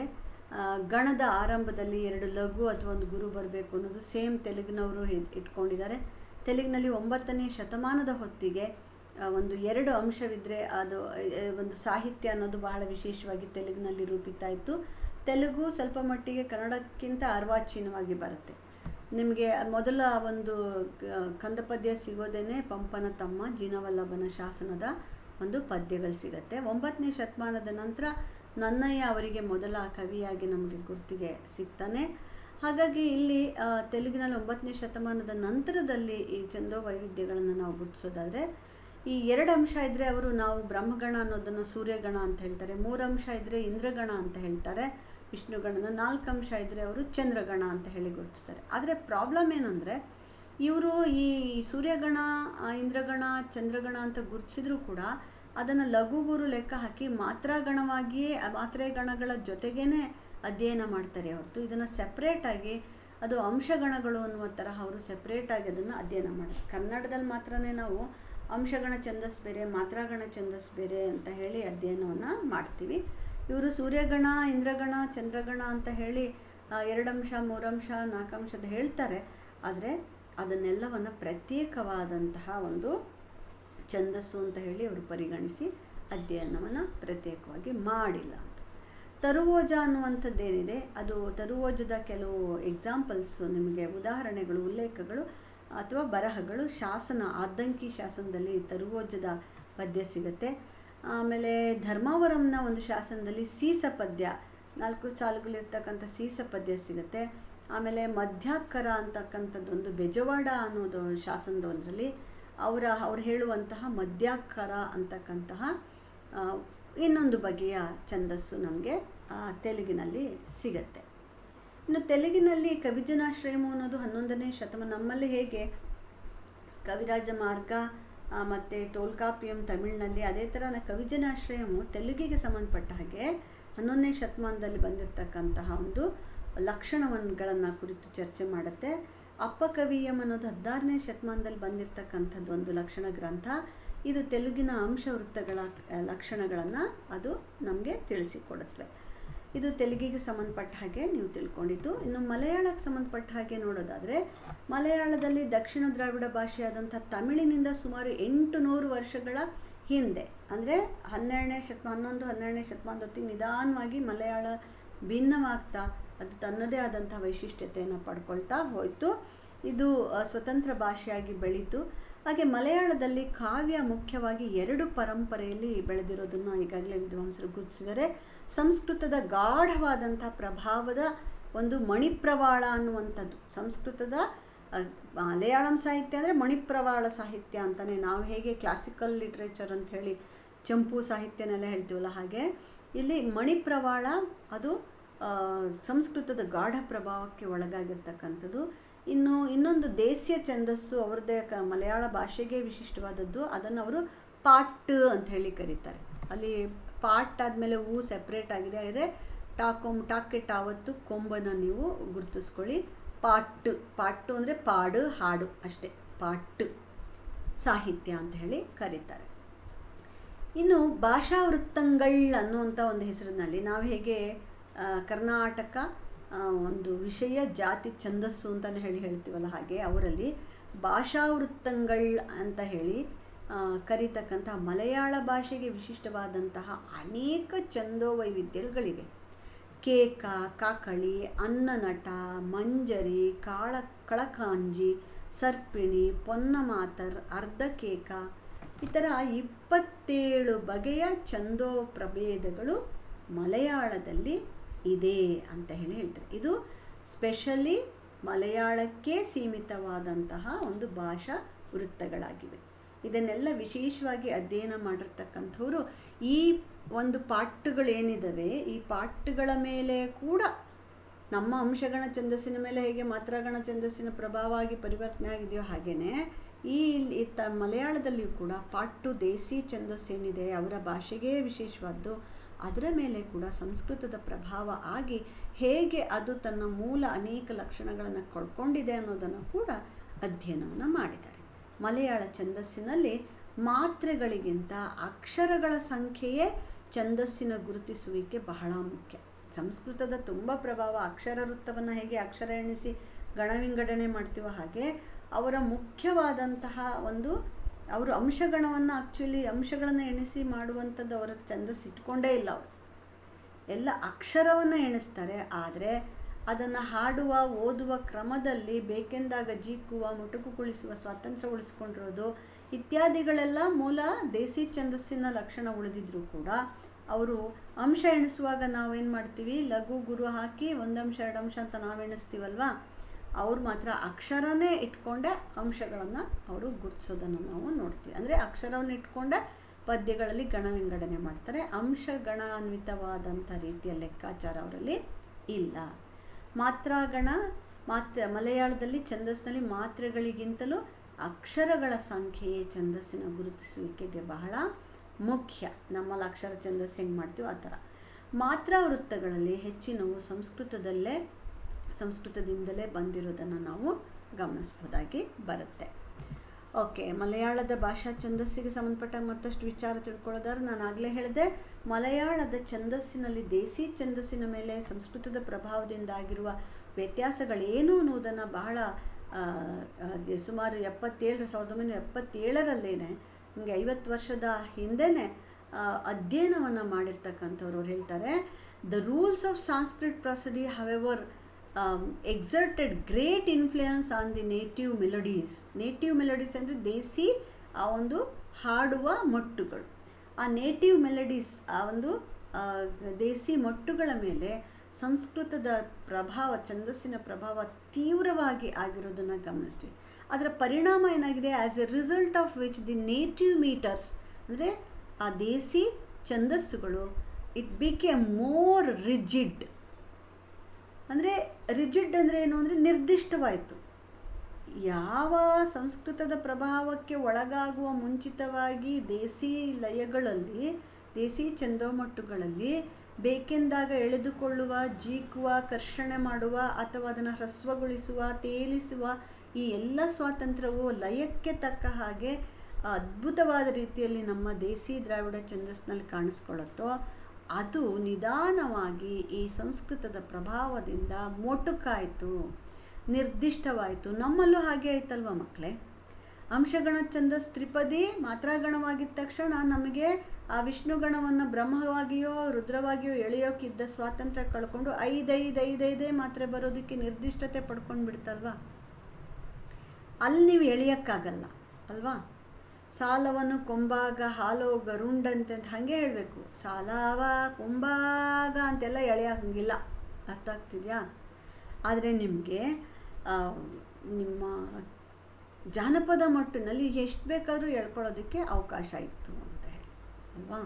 ಆ, ಗಣದ ಆರಂಭದಲ್ಲಿ ಎರಡು ಲಘು ಅಥವಾ ಒಂದು ಗುರು ಬರಬೇಕು ಅನ್ನೋದು ಸೇಮ್ ತೆಲುಗಿನವರು ಇ- ಇಟ್ಕೊಂಡಿದ್ದಾರೆ ತೆಲುಗಿನಲ್ಲಿ ಒಂಬತ್ತನೇ ಶತಮಾನದ ಹೊತ್ತಿಗೆ ಆ, ಒಂದು ಎರಡು ಅಂಶವಿದ್ದರೆ ಅದು ಆ, ಒಂದು ಸಾಹಿತ್ಯ ಅನ್ನೋದು ಬಹಳ ವಿಶೇಷವಾಗಿ ತೆಲುಗಿನಲ್ಲಿ ರೂಪಿತ ಇತ್ತು ತೆಲುಗು ಸ್ವಲ್ಪ ಮಟ್ಟಿಗೆ ಕನ್ನಡಕ್ಕಿಂತ ಅರ್ವಾಚೀನವಾಗಿ ಬರುತ್ತೆ ನಿಮಗೆ ಮೊದಲ ಒಂದು ಕ- ಕಂದ ಪದ್ಯ ಸಿಗೋದೇನೆ ಪಂಪನ ತಮ್ಮ ಜಿನವಲ್ಲಭನ ಶಾಸನದ ಒಂದು ಪದ್ಯಗಳು ಸಿಗತ್ತೆ ಒಂಬತ್ತನೇ ಶತಮಾನದ ನಂತರ ನನ್ನಯ್ಯ ಅವರಿಗೆ ಮೊದಲ ಕವಿಯಾಗಿ ನಮಗೆ ಗುರ್ತಿಗೆ ಸಿಗ್ತಾನೆ ಹಾಗಾಗಿ ಇಲ್ಲಿ ಆ, ತೆಲುಗಿನಲ್ಲಿ ಒಂಬತ್ತನೇ ಶತಮಾನದ ನಂತರದಲ್ಲಿ ಈ ಚಂದೋ ವೈವಿಧ್ಯಗಳನ್ನು ನಾವು ಗುರುತಿಸೋದಾದರೆ ಈ ಎರಡು ಅಂಶ ಇದ್ದರೆ ಅವರು ನಾವು ಬ್ರಹ್ಮಗಣ ಅನ್ನೋದನ್ನು ಸೂರ್ಯಗಣ ಅಂತ ಹೇಳ್ತಾರೆ ಮೂರು ಅಂಶ ಇದ್ದರೆ ಇಂದ್ರಗಣ ಅಂತ ಹೇಳ್ತಾರೆ ವಿಷ್ಣುಗಣನ ನಾಲ್ಕು ಅಂಶ ಇದ್ದರೆ ಅವರು ಚಂದ್ರಗಣ ಅಂತ ಹೇಳಿ ಗುರುತಿಸ್ತಾರೆ ಆದರೆ ಪ್ರಾಬ್ಲಮ್ ಏನಂದರೆ ಇವರು ಈ ಸೂರ್ಯಗಣ ಆ, ಇಂದ್ರಗಣ ಚಂದ್ರಗಣ ಅಂತ ಗುರುತಿಸಿದ್ರು ಕೂಡ ಅದನ್ನು ಲಘು ಗುರು ಲೆಕ್ಕ ಹಾಕಿ ಮಾತ್ರಾಗಣವಾಗಿಯೇ ಆ ಮಾತ್ರೆ ಗಣಗಳ ಜೊತೆಗೇನೆ ಅಧ್ಯಯನ ಮಾಡ್ತಾರೆ ಹೊರತು ಇದನ್ನು ಸೆಪ್ರೇಟಾಗಿ ಅದು ಅಂಶಗಣಗಳು ಅನ್ನುವ ತರಹ ಅವರು ಸೆಪ್ರೇಟಾಗಿ ಅದನ್ನು ಅಧ್ಯಯನ ಮಾಡ್ತಾರೆ ಕನ್ನಡದಲ್ಲಿ ಮಾತ್ರನೇ ನಾವು ಅಂಶಗಣ ಛಂದಸ್ ಬೇರೆ ಮಾತ್ರಾಗಣ ಛಂದಸ್ ಬೇರೆ ಅಂತ ಹೇಳಿ ಅಧ್ಯಯನವನ್ನು ಮಾಡ್ತೀವಿ ಇವರು ಸೂರ್ಯಗಣ ಇಂದ್ರಗಣ ಚಂದ್ರಗಣ ಅಂತ ಹೇಳಿ ಆ, ಎರಡಂಶ ಮೂರಂಶ ನಾಲ್ಕಂಶದ ಹೇಳ್ತಾರೆ ಆದರೆ ಅದನ್ನೆಲ್ಲವನ್ನು ಪ್ರತ್ಯೇಕವಾದಂತಹ ಒಂದು ಛಂದಸ್ಸು ಅಂತ ಹೇಳಿ ಅವರು ಪರಿಗಣಿಸಿ ಅಧ್ಯಯನವನ್ನು ಪ್ರತ್ಯೇಕವಾಗಿ ಮಾಡಿಲ್ಲ ಅಂತ ತರುವೋಜ ಅನ್ನುವಂಥದ್ದೇನಿದೆ ಅದು ತರುವೋಜದ ಕೆಲವು ಎಕ್ಸಾಂಪಲ್ಸು ನಿಮಗೆ ಉದಾಹರಣೆಗಳು ಉಲ್ಲೇಖಗಳು ಅಥವಾ ಬರಹಗಳು ಶಾಸನ ಆದ್ದಂಕಿ ಶಾಸನದಲ್ಲಿ ತರುವೋಜದ ಪದ್ಯ ಸಿಗುತ್ತೆ ಆಮೇಲೆ ಧರ್ಮಾವರಂನ ಒಂದು ಶಾಸನದಲ್ಲಿ ಸೀಸ ಪದ್ಯ ನಾಲ್ಕು ಸಾಲುಗಳಿರ್ತಕ್ಕಂಥ ಸೀಸ ಪದ್ಯ ಸಿಗುತ್ತೆ ಆಮೇಲೆ ಮಧ್ಯಾಕರ ಅಂತಕ್ಕಂಥದ್ದೊಂದು ಬೆಜವಾಡ ಅನ್ನೋದು ಶಾಸನದ ಒಂದರಲ್ಲಿ ಅವರ ಅವ್ರು ಹೇಳುವಂತಹ ಮಧ್ಯಾಕರ ಅಂತಕ್ಕಂತಹ ಆ, ಇನ್ನೊಂದು ಬಗೆಯ ಛಂದಸ್ಸು ನಮಗೆ ತೆಲುಗಿನಲ್ಲಿ ಸಿಗತ್ತೆ ಇನ್ನು ತೆಲುಗಿನಲ್ಲಿ ಕವಿಜನಾಶ್ರಯಮು ಅನ್ನೋದು ಹನ್ನೊಂದನೇ ಶತಮಾನ ನಮ್ಮಲ್ಲಿ ಹೇಗೆ ಕವಿರಾಜ ಮಾರ್ಗ ಆ, ಮತ್ತೆ ತೋಲ್ಕಾಪಿಯಂ ತಮಿಳಿನಲ್ಲಿ ಅದೇ ಥರ ನ- ಕವಿಜನಾಶ್ರಯಮು ತೆಲುಗಿಗೆ ಸಂಬಂಧಪಟ್ಟ ಹಾಗೆ ಹನ್ನೊಂದನೇ ಶತಮಾನದಲ್ಲಿ ಬಂದಿರತಕ್ಕಂತಹ ಒಂದು ಲಕ್ಷಣಗಳನ್ನು ಕುರಿತು ಚರ್ಚೆ ಮಾಡುತ್ತೆ ಅಪ್ಪಕವಿಯಂ ಅನ್ನೋದು ಹದಿನಾರನೇ ಶತಮಾನದಲ್ಲಿ ಬಂದಿರತಕ್ಕಂಥದ್ದು ಒಂದು ಲಕ್ಷಣ ಗ್ರಂಥ ಇದು ತೆಲುಗಿನ ಅಂಶ ವೃತ್ತಗಳ ಲಕ್ಷಣಗಳನ್ನು ಅದು ನಮಗೆ ತಿಳಿಸಿಕೊಡುತ್ತವೆ ಇದು ತೆಲುಗಿಗೆ ಸಂಬಂಧಪಟ್ಟ ಹಾಗೆ ನೀವು ತಿಳ್ಕೊಂಡಿದ್ದು ಇನ್ನು ಮಲಯಾಳಕ್ಕೆ ಸಂಬಂಧಪಟ್ಟ ಹಾಗೆ ನೋಡೋದಾದರೆ ಮಲಯಾಳದಲ್ಲಿ ದಕ್ಷಿಣ ದ್ರಾವಿಡ ಭಾಷೆಯಾದಂಥ ತಮಿಳಿನಿಂದ ಸುಮಾರು ಎಂಟು ನೂರು ವರ್ಷಗಳ ಹಿಂದೆ ಅಂದರೆ ಹನ್ನೆರಡನೇ ಶತಮಾನ ಹನ್ನೊಂದು ಹನ್ನೆರಡನೇ ಶತಮಾನದ ಹೊತ್ತಿಗೆ ನಿಧಾನವಾಗಿ ಮಲಯಾಳ ಭಿನ್ನವಾಗ್ತಾ ಅದು ತನ್ನದೇ ಆದಂಥ ವೈಶಿಷ್ಟ್ಯತೆಯನ್ನು ಪಡ್ಕೊಳ್ತಾ ಹೋಯಿತು ಇದು ಆ, ಸ್ವತಂತ್ರ ಭಾಷೆಯಾಗಿ ಬೆಳೀತು ಹಾಗೆ ಮಲಯಾಳದಲ್ಲಿ ಕಾವ್ಯ ಮುಖ್ಯವಾಗಿ ಎರಡು ಪರಂಪರೆಯಲ್ಲಿ ಬೆಳೆದಿರೋದನ್ನು ಈಗಾಗಲೇ ವಿದ್ವಾಂಸರು ಗುರುತಿಸಿದ್ದಾರೆ ಸಂಸ್ಕೃತದ ಗಾಢವಾದಂಥ ಪ್ರಭಾವದ ಒಂದು ಮಣಿಪ್ರವಾಳ ಅನ್ನುವಂಥದ್ದು ಸಂಸ್ಕೃತದ ಆ, ಮಲಯಾಳಂ ಸಾಹಿತ್ಯ ಅಂದರೆ ಮಣಿಪ್ರವಾಳ ಸಾಹಿತ್ಯ ಅಂತಲೇ ನಾವು ಹೇಗೆ ಕ್ಲಾಸಿಕಲ್ ಲಿಟ್ರೇಚರ್ ಅಂತ ಹೇಳಿ ಚಂಪು ಸಾಹಿತ್ಯನೆಲ್ಲ ಹೇಳ್ತೀವಲ್ಲ ಹಾಗೆ ಇಲ್ಲಿ ಮಣಿಪ್ರವಾಳ ಅದು ಆ, ಸಂಸ್ಕೃತದ ಗಾಢ ಪ್ರಭಾವಕ್ಕೆ ಒಳಗಾಗಿರ್ತಕ್ಕಂಥದ್ದು ಇನ್ನು ಇನ್ನೊಂದು ದೇಸಿಯ ಛಂದಸ್ಸು ಅವ್ರದ್ದೇ ಕ ಮಲಯಾಳ ಭಾಷೆಗೆ ವಿಶಿಷ್ಟವಾದದ್ದು ಅದನ್ನು ಅವರು ಪಾಟ್ ಅಂತ ಹೇಳಿ ಕರೀತಾರೆ ಅಲ್ಲಿ ಪಾಟ್ ಆದಮೇಲೆ ಹೂ ಸೆಪ್ರೇಟ್ ಆಗಿದೆ ಆದರೆ ಟಾಕೊಮ್ ಟಾಕೆ ಟಾವತ್ತು ಕೊಂಬನ್ನು ನೀವು ಗುರುತಿಸ್ಕೊಳ್ಳಿ ಪಾಟ್ ಪಾಟ್ಟು ಅಂದರೆ ಪಾಡು ಹಾಡು ಅಷ್ಟೇ ಪಾಟ್ ಸಾಹಿತ್ಯ ಅಂತ ಹೇಳಿ ಕರೀತಾರೆ ಇನ್ನು ಭಾಷಾ ವೃತ್ತಂಗಳ್ ಅನ್ನುವಂಥ ಒಂದು ಹೆಸರಿನಲ್ಲಿ ನಾವು ಹೇಗೆ ಆ, ಕರ್ನಾಟಕ ಆ, ಒಂದು ವಿಷಯ ಜಾತಿ ಛಂದಸ್ಸು ಅಂತಲೇ ಹೇಳಿ ಹೇಳ್ತೀವಲ್ಲ ಹಾಗೆ ಅವರಲ್ಲಿ ಭಾಷಾ ವೃತ್ತಂಗಳ್ ಅಂತ ಹೇಳಿ ಆ, ಕರೀತಕ್ಕಂಥ ಮಲಯಾಳ ಭಾಷೆಗೆ ವಿಶಿಷ್ಟವಾದಂತಹ ಅನೇಕ ಛಂದೋ ವೈವಿಧ್ಯಗಳಿವೆ ಕೇಕ ಕಾಕಳಿ ಅನ್ನನಟ ಮಂಜರಿ ಕಾಳ ಕಳಕಾಂಜಿ ಸರ್ಪಿಣಿ ಪೊನ್ನಮಾತರ್ ಅರ್ಧಕೇಕ ಈ ಥರ ಇಪ್ಪತ್ತೇಳು ಬಗೆಯ ಛಂದೋ ಪ್ರಭೇದಗಳು ಮಲಯಾಳದಲ್ಲಿ ಇದೆ ಅಂತ ಹೇಳಿ ಹೇಳ್ತಾರೆ ಇದು ಸ್ಪೆಷಲಿ ಮಲಯಾಳಕ್ಕೆ ಸೀಮಿತವಾದಂತಹ ಒಂದು ಭಾಷಾ ವೃತ್ತಗಳಾಗಿವೆ ಇದನ್ನೆಲ್ಲ ವಿಶೇಷವಾಗಿ ಅಧ್ಯಯನ ಮಾಡಿರ್ತಕ್ಕಂಥವ್ರು ಈ ಒಂದು ಪಾಠಗಳೇನಿದ್ದಾವೆ ಈ ಪಾಠಗಳ ಮೇಲೆ ಕೂಡ ನಮ್ಮ ಅಂಶಗಣ ಛಂದಸ್ಸಿನ ಮೇಲೆ ಹೇಗೆ ಮಾತ್ರಾಗಣ ಛಂದಸ್ಸಿನ ಪ್ರಭಾವ ಆಗಿ ಪರಿವರ್ತನೆ ಆಗಿದೆಯೋ ಹಾಗೆಯೇ ಈ ಈ ತ ಮಲಯಾಳದಲ್ಲಿಯೂ ಕೂಡ ಪಾಟ್ಟು ದೇಸಿ ಛಂದಸ್ಸೇನಿದೆ ಅವರ ಭಾಷೆಗೇ ವಿಶೇಷವಾದ್ದು ಅದರ ಮೇಲೆ ಕೂಡ ಸಂಸ್ಕೃತದ ಪ್ರಭಾವ ಆಗಿ ಹೇಗೆ ಅದು ತನ್ನ ಮೂಲ ಅನೇಕ ಲಕ್ಷಣಗಳನ್ನು ಕಳ್ಕೊಂಡಿದೆ ಅನ್ನೋದನ್ನು ಕೂಡ ಅಧ್ಯಯನವನ್ನು ಮಾಡಿದ್ದಾರೆ ಮಲಯಾಳ ಛಂದಸ್ಸಿನಲ್ಲಿ ಮಾತ್ರೆಗಳಿಗಿಂತ ಅಕ್ಷರಗಳ ಸಂಖ್ಯೆಯೇ ಛಂದಸ್ಸಿನ ಗುರುತಿಸುವಿಕೆ ಬಹಳ ಮುಖ್ಯ ಸಂಸ್ಕೃತದ ತುಂಬ ಪ್ರಭಾವ ಅಕ್ಷರ ವೃತ್ತವನ್ನು ಹೇಗೆ ಅಕ್ಷರ ಎಣಿಸಿ ಗಣವಿಂಗಡಣೆ ಮಾಡ್ತೀವೋ ಹಾಗೆ ಅವರ ಮುಖ್ಯವಾದಂತಹ ಒಂದು ಅವರು ಅಂಶಗಣವನ್ನು ಆ್ಯಕ್ಚುಲಿ ಅಂಶಗಳನ್ನು ಎಣಿಸಿ ಮಾಡುವಂಥದ್ದು ಅವರ ಛಂದಸ್ಸು ಇಟ್ಕೊಂಡೇ ಇಲ್ಲ ಅವರು ಎಲ್ಲ ಅಕ್ಷರವನ್ನು ಎಣಿಸ್ತಾರೆ ಆದರೆ ಅದನ್ನು ಹಾಡುವ ಓದುವ ಕ್ರಮದಲ್ಲಿ ಬೇಕೆಂದಾಗ ಜೀಕುವ ಮುಟುಕುಗೊಳಿಸುವ ಸ್ವಾತಂತ್ರ್ಯ ಉಳಿಸ್ಕೊಂಡಿರೋದು ಇತ್ಯಾದಿಗಳೆಲ್ಲ ಮೂಲ ದೇಸಿ ಛಂದಸ್ಸಿನ ಲಕ್ಷಣ ಉಳಿದಿದ್ರು ಕೂಡ ಅವರು ಅಂಶ ಎಣಿಸುವಾಗ ನಾವೇನು ಮಾಡ್ತೀವಿ ಲಘು ಗುರು ಹಾಕಿ ಒಂದು ಅಂಶ ಎರಡು ಅಂಶ ಅಂತ ನಾವು ಎಣಿಸ್ತೀವಲ್ವಾ ಅವ್ರು ಮಾತ್ರ ಅಕ್ಷರನೇ ಇಟ್ಕೊಂಡೆ ಅಂಶಗಳನ್ನು ಅವರು ಗುರುತಿಸೋದನ್ನು ನಾವು ನೋಡ್ತೀವಿ ಅಂದರೆ ಅಕ್ಷರವನ್ನು ಇಟ್ಕೊಂಡೆ ಪದ್ಯಗಳಲ್ಲಿ ಗಣ ವಿಂಗಡಣೆ ಮಾಡ್ತಾರೆ ಅಂಶ ಗಣಾನ್ವಿತವಾದಂಥ ರೀತಿಯ ಲೆಕ್ಕಾಚಾರ ಅವರಲ್ಲಿ ಇಲ್ಲ ಮಾತ್ರಾಗಣ ಮಾತ್ರ ಮಲಯಾಳದಲ್ಲಿ ಛಂದಸ್ಸಿನಲ್ಲಿ ಮಾತ್ರೆಗಳಿಗಿಂತಲೂ ಅಕ್ಷರಗಳ ಸಂಖ್ಯೆಯೇ ಛಂದಸ್ಸಿನ ಗುರುತಿಸುವಿಕೆಗೆ ಬಹಳ ಮುಖ್ಯ ನಮ್ಮಲ್ಲಿ ಅಕ್ಷರ ಛಂದಸ್ಸು ಹೆಂಗೆ ಮಾಡ್ತೀವೋ ಆ ಥರ ಮಾತ್ರಾ ವೃತ್ತಗಳಲ್ಲಿ ಹೆಚ್ಚಿನವು ಸಂಸ್ಕೃತದಲ್ಲೇ ಸಂಸ್ಕೃತದಿಂದಲೇ ಬಂದಿರೋದನ್ನು ನಾವು ಗಮನಿಸ್ಬೋದಾಗಿ ಬರುತ್ತೆ ಓಕೆ ಮಲಯಾಳದ ಭಾಷಾ ಛಂದಸ್ಸಿಗೆ ಸಂಬಂಧಪಟ್ಟ ಮತ್ತಷ್ಟು ವಿಚಾರ ತಿಳ್ಕೊಳ್ಳೋದಾದ್ರೆ ನಾನು ಆಗಲೇ ಹೇಳಿದೆ ಮಲಯಾಳದ ಛಂದಸ್ಸಿನಲ್ಲಿ ದೇಸಿ ಛಂದಸ್ಸಿನ ಮೇಲೆ ಸಂಸ್ಕೃತದ ಪ್ರಭಾವದಿಂದ ಆಗಿರುವ ವ್ಯತ್ಯಾಸಗಳೇನು ಅನ್ನೋದನ್ನು ಬಹಳ ಸುಮಾರು ಎಪ್ಪತ್ತೇಳರ ಸಾವಿರದ ಒಂಬೈನೂರ ಎಪ್ಪತ್ತೇಳರಲ್ಲೇನೆ ನಿಮಗೆ ಐವತ್ತು ವರ್ಷದ ಹಿಂದೆನೇ ಅಧ್ಯಯನವನ್ನು ಮಾಡಿರ್ತಕ್ಕಂಥವ್ರು ಅವ್ರು ಹೇಳ್ತಾರೆ the rules of Sanskrit prosody however exerted great influence on the native melodies native melodies ಅಂದರೆ ದೇಸಿ ಆ ಒಂದು ಹಾಡುವ ಮೊಟ್ಟುಗಳು ಆ ನೇಟಿವ್ ಮೆಲಡೀಸ್ ಆ ಒಂದು ದೇಸಿ ಮೊಟ್ಟುಗಳ ಮೇಲೆ ಸಂಸ್ಕೃತದ ಪ್ರಭಾವ ಛಂದಸ್ಸಿನ ಪ್ರಭಾವ ತೀವ್ರವಾಗಿ ಆಗಿರೋದನ್ನು ಗಮನಿಸ್ತೀವಿ ಅದರ ಪರಿಣಾಮ ಏನಾಗಿದೆ as a result of which the native meters ಅಂದರೆ ಆ ದೇಸಿ ಛಂದಸ್ಸುಗಳು ಇಟ್ ಬಿಕೆ ಮೋರ್ ರಿಜಿಡ್ ಅಂದರೆ ರಿಜಿಡ್ ಅಂದರೆ ಏನು ಅಂದರೆ ನಿರ್ದಿಷ್ಟವಾಯಿತು ಯಾವ ಸಂಸ್ಕೃತದ ಪ್ರಭಾವಕ್ಕೆ ಒಳಗಾಗುವ ಮುಂಚಿತವಾಗಿ ದೇಸಿ ಲಯಗಳಲ್ಲಿ ದೇಸಿ ಚಂದೋಮಟ್ಟುಗಳಲ್ಲಿ ಬೇಕೆಂದಾಗ ಎಳೆದುಕೊಳ್ಳುವ ಜೀಕುವ ಕರ್ಷಣೆ ಮಾಡುವ ಅಥವಾ ಅದನ್ನು ಹ್ರಸ್ವಗೊಳಿಸುವ ತೇಲಿಸುವ ಈ ಎಲ್ಲ ಸ್ವಾತಂತ್ರ್ಯವು ಲಯಕ್ಕೆ ತಕ್ಕ ಹಾಗೆ ಅದ್ಭುತವಾದ ರೀತಿಯಲ್ಲಿ ನಮ್ಮ ದೇಸಿ ದ್ರಾವಿಡ ಛಂದಸ್ನಲ್ಲಿ ಕಾಣಿಸ್ಕೊಳ್ಳುತ್ತೋ ಅದು ನಿಧಾನವಾಗಿ ಈ ಸಂಸ್ಕೃತದ ಪ್ರಭಾವದಿಂದ ಮೊಟುಕಾಯಿತು ನಿರ್ದಿಷ್ಟವಾಯಿತು ನಮ್ಮಲ್ಲೂ ಹಾಗೆ ಆಯ್ತಲ್ವ ಮಕ್ಕಳೇ ಅಂಶಗಣ ಛಂದಸ್ ತ್ರಿಪದಿ ಮಾತ್ರಾಗಣವಾಗಿದ್ದ ತಕ್ಷಣ ನಮಗೆ ಆ ವಿಷ್ಣುಗಣವನ್ನು ಬ್ರಹ್ಮವಾಗಿಯೋ ರುದ್ರವಾಗಿಯೋ ಎಳೆಯೋಕ್ಕಿದ್ದ ಸ್ವಾತಂತ್ರ್ಯ ಕಳ್ಕೊಂಡು ಐದೈದು ಐದೈದೇ ಮಾತ್ರೆ ಬರೋದಕ್ಕೆ ನಿರ್ದಿಷ್ಟತೆ ಪಡ್ಕೊಂಡು ಬಿಡ್ತಲ್ವಾ ಅಲ್ಲಿ ನೀವು ಎಳೆಯೋಕ್ಕಾಗಲ್ಲ ಅಲ್ವಾ ಸಾಲವನ್ನು ಕೊಂಬಾಗ ಹಾಲೋ ಗರುಂಡಂತೆ ಅಂತ ಹಾಗೆ ಹೇಳಬೇಕು ಸಾಲವ ಕೊಂಬಾಗ ಅಂತೆಲ್ಲ ಎಳೆಯೋಂಗಿಲ್ಲ ಅರ್ಥ ಆಗ್ತಿದೆಯಾ ಆದರೆ ನಿಮಗೆ ನಿಮ್ಮ ಜಾನಪದ ಮಟ್ಟಿನಲ್ಲಿ ಎಷ್ಟು ಬೇಕಾದರೂ ಹೇಳ್ಕೊಳ್ಳೋದಕ್ಕೆ ಅವಕಾಶ ಇತ್ತು ಅಂತ ಹೇಳಿ ಅಲ್ವಾ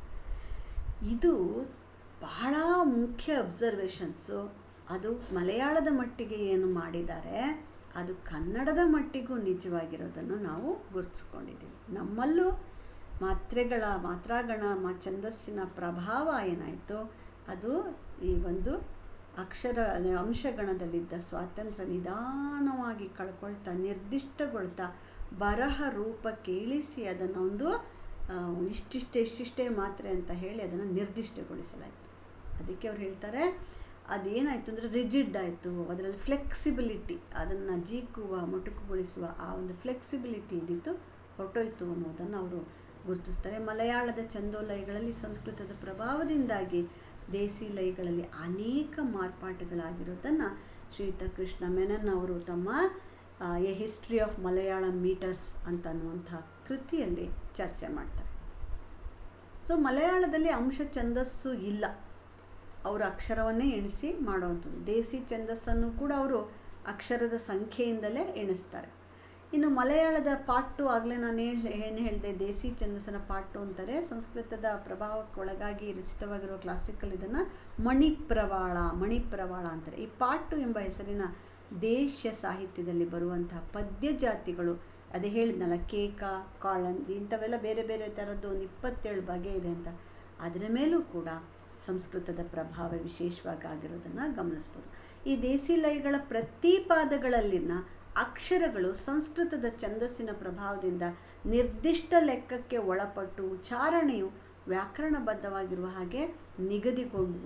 ಇದು ಬಹಳ ಮುಖ್ಯ ಅಬ್ಸರ್ವೇಷನ್ಸು ಅದು ಮಲಯಾಳದ ಮಟ್ಟಿಗೆ ಏನು ಮಾಡಿದ್ದಾರೆ ಅದು ಕನ್ನಡದ ಮಟ್ಟಿಗೂ ನಿಜವಾಗಿರೋದನ್ನು ನಾವು ಗುರುತಿಸ್ಕೊಂಡಿದ್ದೀವಿ ನಮ್ಮಲ್ಲೂ ಮಾತ್ರೆಗಳ ಮಾತ್ರಾಗಣ ಮಾ ಛಂದಸ್ಸಿನ ಪ್ರಭಾವ ಏನಾಯಿತು ಅದು ಈ ಒಂದು ಅಕ್ಷರ ಅಂಶಗಣದಲ್ಲಿದ್ದ ಸ್ವಾತಂತ್ರ್ಯ ನಿಧಾನವಾಗಿ ಕಳ್ಕೊಳ್ತಾ ನಿರ್ದಿಷ್ಟಗೊಳ್ತಾ ಬರಹ ರೂಪಕ್ಕೆ ಇಳಿಸಿ ಅದನ್ನು ಒಂದು ಇಷ್ಟಿಷ್ಟೇ ಇಷ್ಟಿಷ್ಟೇ ಮಾತ್ರೆ ಅಂತ ಹೇಳಿ ಅದನ್ನು ನಿರ್ದಿಷ್ಟಗೊಳಿಸಲಾಯಿತು ಅದಕ್ಕೆ ಅವ್ರು ಹೇಳ್ತಾರೆ ಅದೇನಾಯಿತು ಅಂದರೆ ರಿಜಿಡ್ ಆಯಿತು ಅದರಲ್ಲಿ ಫ್ಲೆಕ್ಸಿಬಿಲಿಟಿ ಅದನ್ನು ಜೀಕುವ ಮೊಟಕುಗೊಳಿಸುವ ಆ ಒಂದು ಫ್ಲೆಕ್ಸಿಬಿಲಿಟಿ ಇದ್ದಿತ್ತು ಹೊರಟೋಯ್ತು ಅನ್ನೋದನ್ನು ಅವರು ಗುರುತಿಸ್ತಾರೆ ಮಲಯಾಳದ ಚಂದೋಲಯಗಳಲ್ಲಿ ಸಂಸ್ಕೃತದ ಪ್ರಭಾವದಿಂದಾಗಿ ದೇಸಿ ಲಯಗಳಲ್ಲಿ ಅನೇಕ ಮಾರ್ಪಾಟುಗಳಾಗಿರೋದನ್ನು ಶ್ರೀಯುತ ಕೃಷ್ಣ ಮೆನನ್ ಅವರು ತಮ್ಮ a history of Malayalam meters ಅಂತ ಅನ್ನುವಂಥ ಕೃತಿಯಲ್ಲಿ ಚರ್ಚೆ ಮಾಡ್ತಾರೆ ಸೊ ಮಲಯಾಳದಲ್ಲಿ ಅಂಶ ಛಂದಸ್ಸು ಇಲ್ಲ ಅವರು ಅಕ್ಷರವನ್ನೇ ಎಣಿಸಿ ಮಾಡುವಂಥದ್ದು ದೇಸಿ ಛಂದಸ್ಸನ್ನು ಕೂಡ ಅವರು ಅಕ್ಷರದ ಸಂಖ್ಯೆಯಿಂದಲೇ ಎಣಿಸ್ತಾರೆ ಇನ್ನು ಮಲಯಾಳದ ಪಾಟು ಆಗಲೇ ನಾನು ಹೇಳಿ ಏನು ಹೇಳಿದೆ ದೇಸಿ ಛಂದಸ್ಸನ ಪಾಟು ಅಂತಾರೆ ಸಂಸ್ಕೃತದ ಪ್ರಭಾವಕ್ಕೆ ಒಳಗಾಗಿ ರಚಿತವಾಗಿರುವ ಕ್ಲಾಸಿಕಲ್ ಇದನ್ನು ಮಣಿಪ್ರವಾಳ ಮಣಿಪ್ರವಾಳ ಅಂತಾರೆ ಈ ಪಾಟು ಎಂಬ ಹೆಸರಿನ ದೇಶ ಸಾಹಿತ್ಯದಲ್ಲಿ ಬರುವಂತಹ ಪದ್ಯ ಜಾತಿಗಳು ಅದೇ ಹೇಳಿದ್ನಲ್ಲ ಕೇಕ ಕಾಳಂಜಿ ಇಂಥವೆಲ್ಲ ಬೇರೆ ಬೇರೆ ಥರದ್ದು ಒಂದು ಇಪ್ಪತ್ತೇಳು ಬಗೆ ಇದೆ ಅಂತ ಅದರ ಮೇಲೂ ಕೂಡ ಸಂಸ್ಕೃತದ ಪ್ರಭಾವ ವಿಶೇಷವಾಗಿ ಆಗಿರೋದನ್ನು ಗಮನಿಸ್ಬೋದು ಈ ದೇಸಿ ಲಯಗಳ ಪ್ರತಿ ಪಾದಗಳಲ್ಲಿನ ಅಕ್ಷರಗಳು ಸಂಸ್ಕೃತದ ಛಂದಸ್ಸಿನ ಪ್ರಭಾವದಿಂದ ನಿರ್ದಿಷ್ಟ ಲೆಕ್ಕಕ್ಕೆ ಒಳಪಟ್ಟು ಉಚ್ಚಾರಣೆಯು ವ್ಯಾಕರಣಬದ್ಧವಾಗಿರುವ ಹಾಗೆ ನಿಗದಿಗೊಂಡವು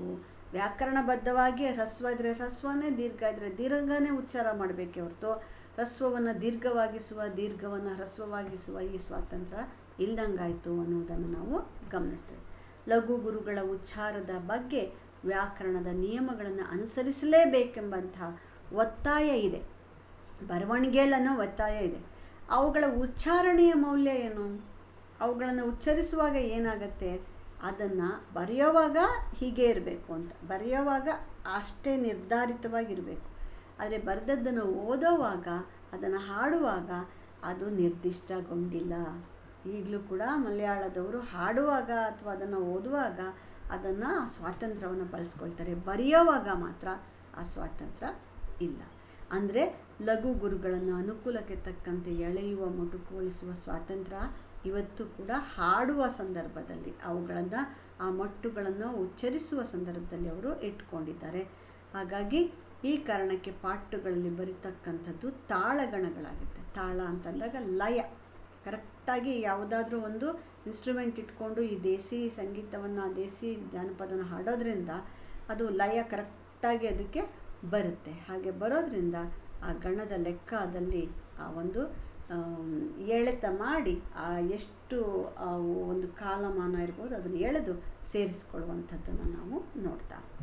ವ್ಯಾಕರಣಬದ್ಧವಾಗಿ ಹ್ರಸ್ವ ಇದ್ದರೆ ಹ್ರಸ್ವನೇ ದೀರ್ಘ ಇದ್ದರೆ ದೀರ್ಘನೇ ಉಚ್ಚಾರ ಮಾಡಬೇಕೇ ಹೊರತು ಹ್ರಸ್ವವನ್ನು ದೀರ್ಘವಾಗಿಸುವ ದೀರ್ಘವನ್ನು ಹ್ರಸ್ವವಾಗಿಸುವ ಈ ಸ್ವಾತಂತ್ರ್ಯ ಇಲ್ದಂಗಾಯಿತು ಅನ್ನುವುದನ್ನು ನಾವು ಗಮನಿಸ್ತೇವೆ ಲಘು ಗುರುಗಳ ಉಚ್ಚಾರದ ಬಗ್ಗೆ ವ್ಯಾಕರಣದ ನಿಯಮಗಳನ್ನು ಅನುಸರಿಸಲೇಬೇಕೆಂಬಂತಹ ಒತ್ತಾಯ ಇದೆ ಬರವಣಿಗೆಯಲ್ಲೂ ಒತ್ತಾಯ ಇದೆ ಅವುಗಳ ಉಚ್ಚಾರಣೆಯ ಮೌಲ್ಯ ಏನು ಅವುಗಳನ್ನು ಉಚ್ಚರಿಸುವಾಗ ಏನಾಗತ್ತೆ ಅದನ್ನು ಬರೆಯೋವಾಗ ಹೀಗೆ ಇರಬೇಕು ಅಂತ ಬರೆಯೋವಾಗ ಅಷ್ಟೇ ನಿರ್ಧಾರಿತವಾಗಿರಬೇಕು ಆದರೆ ಬರೆದದ್ದನ್ನು ಓದೋವಾಗ ಅದನ್ನು ಹಾಡುವಾಗ ಅದು ನಿರ್ದಿಷ್ಟಗೊಂಡಿಲ್ಲ ಈಗಲೂ ಕೂಡ ಮಲಯಾಳದವರು ಹಾಡುವಾಗ ಅಥವಾ ಅದನ್ನು ಓದುವಾಗ ಅದನ್ನು ಸ್ವಾತಂತ್ರ್ಯವನ್ನು ಬಳಸ್ಕೊಳ್ತಾರೆ ಬರೆಯೋವಾಗ ಮಾತ್ರ ಆ ಸ್ವಾತಂತ್ರ್ಯ ಇಲ್ಲ ಅಂದರೆ ಲಘು ಗುರುಗಳನ್ನು ಅನುಕೂಲಕ್ಕೆ ತಕ್ಕಂತೆ ಎಳೆಯುವ ಮೊಟುಕುಗೊಳಿಸುವ ಸ್ವಾತಂತ್ರ್ಯ ಇವತ್ತು ಕೂಡ ಹಾಡುವ ಸಂದರ್ಭದಲ್ಲಿ ಅವುಗಳನ್ನು ಆ ಮಟ್ಟುಗಳನ್ನು ಉಚ್ಚರಿಸುವ ಸಂದರ್ಭದಲ್ಲಿ ಅವರು ಇಟ್ಕೊಂಡಿದ್ದಾರೆ ಹಾಗಾಗಿ ಈ ಕಾರಣಕ್ಕೆ ಪಾಠಗಳಲ್ಲಿ ಬರಿತಕ್ಕಂಥದ್ದು ತಾಳಗಣಗಳಾಗುತ್ತೆ ತಾಳ ಅಂತಂದಾಗ ಲಯ ಕರೆಕ್ಟಾಗಿ ಯಾವುದಾದ್ರೂ ಒಂದು ಇನ್ಸ್ಟ್ರೂಮೆಂಟ್ ಇಟ್ಕೊಂಡು ಈ ದೇಸಿ ಸಂಗೀತವನ್ನು ದೇಸಿ ಜಾನಪದನ ಹಾಡೋದ್ರಿಂದ ಅದು ಲಯ ಕರೆಕ್ಟಾಗಿ ಅದಕ್ಕೆ ಬರುತ್ತೆ ಹಾಗೆ ಬರೋದ್ರಿಂದ ಆ ಗಣದ ಲೆಕ್ಕದಲ್ಲಿ ಆ ಒಂದು ಎಳೆತ ಮಾಡಿ ಆ ಎಷ್ಟು ಒಂದು ಕಾಲಮಾನ ಇರ್ಬೋದು ಅದನ್ನು ಎಳೆದು ಸೇರಿಸ್ಕೊಳ್ಳುವಂಥದ್ದನ್ನು ನಾವು ನೋಡ್ತಾ ಹೋಗ್ತೀವಿ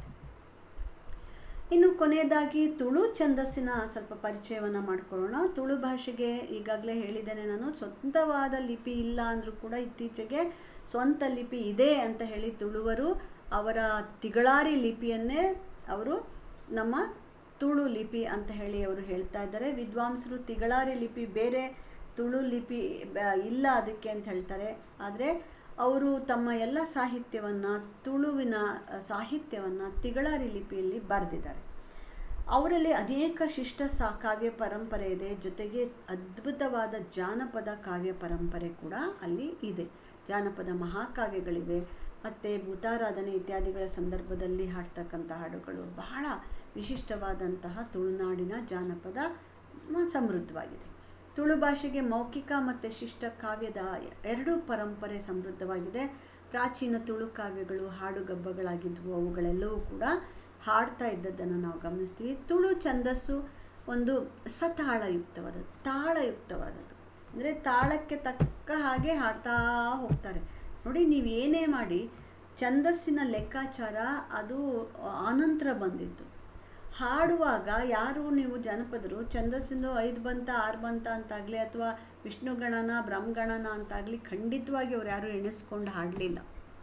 ಇನ್ನು ಕೊನೆಯದಾಗಿ ತುಳು ಛಂದಸ್ಸಿನ ಸ್ವಲ್ಪ ಪರಿಚಯವನ್ನು ಮಾಡ್ಕೊಳ್ಳೋಣ ತುಳು ಭಾಷೆಗೆ ಈಗಾಗಲೇ ಹೇಳಿದ್ದೇನೆ ನಾನು ಸ್ವಂತವಾದ ಲಿಪಿ ಇಲ್ಲ ಅಂದರೂ ಕೂಡ ಇತ್ತೀಚೆಗೆ ಸ್ವಂತ ಲಿಪಿ ಇದೆ ಅಂತ ಹೇಳಿ ತುಳುವರು ಅವರ ತಿಗಳಾರಿ ಲಿಪಿಯನ್ನೇ ಅವರು ನಮ್ಮ ತುಳು ಲಿಪಿ ಅಂತ ಹೇಳಿ ಅವರು ಹೇಳ್ತಾ ಇದ್ದಾರೆ ವಿದ್ವಾಂಸರು ತಿಗಳಾರಿ ಲಿಪಿ ಬೇರೆ ತುಳು ಲಿಪಿ ಇಲ್ಲ ಅದಕ್ಕೆ ಅಂತ ಹೇಳ್ತಾರೆ ಆದರೆ ಅವರು ತಮ್ಮ ಎಲ್ಲ ಸಾಹಿತ್ಯವನ್ನು ತುಳುವಿನ ಸಾಹಿತ್ಯವನ್ನು ತಿಗಳಾರಿ ಲಿಪಿಯಲ್ಲಿ ಬರೆದಿದ್ದಾರೆ ಅವರಲ್ಲಿ ಅನೇಕ ಶಿಷ್ಟ ಸಾ ಕಾವ್ಯ ಪರಂಪರೆ ಇದೆ ಜೊತೆಗೆ ಅದ್ಭುತವಾದ ಜಾನಪದ ಕಾವ್ಯ ಪರಂಪರೆ ಕೂಡ ಅಲ್ಲಿ ಇದೆ ಜಾನಪದ ಮಹಾಕಾವ್ಯಗಳಿವೆ ಮತ್ತು ಭೂತಾರಾಧನೆ ಇತ್ಯಾದಿಗಳ ಸಂದರ್ಭದಲ್ಲಿ ಹಾಡ್ತಕ್ಕಂಥ ಹಾಡುಗಳು ಬಹಳ ವಿಶಿಷ್ಟವಾದಂತಹ ತುಳುನಾಡಿನ ಜಾನಪದ ಸಮೃದ್ಧವಾಗಿದೆ ತುಳು ಭಾಷೆಗೆ ಮೌಖಿಕ ಮತ್ತು ಶಿಷ್ಟ ಕಾವ್ಯದ ಎರಡೂ ಪರಂಪರೆ ಸಮೃದ್ಧವಾಗಿದೆ ಪ್ರಾಚೀನ ತುಳು ಕಾವ್ಯಗಳು ಹಾಡುಗಬ್ಬಗಳಾಗಿದ್ವು ಅವುಗಳೆಲ್ಲವೂ ಕೂಡ ಹಾಡ್ತಾ ಇದ್ದದ್ದನ್ನು ನಾವು ಗಮನಿಸ್ತೀವಿ ತುಳು ಛಂದಸ್ಸು ಒಂದು ಸತಾಳಯುಕ್ತವಾದದ್ದು ತಾಳಯುಕ್ತವಾದದ್ದು ಅಂದರೆ ತಾಳಕ್ಕೆ ತಕ್ಕ ಹಾಗೆ ಹಾಡ್ತಾ ಹೋಗ್ತಾರೆ ನೋಡಿ ನೀವು ಏನೇ ಮಾಡಿ ಛಂದಸ್ಸಿನ ಲೆಕ್ಕಾಚಾರ ಅದು ಆನಂತರ ಬಂದಿತ್ತು ಹಾಡುವಾಗ ಯಾರು ನೀವು ಜನಪದರು ಛಂದಸ್ಸಿಂದು ಐದು ಬಂತ ಆರು ಬಂತ ಅಂತಾಗಲಿ ಅಥವಾ ವಿಷ್ಣು ಗಣನ ಬ್ರಹ್ಮಗಣನ ಅಂತಾಗಲಿ ಖಂಡಿತವಾಗಿ ಅವ್ರು ಯಾರೂ ಎಣಿಸ್ಕೊಂಡು ಹಾಡಲಿಲ್ಲ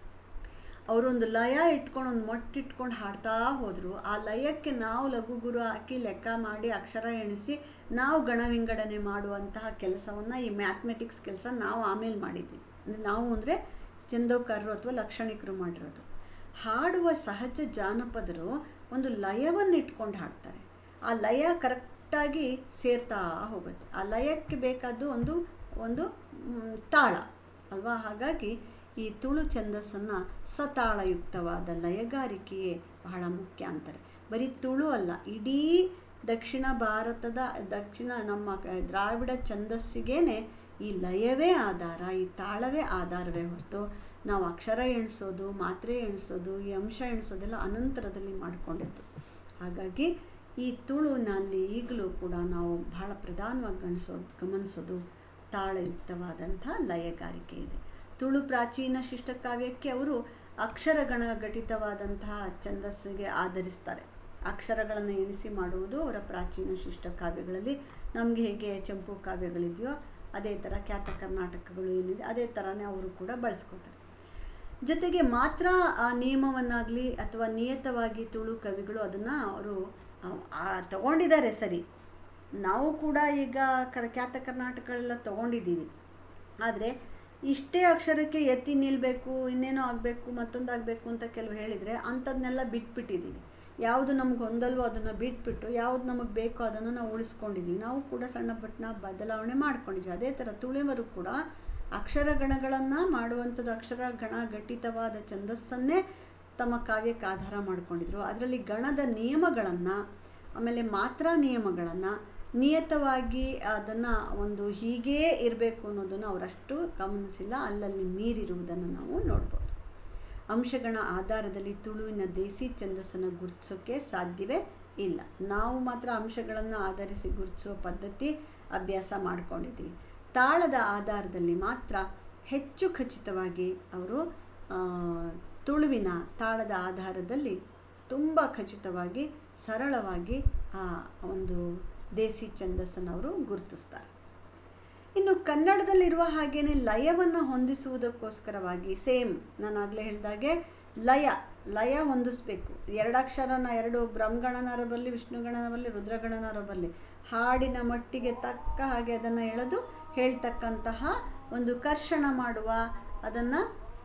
ಅವರೊಂದು ಲಯ ಇಟ್ಕೊಂಡು ಒಂದು ಮೊಟ್ಟು ಇಟ್ಕೊಂಡು ಹಾಡ್ತಾ ಹೋದರು ಆ ಲಯಕ್ಕೆ ನಾವು ಲಘು ಗುರು ಹಾಕಿ ಲೆಕ್ಕ ಮಾಡಿ ಅಕ್ಷರ ಎಣಿಸಿ ನಾವು ಗಣ ವಿಂಗಡಣೆ ಮಾಡುವಂತಹ ಕೆಲಸವನ್ನು ಈ ಮ್ಯಾಥಮೆಟಿಕ್ಸ್ ಕೆಲಸ ನಾವು ಆಮೇಲೆ ಮಾಡಿದ್ದೀವಿ ಅಂದರೆ ನಾವು ಅಂದರೆ ಚಂದೋಕಾರರು ಅಥವಾ ಲಕ್ಷಣಿಕರು ಮಾಡಿರೋದು ಹಾಡುವ ಸಹಜ ಜಾನಪದರು ಒಂದು ಲಯವನ್ನು ಇಟ್ಕೊಂಡು ಹಾಡ್ತಾರೆ ಆ ಲಯ ಕರೆಕ್ಟಾಗಿ ಸೇರ್ತಾ ಹೋಗುತ್ತೆ ಆ ಲಯಕ್ಕೆ ಬೇಕಾದ್ದು ಒಂದು ಒಂದು ತಾಳ ಅಲ್ವಾ ಹಾಗಾಗಿ ಈ ತುಳು ಛಂದಸ್ಸನ್ನು ಸತಾಳಯುಕ್ತವಾದ ಲಯಗಾರಿಕೆಯೇ ಬಹಳ ಮುಖ್ಯ ಅಂತಾರೆ ಬರೀ ತುಳು ಅಲ್ಲ ಇಡೀ ದಕ್ಷಿಣ ಭಾರತದ ದಕ್ಷಿಣ ನಮ್ಮ ದ್ರಾವಿಡ ಛಂದಸ್ಸಿಗೇ ಈ ಲಯವೇ ಆಧಾರ ಈ ತಾಳವೇ ಆಧಾರವೇ ಹೊರತು ನಾವು ಅಕ್ಷರ ಎಣಿಸೋದು ಮಾತ್ರೆ ಎಣಿಸೋದು ಈ ಅಂಶ ಎಣಿಸೋದೆಲ್ಲ ಅನಂತರದಲ್ಲಿ ಮಾಡಿಕೊಂಡಿದ್ದು ಹಾಗಾಗಿ ಈ ತುಳುನಲ್ಲಿ ಈಗಲೂ ಕೂಡ ನಾವು ಬಹಳ ಪ್ರಧಾನವಾಗಿ ಗಣಿಸೋದು ಗಮನಿಸೋದು ತಾಳಯುಕ್ತವಾದಂಥ ಲಯಗಾರಿಕೆ ಇದೆ ತುಳು ಪ್ರಾಚೀನ ಶಿಷ್ಟಕಾವ್ಯಕ್ಕೆ ಅವರು ಅಕ್ಷರಗಣ ಘಟಿತವಾದಂತಹ ಛಂದಸ್ಸಿಗೆ ಆಧರಿಸ್ತಾರೆ ಅಕ್ಷರಗಳನ್ನು ಎಣಿಸಿ ಮಾಡುವುದು ಅವರ ಪ್ರಾಚೀನ ಶಿಷ್ಟ ಕಾವ್ಯಗಳಲ್ಲಿ ನಮಗೆ ಹೇಗೆ ಚಂಪು ಕಾವ್ಯಗಳಿದೆಯೋ ಅದೇ ಥರ ಖ್ಯಾತ ಕರ್ನಾಟಕಗಳು ಏನಿದೆ ಅದೇ ಥರನೇ ಅವರು ಕೂಡ ಬಳಸ್ಕೊತಾರೆ ಜೊತೆಗೆ ಮಾತ್ರ ಆ ನಿಯಮವನ್ನಾಗಲಿ ಅಥವಾ ನಿಯತವಾಗಿ ತುಳು ಕವಿಗಳು ಅದನ್ನು ಅವರು ತಗೊಂಡಿದ್ದಾರೆ ಸರಿ ನಾವು ಕೂಡ ಈಗ ಕ ಖ್ಯಾತ ಕರ್ನಾಟಕಗಳೆಲ್ಲ ತೊಗೊಂಡಿದ್ದೀವಿ ಆದರೆ ಇಷ್ಟೇ ಅಕ್ಷರಕ್ಕೆ ಎತ್ತಿ ನಿಲ್ಲಬೇಕು ಇನ್ನೇನೋ ಆಗಬೇಕು ಮತ್ತೊಂದು ಆಗಬೇಕು ಅಂತ ಕೆಲವು ಹೇಳಿದರೆ ಅಂಥದ್ದನ್ನೆಲ್ಲ ಬಿಟ್ಬಿಟ್ಟಿದ್ದೀವಿ ಯಾವುದು ನಮ್ಗೆ ಹೊಂದಲ್ವೋ ಅದನ್ನು ಬಿಟ್ಬಿಟ್ಟು ಯಾವುದು ನಮಗೆ ಬೇಕೋ ಅದನ್ನು ನಾವು ಉಳಿಸ್ಕೊಂಡಿದ್ದೀವಿ ನಾವು ಕೂಡ ಸಣ್ಣ ಪಟ್ಟಣ ಬದಲಾವಣೆ ಮಾಡ್ಕೊಂಡಿದ್ವಿ ಅದೇ ಥರ ತುಳಿವರು ಕೂಡ ಅಕ್ಷರಗಣಗಳನ್ನು ಮಾಡುವಂಥದ್ದು ಅಕ್ಷರ ಗಣ ಘಟಿತವಾದ ಛಂದಸ್ಸನ್ನೇ ತಮ್ಮ ಕಾವ್ಯಕ್ಕೆ ಆಧಾರ ಮಾಡಿಕೊಂಡಿದ್ರು ಅದರಲ್ಲಿ ಗಣದ ನಿಯಮಗಳನ್ನು ಆಮೇಲೆ ಮಾತ್ರ ನಿಯಮಗಳನ್ನು ನಿಯತವಾಗಿ ಅದನ್ನು ಒಂದು ಹೀಗೇ ಇರಬೇಕು ಅನ್ನೋದನ್ನು ಅವರಷ್ಟು ಗಮನಿಸಿಲ್ಲ ಅಲ್ಲಲ್ಲಿ ಮೀರಿರುವುದನ್ನು ನಾವು ನೋಡ್ಬೋದು ಅಂಶಗಳ ಆಧಾರದಲ್ಲಿ ತುಳುವಿನ ದೇಸಿ ಛಂದಸ್ಸನ್ನು ಗುರುತಿಸೋಕ್ಕೆ ಸಾಧ್ಯವೇ ಇಲ್ಲ ನಾವು ಮಾತ್ರ ಅಂಶಗಳನ್ನು ಆಧರಿಸಿ ಗುರುತಿಸುವ ಪದ್ಧತಿ ಅಭ್ಯಾಸ ಮಾಡ್ಕೊಂಡಿದ್ದೀವಿ ತಾಳದ ಆಧಾರದಲ್ಲಿ ಮಾತ್ರ ಹೆಚ್ಚು ಖಚಿತವಾಗಿ ಅವರು ಆ, ತುಳುವಿನ ತಾಳದ ಆಧಾರದಲ್ಲಿ ತುಂಬ ಖಚಿತವಾಗಿ ಸರಳವಾಗಿ ಆ ಒಂದು ದೇಸಿ ಛಂದಸ್ಸನ್ನು ಅವರು ಗುರುತಿಸ್ತಾರೆ ಇನ್ನು ಕನ್ನಡದಲ್ಲಿರುವ ಹಾಗೇನೆ ಲಯವನ್ನು ಹೊಂದಿಸುವುದಕ್ಕೋಸ್ಕರವಾಗಿ ಸೇಮ್ ನಾನು ಆಗಲೇ ಹೇಳಿದಾಗೆ ಲಯ ಲಯ ಹೊಂದಿಸ್ಬೇಕು ಎರಡು ಅಕ್ಷರನ ಎರಡು ಬ್ರಹ್ಮಗಣನರ ಬರಲಿ ವಿಷ್ಣುಗಣನ ಬರಲಿ ರುದ್ರಗಣನರ ಬರಲಿ ಹಾಡಿನ ಮಟ್ಟಿಗೆ ತಕ್ಕ ಹಾಗೆ ಅದನ್ನು ಎಳೆದು ಹೇಳ್ತಕ್ಕಂತಹ ಒಂದು ಕರ್ಷಣ ಮಾಡುವ ಅದನ್ನು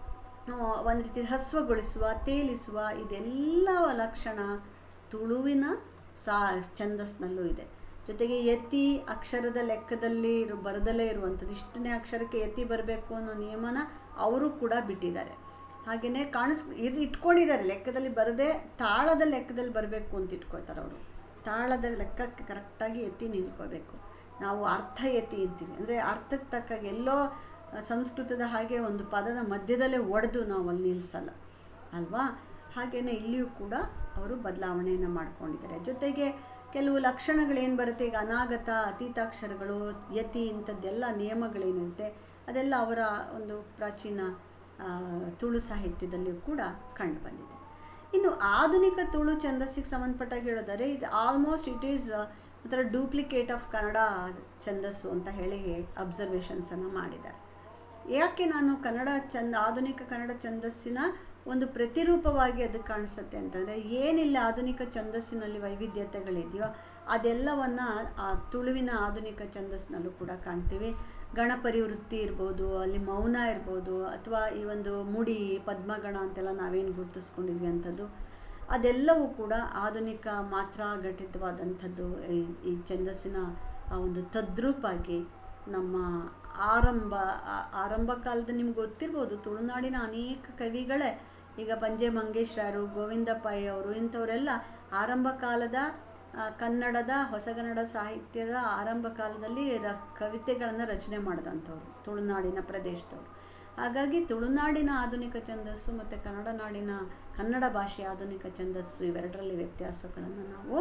ಒಂದು ರೀತಿ ಹ್ರಸ್ವಗೊಳಿಸುವ ತೇಲಿಸುವ ಇದೆಲ್ಲ ಲಕ್ಷಣ ತುಳುವಿನ ಸಾ ಛಂದಸ್ನಲ್ಲೂ ಇದೆ ಜೊತೆಗೆ ಯತಿ ಅಕ್ಷರದ ಲೆಕ್ಕದಲ್ಲಿ ಇರು ಬರದಲ್ಲೇ ಇರುವಂಥದ್ದು ಇಷ್ಟನೇ ಅಕ್ಷರಕ್ಕೆ ಯತಿ ಬರಬೇಕು ಅನ್ನೋ ನಿಯಮನ ಅವರು ಕೂಡ ಬಿಟ್ಟಿದ್ದಾರೆ ಹಾಗೆಯೇ ಕಾಣಿಸ್ ಇದು ಇಟ್ಕೊಂಡಿದ್ದಾರೆ ಲೆಕ್ಕದಲ್ಲಿ ಬರದೆ ತಾಳದ ಲೆಕ್ಕದಲ್ಲಿ ಬರಬೇಕು ಅಂತ ಇಟ್ಕೊಳ್ತಾರೆ ಅವರು ತಾಳದ ಲೆಕ್ಕಕ್ಕೆ ಕರೆಕ್ಟಾಗಿ ಎತ್ತಿ ನಿಲ್ಕೋಬೇಕು ನಾವು ಅರ್ಥ ಎತ್ತಿ ಅಂತೀವಿ ಅಂದರೆ ಅರ್ಥಕ್ಕೆ ತಕ್ಕಾಗ ಎಲ್ಲೋ ಆ, ಸಂಸ್ಕೃತದ ಹಾಗೆ ಒಂದು ಪದದ ಮಧ್ಯದಲ್ಲೇ ಒಡೆದು ನಾವು ಅಲ್ಲಿ ನಿಲ್ಲಿಸಲ್ಲ ಅಲ್ವಾ ಹಾಗೆಯೇ ಇಲ್ಲಿಯೂ ಕೂಡ ಅವರು ಬದಲಾವಣೆಯನ್ನು ಮಾಡ್ಕೊಂಡಿದ್ದಾರೆ ಜೊತೆಗೆ ಕೆಲವು ಲಕ್ಷಣಗಳೇನು ಬರುತ್ತೆ ಈಗ ಅನಾಗತ ಅತೀತಾಕ್ಷರಗಳು ಯತಿ ಇಂಥದ್ದೆಲ್ಲ ನಿಯಮಗಳೇನಿರುತ್ತೆ ಅದೆಲ್ಲ ಅವರ ಒಂದು ಪ್ರಾಚೀನ ಆ, ತುಳು ಸಾಹಿತ್ಯದಲ್ಲಿಯೂ ಕೂಡ ಕಂಡು ಬಂದಿದೆ ಇನ್ನು ಆಧುನಿಕ ತುಳು ಛಂದಸ್ಸಿಗೆ ಸಂಬಂಧಪಟ್ಟಾಗ ಹೇಳೋದಾದ್ರೆ ಇದು ಆಲ್ಮೋಸ್ಟ್ ಇಟ್ ಈಸ್ ಒಂಥರ ಡೂಪ್ಲಿಕೇಟ್ ಆಫ್ ಕನ್ನಡ ಛಂದಸ್ಸು ಅಂತ ಹೇಳಿ ಅಬ್ಸರ್ವೇಷನ್ಸನ್ನು ಮಾಡಿದ್ದಾರೆ ಯಾಕೆ ನಾನು ಕನ್ನಡ ಚಂದ ಆಧುನಿಕ ಕನ್ನಡ ಛಂದಸ್ಸಿನ ಒಂದು ಪ್ರತಿರೂಪವಾಗಿ ಅದು ಕಾಣಿಸುತ್ತೆ ಅಂತಂದರೆ ಏನಿಲ್ಲ ಆಧುನಿಕ ಛಂದಸ್ಸಿನಲ್ಲಿ ವೈವಿಧ್ಯತೆಗಳಿದೆಯೋ ಅದೆಲ್ಲವನ್ನು ಆ ತುಳುವಿನ ಆಧುನಿಕ ಛಂದಸ್ಸಿನಲ್ಲೂ ಕೂಡ ಕಾಣ್ತೀವಿ ಗಣಪರಿ ವೃತ್ತಿ ಇರ್ಬೋದು ಅಲ್ಲಿ ಮೌನ ಇರ್ಬೋದು ಅಥವಾ ಈ ಒಂದು ಮುಡಿ ಪದ್ಮಗಣ ಅಂತೆಲ್ಲ ನಾವೇನು ಗುರುತಿಸ್ಕೊಂಡಿದ್ವಿ ಅಂಥದ್ದು ಅದೆಲ್ಲವೂ ಕೂಡ ಆಧುನಿಕ ಮಾತ್ರ ಘಟಿತವಾದಂಥದ್ದು ಈ- ಈ ಛಂದಸ್ಸಿನ ಆ ಒಂದು ತದ್ರೂಪಾಗಿ ನಮ್ಮ ಆರಂಭ ಆ- ಆರಂಭ ಕಾಲದ ನಿಮ್ಗೆ ಗೊತ್ತಿರ್ಬೋದು ತುಳುನಾಡಿನ ಅನೇಕ ಕವಿಗಳೇ ಈಗ ಪಂಜೆ ಮಂಗೇಶ್ರಾರು ಗೋವಿಂದ ಪೈ ಅವರು ಇಂಥವರೆಲ್ಲ ಆರಂಭ ಕಾಲದ ಆ, ಕನ್ನಡದ ಹೊಸಗನ್ನಡ ಸಾಹಿತ್ಯದ ಆರಂಭ ಕಾಲದಲ್ಲಿ ರ ಕವಿತೆಗಳನ್ನು ರಚನೆ ಮಾಡಿದಂಥವ್ರು ತುಳುನಾಡಿನ ಪ್ರದೇಶದವರು ಹಾಗಾಗಿ ತುಳುನಾಡಿನ ಆಧುನಿಕ ಛಂದಸ್ಸು ಮತ್ತು ಕನ್ನಡ ನಾಡಿನ ಕನ್ನಡ ಭಾಷೆಯ ಆಧುನಿಕ ಛಂದಸ್ಸು ಇವೆರಡರಲ್ಲಿ ವ್ಯತ್ಯಾಸಗಳನ್ನು ನಾವು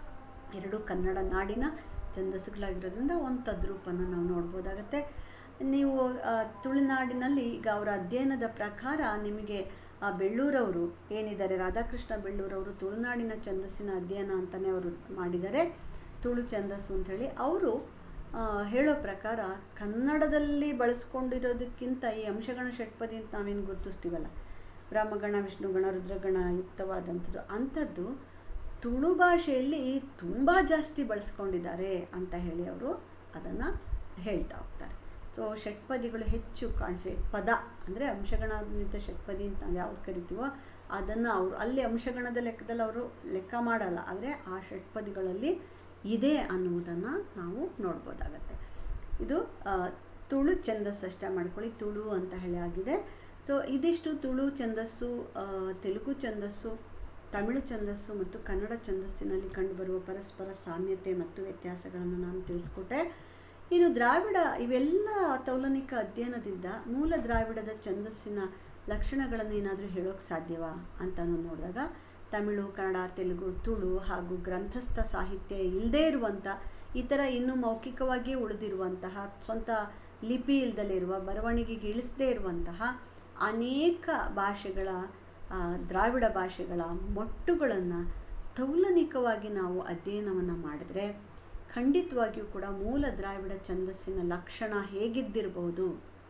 ಎರಡು ಕನ್ನಡ ನಾಡಿನ ಛಂದಸ್ಸುಗಳಾಗಿರೋದ್ರಿಂದ ಒಂದು ತದ್ರೂಪನ್ನು ನಾವು ನೋಡ್ಬೋದಾಗತ್ತೆ ನೀವು ಆ, ತುಳುನಾಡಿನಲ್ಲಿ ಈಗ ಅವರ ಅಧ್ಯಯನದ ಪ್ರಕಾರ ನಿಮಗೆ ಆ ಬೆಳ್ಳೂರವರು ಏನಿದ್ದಾರೆ ರಾಧಾಕೃಷ್ಣ ಬೆಳ್ಳೂರವರು ತುಳುನಾಡಿನ ಛಂದಸ್ಸಿನ ಅಧ್ಯಯನ ಅಂತಲೇ ಅವರು ಮಾಡಿದ್ದಾರೆ ತುಳು ಛಂದಸ್ಸು ಅಂಥೇಳಿ ಅವರು ಆ, ಹೇಳೋ ಪ್ರಕಾರ ಕನ್ನಡದಲ್ಲಿ ಬಳಸ್ಕೊಂಡಿರೋದಕ್ಕಿಂತ ಈ ಅಂಶಗಣ ಷಟ್ಪದಿ ಅಂತ ನಾವೇನು ಗುರುತಿಸ್ತೀವಲ್ಲ ಬ್ರಹ್ಮಗಣ ವಿಷ್ಣುಗಣ ರುದ್ರಗಣ ಯುಕ್ತವಾದಂಥದ್ದು ಅಂಥದ್ದು ತುಳು ಭಾಷೆಯಲ್ಲಿ ತುಂಬ ಜಾಸ್ತಿ ಬಳಸ್ಕೊಂಡಿದ್ದಾರೆ ಅಂತ ಹೇಳಿ ಅವರು ಅದನ್ನು ಹೇಳ್ತಾ ಹೋಗ್ತಾರೆ ಸೊ ಷಟ್ಪದಿಗಳು ಹೆಚ್ಚು ಕಾಣಿಸಿ ಪದ ಅಂದರೆ ಅಂಶಗಣಾನ್ವಿತ ಷಟ್ಪದಿ ಅಂತ ನಾವು ಯಾವ್ದು ಕರಿತೀವೋ ಅದನ್ನು ಅವರು ಅಲ್ಲಿ ಅಂಶಗಣದ ಲೆಕ್ಕದಲ್ಲಿ ಅವರು ಲೆಕ್ಕ ಮಾಡಲ್ಲ ಆದರೆ ಆ ಷಟ್ಪದಿಗಳಲ್ಲಿ ಇದೆ ಅನ್ನುವುದನ್ನು ನಾವು ನೋಡ್ಬೋದಾಗತ್ತೆ ಇದು ಆ, ತುಳು ಛಂದಸ್ಸು ಅಷ್ಟೇ ಮಾಡ್ಕೊಳ್ಳಿ ತುಳು ಅಂತ ಹೇಳಿ ಆಗಿದೆ ಸೊ ಇದಿಷ್ಟು ತುಳು ಛಂದಸ್ಸು ಆ, ತೆಲುಗು ಛಂದಸ್ಸು ತಮಿಳು ಛಂದಸ್ಸು ಮತ್ತು ಕನ್ನಡ ಛಂದಸ್ಸಿನಲ್ಲಿ ಕಂಡುಬರುವ ಪರಸ್ಪರ ಸಾಮ್ಯತೆ ಮತ್ತು ವ್ಯತ್ಯಾಸಗಳನ್ನು ನಾನು ತಿಳಿಸ್ಕೊಟ್ಟೆ ಇನ್ನು ದ್ರಾವಿಡ ಇವೆಲ್ಲ ತೌಲನಿಕ ಅಧ್ಯಯನದಿಂದ ಮೂಲ ದ್ರಾವಿಡದ ಛಂದಸ್ಸಿನ ಲಕ್ಷಣಗಳನ್ನು ಏನಾದರೂ ಹೇಳೋಕ್ಕೆ ಸಾಧ್ಯವಾ ಅಂತ ನೋಡಿದಾಗ ತಮಿಳು ಕನ್ನಡ ತೆಲುಗು ತುಳು ಹಾಗೂ ಗ್ರಂಥಸ್ಥ ಸಾಹಿತ್ಯ ಇಲ್ಲದೇ ಇರುವಂಥ ಈ ಥರ ಇನ್ನೂ ಮೌಖಿಕವಾಗಿಯೇ ಉಳಿದಿರುವಂತಹ ಸ್ವಂತ ಲಿಪಿ ಇಲ್ದಲೇ ಇರುವ ಬರವಣಿಗೆಗೆ ಇಳಿಸದೇ ಇರುವಂತಹ ಅನೇಕ ಭಾಷೆಗಳ ಆ, ದ್ರಾವಿಡ ಭಾಷೆಗಳ ಮೊಟ್ಟುಗಳನ್ನು ತೌಲನಿಕವಾಗಿ ನಾವು ಅಧ್ಯಯನವನ್ನು ಮಾಡಿದ್ರೆ ಖಂಡಿತವಾಗಿಯೂ ಕೂಡ ಮೂಲ ದ್ರಾವಿಡ ಛಂದಸ್ಸಿನ ಲಕ್ಷಣ ಹೇಗಿದ್ದಿರಬಹುದು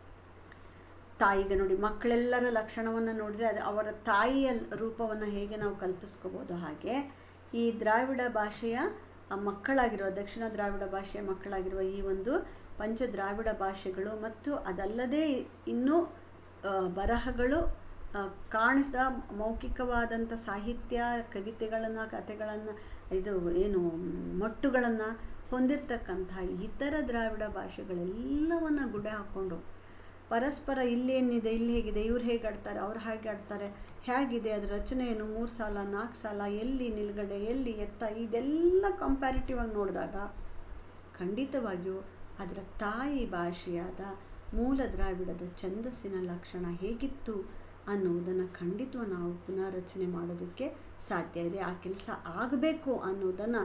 ತಾಯಿಗೆ ನೋಡಿ ಮಕ್ಕಳೆಲ್ಲರ ಲಕ್ಷಣವನ್ನು ನೋಡಿದರೆ ಅದು ಅವರ ತಾಯಿಯ ರೂಪವನ್ನು ಹೇಗೆ ನಾವು ಕಲ್ಪಿಸ್ಕೋಬೋದು ಹಾಗೆ ಈ ದ್ರಾವಿಡ ಭಾಷೆಯ ಆ ಮಕ್ಕಳಾಗಿರುವ ದಕ್ಷಿಣ ದ್ರಾವಿಡ ಭಾಷೆಯ ಮಕ್ಕಳಾಗಿರುವ ಈ ಒಂದು ಪಂಚ ದ್ರಾವಿಡ ಭಾಷೆಗಳು ಮತ್ತು ಅದಲ್ಲದೆ ಇನ್ನೂ ಆ, ಬರಹಗಳು ಆ, ಕಾಣಿಸಿದ ಮೌಖಿಕವಾದಂಥ ಸಾಹಿತ್ಯ ಕವಿತೆಗಳನ್ನು ಕಥೆಗಳನ್ನು ಇದು ಏನು ಮೊಟ್ಟುಗಳನ್ನು ಹೊಂದಿರತಕ್ಕಂಥ ಇತರ ದ್ರಾವಿಡ ಭಾಷೆಗಳೆಲ್ಲವನ್ನ ಗುಡೆ ಹಾಕ್ಕೊಂಡು ಪರಸ್ಪರ ಇಲ್ಲೇನಿದೆ ಇಲ್ಲಿ ಹೇಗಿದೆ ಇವ್ರು ಹೇಗೆ ಆಡ್ತಾರೆ ಅವ್ರು ಹೇಗೆ ಆಡ್ತಾರೆ ಹೇಗಿದೆ ಅದರ ರಚನೆ ಏನು ಮೂರು ಸಾಲ ನಾಲ್ಕು ಸಾಲ ಎಲ್ಲಿ ನಿಲ್ಗಡೆ ಎಲ್ಲಿ ಎತ್ತ ಇದೆಲ್ಲ ಕಂಪ್ಯಾರಿಟಿವ್ ಆಗಿ ನೋಡಿದಾಗ ಖಂಡಿತವಾಗಿಯೂ ಅದರ ತಾಯಿ ಭಾಷೆಯಾದ ಮೂಲ ದ್ರಾವಿಡದ ಛಂದಸ್ಸಿನ ಲಕ್ಷಣ ಹೇಗಿತ್ತು ಅನ್ನುವುದನ್ನು ಖಂಡಿತ ನಾವು ಪುನರ್ರಚನೆ ಮಾಡೋದಕ್ಕೆ ಸಾಧ್ಯ ಇದೆ ಆ ಕೆಲಸ ಆಗಬೇಕು ಅನ್ನೋದನ್ನು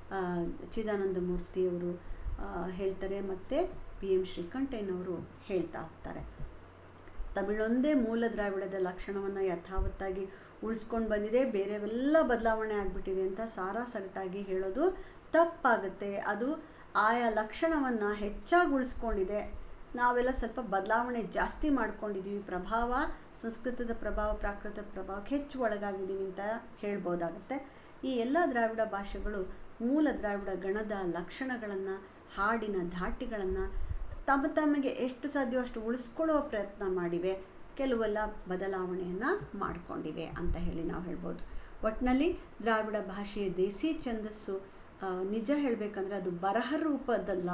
ಚಿದಾನಂದ ಮೂರ್ತಿಯವರು ಹೇಳ್ತಾರೆ ಮತ್ತು ಪಿ ಎಂ ಶ್ರೀಕಂಠಯ್ಯನವರು ಹೇಳ್ತಾ ಹೋಗ್ತಾರೆ ತಮಿಳೊಂದೇ ಮೂಲ ದ್ರಾವಿಡದ ಲಕ್ಷಣವನ್ನು ಯಥಾವತ್ತಾಗಿ ಉಳಿಸ್ಕೊಂಡು ಬಂದಿದೆ ಬೇರೆವೆಲ್ಲ ಬದಲಾವಣೆ ಆಗಿಬಿಟ್ಟಿದೆ ಅಂತ ಸಾರಾ ಸಗಟಾಗಿ ಹೇಳೋದು ತಪ್ಪಾಗುತ್ತೆ ಅದು ಆಯಾ ಲಕ್ಷಣವನ್ನು ಹೆಚ್ಚಾಗಿ ಉಳಿಸ್ಕೊಂಡಿದೆ ನಾವೆಲ್ಲ ಸ್ವಲ್ಪ ಬದಲಾವಣೆ ಜಾಸ್ತಿ ಮಾಡ್ಕೊಂಡಿದ್ದೀವಿ ಪ್ರಭಾವ ಸಂಸ್ಕೃತದ ಪ್ರಭಾವ ಪ್ರಾಕೃತ ಪ್ರಭಾವಕ್ಕೆ ಹೆಚ್ಚು ಒಳಗಾಗಿದ್ದೀವಿ ಅಂತ ಹೇಳ್ಬೋದಾಗುತ್ತೆ ಈ ಎಲ್ಲ ದ್ರಾವಿಡ ಭಾಷೆಗಳು ಮೂಲ ದ್ರಾವಿಡ ಗಣದ ಲಕ್ಷಣಗಳನ್ನು ಹಾಡಿನ ಧಾಟಿಗಳನ್ನು ತಮ್ಮ ತಮಗೆ ಎಷ್ಟು ಸಾಧ್ಯವೋ ಅಷ್ಟು ಉಳಿಸ್ಕೊಳ್ಳೋ ಪ್ರಯತ್ನ ಮಾಡಿವೆ ಕೆಲವೆಲ್ಲ ಬದಲಾವಣೆಯನ್ನು ಮಾಡಿಕೊಂಡಿವೆ ಅಂತ ಹೇಳಿ ನಾವು ಹೇಳ್ಬೋದು ಒಟ್ಟಿನಲ್ಲಿ ದ್ರಾವಿಡ ಭಾಷೆಯ ದೇಸಿ ಛಂದಸ್ಸು ನಿಜ ಹೇಳಬೇಕಂದ್ರೆ ಅದು ಬರಹ ರೂಪದಲ್ಲ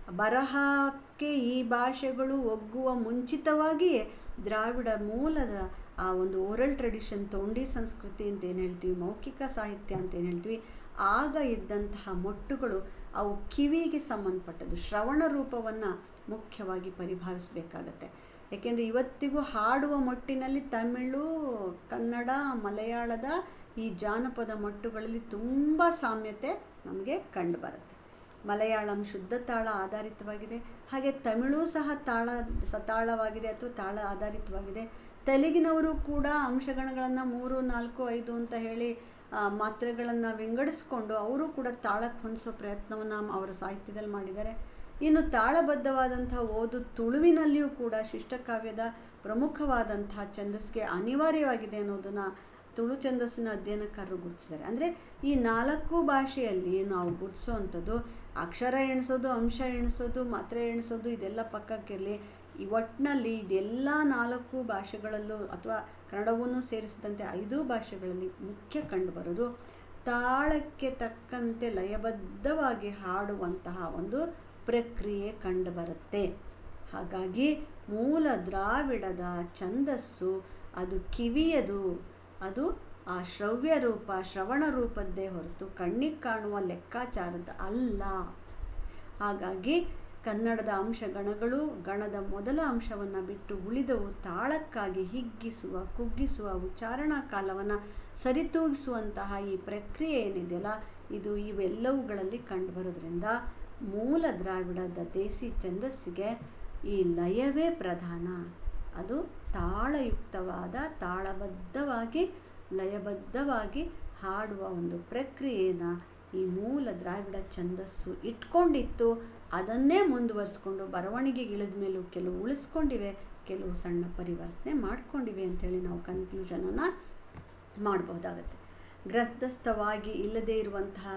ಬರಹಕ್ಕೆ ಈ ಭಾಷೆಗಳು ಒಗ್ಗುವ ಮುಂಚಿತವಾಗಿಯೇ ದ್ರಾವಿಡ ಮೂಲದ ಆ ಒಂದು ಓರಲ್ ಟ್ರೆಡಿಷನ್ ತೋಂಡಿ ಸಂಸ್ಕೃತಿ ಅಂತ ಏನು ಹೇಳ್ತೀವಿ ಮೌಖಿಕ ಸಾಹಿತ್ಯ ಅಂತ ಏನು ಹೇಳ್ತೀವಿ ಆಗ ಇದ್ದಂತಹ ಮೊಟ್ಟುಗಳು ಅವು ಕಿವಿಗೆ ಸಂಬಂಧಪಟ್ಟದ್ದು ಶ್ರವಣ ರೂಪವನ್ನು ಮುಖ್ಯವಾಗಿ ಪರಿಭಾವಿಸಬೇಕಾಗತ್ತೆ ಏಕೆಂದರೆ ಇವತ್ತಿಗೂ ಹಾಡುವ ಮೊಟ್ಟಿನಲ್ಲಿ ತಮಿಳು ಕನ್ನಡ ಮಲಯಾಳದ ಈ ಜಾನಪದ ಮೊಟ್ಟುಗಳಲ್ಲಿ ತುಂಬ ಸಾಮ್ಯತೆ ನಮಗೆ ಕಂಡುಬರುತ್ತೆ ಮಲಯಾಳಂ ಶುದ್ಧ ತಾಳ ಆಧಾರಿತವಾಗಿದೆ ಹಾಗೆ ತಮಿಳು ಸಹ ತಾಳ ಸತಾಳವಾಗಿದೆ ಅಥವಾ ತಾಳ ಆಧಾರಿತವಾಗಿದೆ ತೆಲುಗಿನವರು ಕೂಡ ಅಂಶಗಣಗಳನ್ನು ಮೂರು ನಾಲ್ಕು ಐದು ಅಂತ ಹೇಳಿ ಮಾತ್ರೆಗಳನ್ನು ವಿಂಗಡಿಸ್ಕೊಂಡು ಅವರು ಕೂಡ ತಾಳಕ್ಕೆ ಹೊಂದಿಸೋ ಪ್ರಯತ್ನವನ್ನು ಅವರ ಸಾಹಿತ್ಯದಲ್ಲಿ ಮಾಡಿದ್ದಾರೆ ಇನ್ನು ತಾಳಬದ್ಧವಾದಂಥ ಓದು ತುಳುವಿನಲ್ಲಿಯೂ ಕೂಡ ಶಿಷ್ಟಕಾವ್ಯದ ಪ್ರಮುಖವಾದಂತಹ ಛಂದಸ್ಗೆ ಅನಿವಾರ್ಯವಾಗಿದೆ ಅನ್ನೋದನ್ನು ತುಳು ಛಂದಸ್ಸಿನ ಅಧ್ಯಯನಕಾರರು ಗುರುತಿಸಿದ್ದಾರೆ ಅಂದರೆ ಈ ನಾಲ್ಕು ಭಾಷೆಯಲ್ಲಿ ನಾವು ಗುರುತಿಸೋವಂಥದ್ದು ಅಕ್ಷರ ಎಣಿಸೋದು ಅಂಶ ಎಣಿಸೋದು ಮಾತ್ರೆ ಎಣಿಸೋದು ಇದೆಲ್ಲ ಪಕ್ಕಕ್ಕಿರಲಿ ಈ ಒಟ್ಟಿನಲ್ಲಿ ಇದೆಲ್ಲ ನಾಲ್ಕು ಭಾಷೆಗಳಲ್ಲೂ ಅಥವಾ ಕನ್ನಡವನ್ನು ಸೇರಿಸಿದಂತೆ ಐದು ಭಾಷೆಗಳಲ್ಲಿ ಮುಖ್ಯ ಕಂಡುಬರೋದು ತಾಳಕ್ಕೆ ತಕ್ಕಂತೆ ಲಯಬದ್ಧವಾಗಿ ಹಾಡುವಂತಹ ಒಂದು ಪ್ರಕ್ರಿಯೆ ಕಂಡುಬರುತ್ತೆ ಹಾಗಾಗಿ ಮೂಲ ದ್ರಾವಿಡದ ಛಂದಸ್ಸು ಅದು ಕಿವಿಯದು ಅದು ಆ ಶ್ರವ್ಯ ರೂಪ ಶ್ರವಣ ರೂಪದ್ದೇ ಹೊರತು ಕಣ್ಣಿಗೆ ಕಾಣುವ ಲೆಕ್ಕಾಚಾರದ ಅಲ್ಲ ಹಾಗಾಗಿ ಕನ್ನಡದ ಅಂಶಗಣಗಳು ಗಣದ ಮೊದಲ ಅಂಶವನ್ನು ಬಿಟ್ಟು ಉಳಿದವು ತಾಳಕ್ಕಾಗಿ ಹಿಗ್ಗಿಸುವ ಕುಗ್ಗಿಸುವ ಉಚ್ಚಾರಣಾ ಕಾಲವನ್ನು ಸರಿತೂಗಿಸುವಂತಹ ಈ ಪ್ರಕ್ರಿಯೆ ಏನಿದೆಯಲ್ಲ ಇದು ಇವೆಲ್ಲವುಗಳಲ್ಲಿ ಕಂಡುಬರೋದ್ರಿಂದ ಮೂಲ ದ್ರಾವಿಡದ ದೇಸಿ ಛಂದಸ್ಸಿಗೆ ಈ ಲಯವೇ ಪ್ರಧಾನ ಅದು ತಾಳಯುಕ್ತವಾದ ತಾಳಬದ್ಧವಾಗಿ ಲಯಬದ್ಧವಾಗಿ ಹಾಡುವ ಒಂದು ಪ್ರಕ್ರಿಯೆಯನ್ನು ಈ ಮೂಲ ದ್ರಾವಿಡ ಛಂದಸ್ಸು ಇಟ್ಕೊಂಡಿತ್ತು ಅದನ್ನೇ ಮುಂದುವರಿಸ್ಕೊಂಡು ಬರವಣಿಗೆಗೆ ಇಳಿದ ಮೇಲೂ ಕೆಲವು ಉಳಿಸ್ಕೊಂಡಿವೆ ಕೆಲವು ಸಣ್ಣ ಪರಿವರ್ತನೆ ಮಾಡ್ಕೊಂಡಿವೆ ಅಂಥೇಳಿ ನಾವು ಕನ್ಕ್ಲೂಷನನ್ನು ಮಾಡಬಹುದಾಗತ್ತೆ ಗ್ರಂಥಸ್ಥವಾಗಿ ಇಲ್ಲದೇ ಇರುವಂತಹ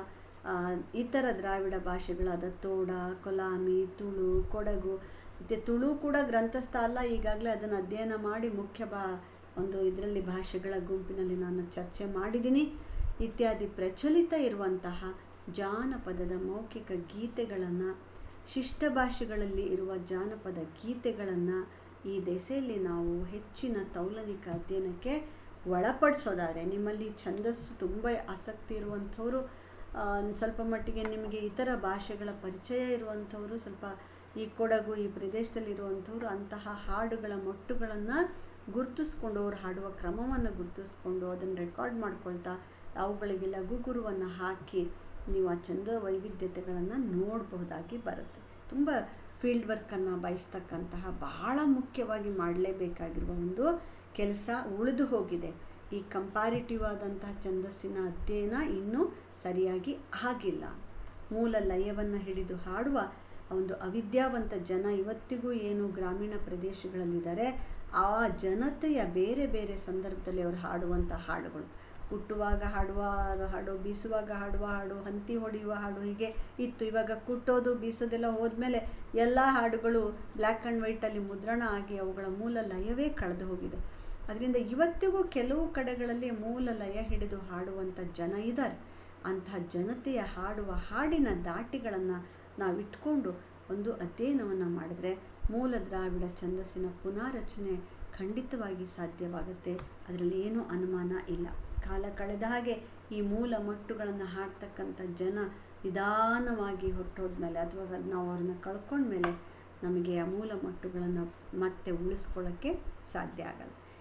ಇತರ ದ್ರಾವಿಡ ಭಾಷೆಗಳಾದ ತೋಡ ಕೊಲಾಮಿ ತುಳು ಕೊಡಗು ಮತ್ತು ತುಳು ಕೂಡ ಗ್ರಂಥಸ್ಥ ಅಲ್ಲ ಈಗಾಗಲೇ ಅದನ್ನು ಅಧ್ಯಯನ ಮಾಡಿ ಮುಖ್ಯ ಬಾ ಒಂದು ಇದರಲ್ಲಿ ಭಾಷೆಗಳ ಗುಂಪಿನಲ್ಲಿ ನಾನು ಚರ್ಚೆ ಮಾಡಿದ್ದೀನಿ ಇತ್ಯಾದಿ ಪ್ರಚಲಿತ ಇರುವಂತಹ ಜಾನಪದದ ಮೌಖಿಕ ಗೀತೆಗಳನ್ನು ಶಿಷ್ಟ ಭಾಷೆಗಳಲ್ಲಿ ಇರುವ ಜಾನಪದ ಗೀತೆಗಳನ್ನು ಈ ದೆಸೆಯಲ್ಲಿ ನಾವು ಹೆಚ್ಚಿನ ತೌಲನಿಕ ಅಧ್ಯಯನಕ್ಕೆ ಒಳಪಡಿಸೋದಾದರೆ ನಿಮ್ಮಲ್ಲಿ ಛಂದಸ್ಸು ತುಂಬ ಆಸಕ್ತಿ ಇರುವಂಥವರು ಸ್ವಲ್ಪ ಮಟ್ಟಿಗೆ ನಿಮಗೆ ಇತರ ಭಾಷೆಗಳ ಪರಿಚಯ ಇರುವಂಥವರು ಸ್ವಲ್ಪ ಈ ಕೊಡಗು ಈ ಪ್ರದೇಶದಲ್ಲಿ ಇರುವಂಥವ್ರು ಅಂತಹ ಹಾಡುಗಳ ಮೊಟ್ಟುಗಳನ್ನು ಗುರುತಿಸ್ಕೊಂಡು ಅವ್ರು ಹಾಡುವ ಕ್ರಮವನ್ನು ಗುರುತಿಸ್ಕೊಂಡು ಅದನ್ನು ರೆಕಾರ್ಡ್ ಮಾಡ್ಕೊಳ್ತಾ ಅವುಗಳಿಗೆ ಲಘು ಗುರುವನ್ನು ಹಾಕಿ ನೀವು ಆ ಚಂದ ವೈವಿಧ್ಯತೆಗಳನ್ನು ನೋಡಬಹುದಾಗಿ ಬರುತ್ತೆ ತುಂಬ ಫೀಲ್ಡ್ ವರ್ಕನ್ನು ಬಯಸ್ತಕ್ಕಂತಹ ಬಹಳ ಮುಖ್ಯವಾಗಿ ಮಾಡಲೇಬೇಕಾಗಿರುವ ಒಂದು ಕೆಲಸ ಉಳಿದು ಹೋಗಿದೆ ಈ ಕಂಪ್ಯಾರಿಟಿವ್ ಆದಂತಹ ಛಂದಸ್ಸಿನ ಅಧ್ಯಯನ ಇನ್ನೂ ಸರಿಯಾಗಿ ಆಗಿಲ್ಲ ಮೂಲ ಲಯವನ್ನು ಹಿಡಿದು ಹಾಡುವ ಒಂದು ಅವಿದ್ಯಾವಂತ ಜನ ಇವತ್ತಿಗೂ ಏನು ಗ್ರಾಮೀಣ ಪ್ರದೇಶಗಳಲ್ಲಿದ್ದಾರೆ ಆ ಜನತೆಯ ಬೇರೆ ಬೇರೆ ಸಂದರ್ಭದಲ್ಲಿ ಅವರು ಹಾಡುವಂಥ ಹಾಡುಗಳು ಕುಟ್ಟುವಾಗ ಹಾಡುವ ಹಾಡು ಬೀಸುವಾಗ ಹಾಡುವ ಹಾಡು ಹಂತಿ ಹೊಡೆಯುವ ಹಾಡು ಹೀಗೆ ಇತ್ತು ಇವಾಗ ಕುಟ್ಟೋದು ಬೀಸೋದೆಲ್ಲ ಹೋದ್ಮೇಲೆ ಎಲ್ಲ ಹಾಡುಗಳು ಬ್ಲ್ಯಾಕ್ ಆ್ಯಂಡ್ ವೈಟಲ್ಲಿ ಮುದ್ರಣ ಆಗಿ ಅವುಗಳ ಮೂಲ ಲಯವೇ ಕಳೆದು ಹೋಗಿದೆ ಅದರಿಂದ ಇವತ್ತಿಗೂ ಕೆಲವು ಕಡೆಗಳಲ್ಲಿ ಮೂಲ ಲಯ ಹಿಡಿದು ಹಾಡುವಂಥ ಜನ ಇದ್ದಾರೆ ಅಂಥ ಜನತೆಯ ಹಾಡುವ ಹಾಡಿನ ದಾಟಿಗಳನ್ನು ನಾವು ಇಟ್ಕೊಂಡು ಒಂದು ಅಧ್ಯಯನವನ್ನು ಮಾಡಿದ್ರೆ ಮೂಲ ದ್ರಾವಿಡ ಛಂದಸ್ಸಿನ ಪುನಾರಚನೆ ಖಂಡಿತವಾಗಿ ಸಾಧ್ಯವಾಗುತ್ತೆ ಅದರಲ್ಲಿ ಏನೂ ಅನುಮಾನ ಇಲ್ಲ ಕಾಲ ಕಳೆದ ಹಾಗೆ ಈ ಮೂಲ ಮಟ್ಟುಗಳನ್ನು ಹಾಡ್ತಕ್ಕಂಥ ಜನ ನಿಧಾನವಾಗಿ ಹೊರಟೋದ್ಮೇಲೆ ಅಥವಾ ನಾವು ಅವ್ರನ್ನ ಕಳ್ಕೊಂಡ್ಮೇಲೆ ನಮಗೆ ಆ ಮೂಲ ಮಟ್ಟುಗಳನ್ನು ಮತ್ತೆ ಉಳಿಸ್ಕೊಳ್ಳೋಕ್ಕೆ ಸಾಧ್ಯ ಆಗಲ್ಲ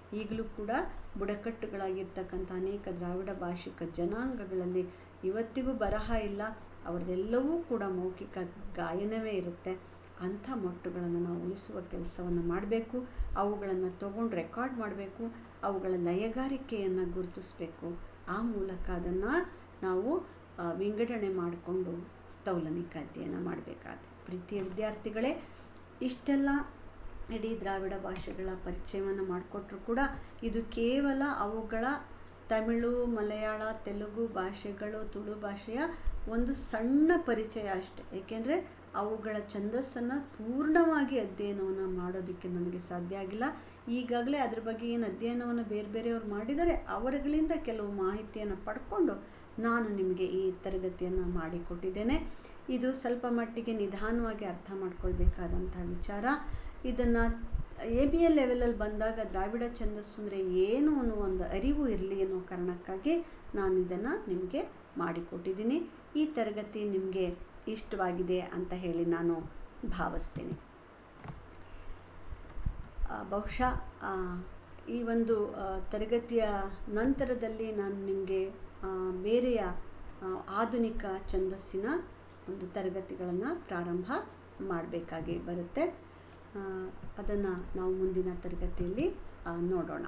ಈಗಲೂ ಕೂಡ ಬುಡಕಟ್ಟುಗಳಾಗಿರ್ತಕ್ಕಂಥ ಅನೇಕ ದ್ರಾವಿಡ ಭಾಷಿಕ ಜನಾಂಗಗಳಲ್ಲಿ ಇವತ್ತಿಗೂ ಬರಹ ಇಲ್ಲ ಅವ್ರದ್ದೆಲ್ಲವೂ ಕೂಡ ಮೌಖಿಕ ಗಾಯನವೇ ಇರುತ್ತೆ ಅಂಥ ಮೊಟ್ಟುಗಳನ್ನು ನಾವು ಉಳಿಸುವ ಕೆಲಸವನ್ನು ಮಾಡಬೇಕು ಅವುಗಳನ್ನು ತಗೊಂಡು ರೆಕಾರ್ಡ್ ಮಾಡಬೇಕು ಅವುಗಳ ಲಯಗಾರಿಕೆಯನ್ನು ಗುರುತಿಸಬೇಕು ಆ ಮೂಲಕ ಅದನ್ನು ನಾವು ಆ, ವಿಂಗಡಣೆ ಮಾಡಿಕೊಂಡು ತೌಲನಿಕ ಅಧ್ಯಯನ ಮಾಡಬೇಕಾದ್ರೆ ಪ್ರೀತಿಯ ವಿದ್ಯಾರ್ಥಿಗಳೇ ಇಷ್ಟೆಲ್ಲ ಇಡೀ ದ್ರಾವಿಡ ಭಾಷೆಗಳ ಪರಿಚಯವನ್ನು ಮಾಡಿಕೊಟ್ರು ಕೂಡ ಇದು ಕೇವಲ ಅವುಗಳ ತಮಿಳು ಮಲಯಾಳ ತೆಲುಗು ಭಾಷೆಗಳು ತುಳು ಭಾಷೆಯ ಒಂದು ಸಣ್ಣ ಪರಿಚಯ ಅಷ್ಟೆ ಏಕೆಂದರೆ ಅವುಗಳ ಛಂದಸ್ಸನ್ನು ಪೂರ್ಣವಾಗಿ ಅಧ್ಯಯನವನ್ನು ಮಾಡೋದಕ್ಕೆ ನನಗೆ ಸಾಧ್ಯ ಆಗಿಲ್ಲ ಈಗಾಗಲೇ ಅದ್ರ ಬಗ್ಗೆ ಏನು ಅಧ್ಯಯನವನ್ನು ಬೇರೆ ಬೇರೆಯವ್ರು ಮಾಡಿದರೆ ಅವರುಗಳಿಂದ ಕೆಲವು ಮಾಹಿತಿಯನ್ನು ಪಡ್ಕೊಂಡು ನಾನು ನಿಮಗೆ ಈ ತರಗತಿಯನ್ನು ಮಾಡಿಕೊಟ್ಟಿದ್ದೇನೆ ಇದು ಸ್ವಲ್ಪ ಮಟ್ಟಿಗೆ ನಿಧಾನವಾಗಿ ಅರ್ಥ ಮಾಡ್ಕೊಳ್ಬೇಕಾದಂಥ ವಿಚಾರ ಇದನ್ನು ಎ ಬಿ ಎಲ್ ಲೆವೆಲಲ್ಲಿ ಬಂದಾಗ ದ್ರಾವಿಡ ಛಂದಸ್ಸು ಅಂದರೆ ಏನು ಅನ್ನೋ ಒಂದು ಅರಿವು ಇರಲಿ ಅನ್ನೋ ಕಾರಣಕ್ಕಾಗಿ ನಾನು ಇದನ್ನು ನಿಮಗೆ ಮಾಡಿಕೊಟ್ಟಿದ್ದೀನಿ ಈ ತರಗತಿ ನಿಮಗೆ ಇಷ್ಟವಾಗಿದೆ ಅಂತ ಹೇಳಿ ನಾನು ಭಾವಿಸ್ತೀನಿ ಆ, ಬಹುಶಃ ಆ, ಈ ಒಂದು ಆ, ತರಗತಿಯ ನಂತರದಲ್ಲಿ ನಾನು ನಿಮಗೆ ಆ, ಬೇರೆಯ ಆ, ಆಧುನಿಕ ಛಂದಸ್ಸಿನ ಒಂದು ತರಗತಿಗಳನ್ನು ಪ್ರಾರಂಭ ಮಾಡಬೇಕಾಗಿ ಬರುತ್ತೆ ಅದನ್ನು ನಾವು ಮುಂದಿನ ತರಗತಿಯಲ್ಲಿ ಆ, ನೋಡೋಣ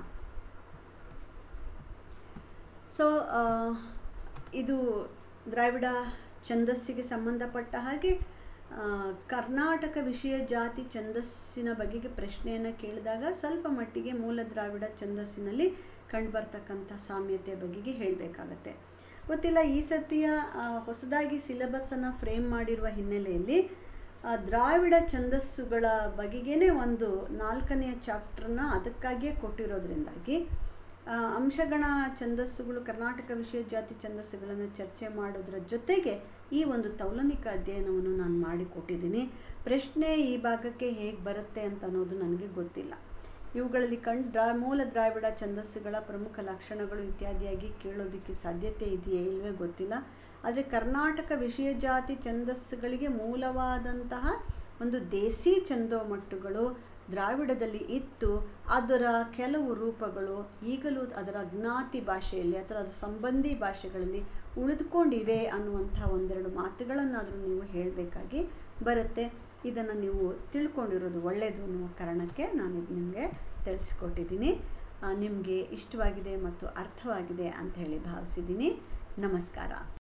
ಸೊ ಇದು ದ್ರಾವಿಡ ಛಂದಸ್ಸಿಗೆ ಸಂಬಂಧಪಟ್ಟ ಹಾಗೆ ಆ, ಕರ್ನಾಟಕ ವಿಷಯ ಜಾತಿ ಛಂದಸ್ಸಿನ ಬಗೆಗೆ ಪ್ರಶ್ನೆಯನ್ನು ಕೇಳಿದಾಗ ಸ್ವಲ್ಪ ಮಟ್ಟಿಗೆ ಮೂಲ ದ್ರಾವಿಡ ಛಂದಸ್ಸಿನಲ್ಲಿ ಕಂಡುಬರ್ತಕ್ಕಂಥ ಸಾಮ್ಯತೆ ಬಗೆಗೆ ಹೇಳಬೇಕಾಗತ್ತೆ ಗೊತ್ತಿಲ್ಲ ಈ ಸತಿಯ ಆ, ಹೊಸದಾಗಿ ಸಿಲೆಬಸ್ಸನ್ನು ಫ್ರೇಮ್ ಮಾಡಿರುವ ಹಿನ್ನೆಲೆಯಲ್ಲಿ ಆ, ದ್ರಾವಿಡ ಛಂದಸ್ಸುಗಳ ಬಗೆಗೇ ಒಂದು ನಾಲ್ಕನೆಯ ಚಾಪ್ಟರ್ನ ಅದಕ್ಕಾಗಿಯೇ ಕೊಟ್ಟಿರೋದ್ರಿಂದಾಗಿ ಆ, ಅಂಶಗಣ ಛಂದಸ್ಸುಗಳು ಕರ್ನಾಟಕ ವಿಷಯ ಜಾತಿ ಛಂದಸ್ಸುಗಳನ್ನು ಚರ್ಚೆ ಮಾಡೋದ್ರ ಜೊತೆಗೆ ಈ ಒಂದು ತೌಲನಿಕ ಅಧ್ಯಯನವನ್ನು ನಾನು ಮಾಡಿಕೊಟ್ಟಿದ್ದೀನಿ ಪ್ರಶ್ನೆ ಈ ಭಾಗಕ್ಕೆ ಹೇಗೆ ಬರುತ್ತೆ ಅಂತ ಅನ್ನೋದು ನನಗೆ ಗೊತ್ತಿಲ್ಲ ಇವುಗಳಲ್ಲಿ ಕಂಡು ದ್ರಾ ಮೂಲ ದ್ರಾವಿಡ ಛಂದಸ್ಸುಗಳ ಪ್ರಮುಖ ಲಕ್ಷಣಗಳು ಇತ್ಯಾದಿಯಾಗಿ ಕೇಳೋದಕ್ಕೆ ಸಾಧ್ಯತೆ ಇದೆಯೇ ಇಲ್ಲವೇ ಗೊತ್ತಿಲ್ಲ ಆದರೆ ಕರ್ನಾಟಕ ವಿಷಯ ಜಾತಿ ಛಂದಸ್ಸುಗಳಿಗೆ ಮೂಲವಾದಂತಹ ಒಂದು ದೇಸಿ ಛಂದೋಮಟ್ಟುಗಳು ದ್ರಾವಿಡದಲ್ಲಿ ಇತ್ತು ಅದರ ಕೆಲವು ರೂಪಗಳು ಈಗಲೂ ಅದರ ಜ್ಞಾತಿ ಭಾಷೆಯಲ್ಲಿ ಅಥವಾ ಅದರ ಸಂಬಂಧಿ ಭಾಷೆಗಳಲ್ಲಿ ಉಳಿದುಕೊಂಡಿವೆ ಅನ್ನುವಂಥ ಒಂದೆರಡು ಮಾತುಗಳನ್ನಾದರೂ ನೀವು ಹೇಳಬೇಕಾಗಿ ಬರುತ್ತೆ ಇದನ್ನು ನೀವು ತಿಳ್ಕೊಂಡಿರೋದು ಒಳ್ಳೆಯದು ಅನ್ನುವ ಕಾರಣಕ್ಕೆ ನಾನು ಇದು ನಿಮಗೆ ತಿಳಿಸ್ಕೊಟ್ಟಿದ್ದೀನಿ ನಿಮಗೆ ಇಷ್ಟವಾಗಿದೆ ಮತ್ತು ಅರ್ಥವಾಗಿದೆ ಅಂತ ಹೇಳಿ ಭಾವಿಸಿದ್ದೀನಿ ನಮಸ್ಕಾರ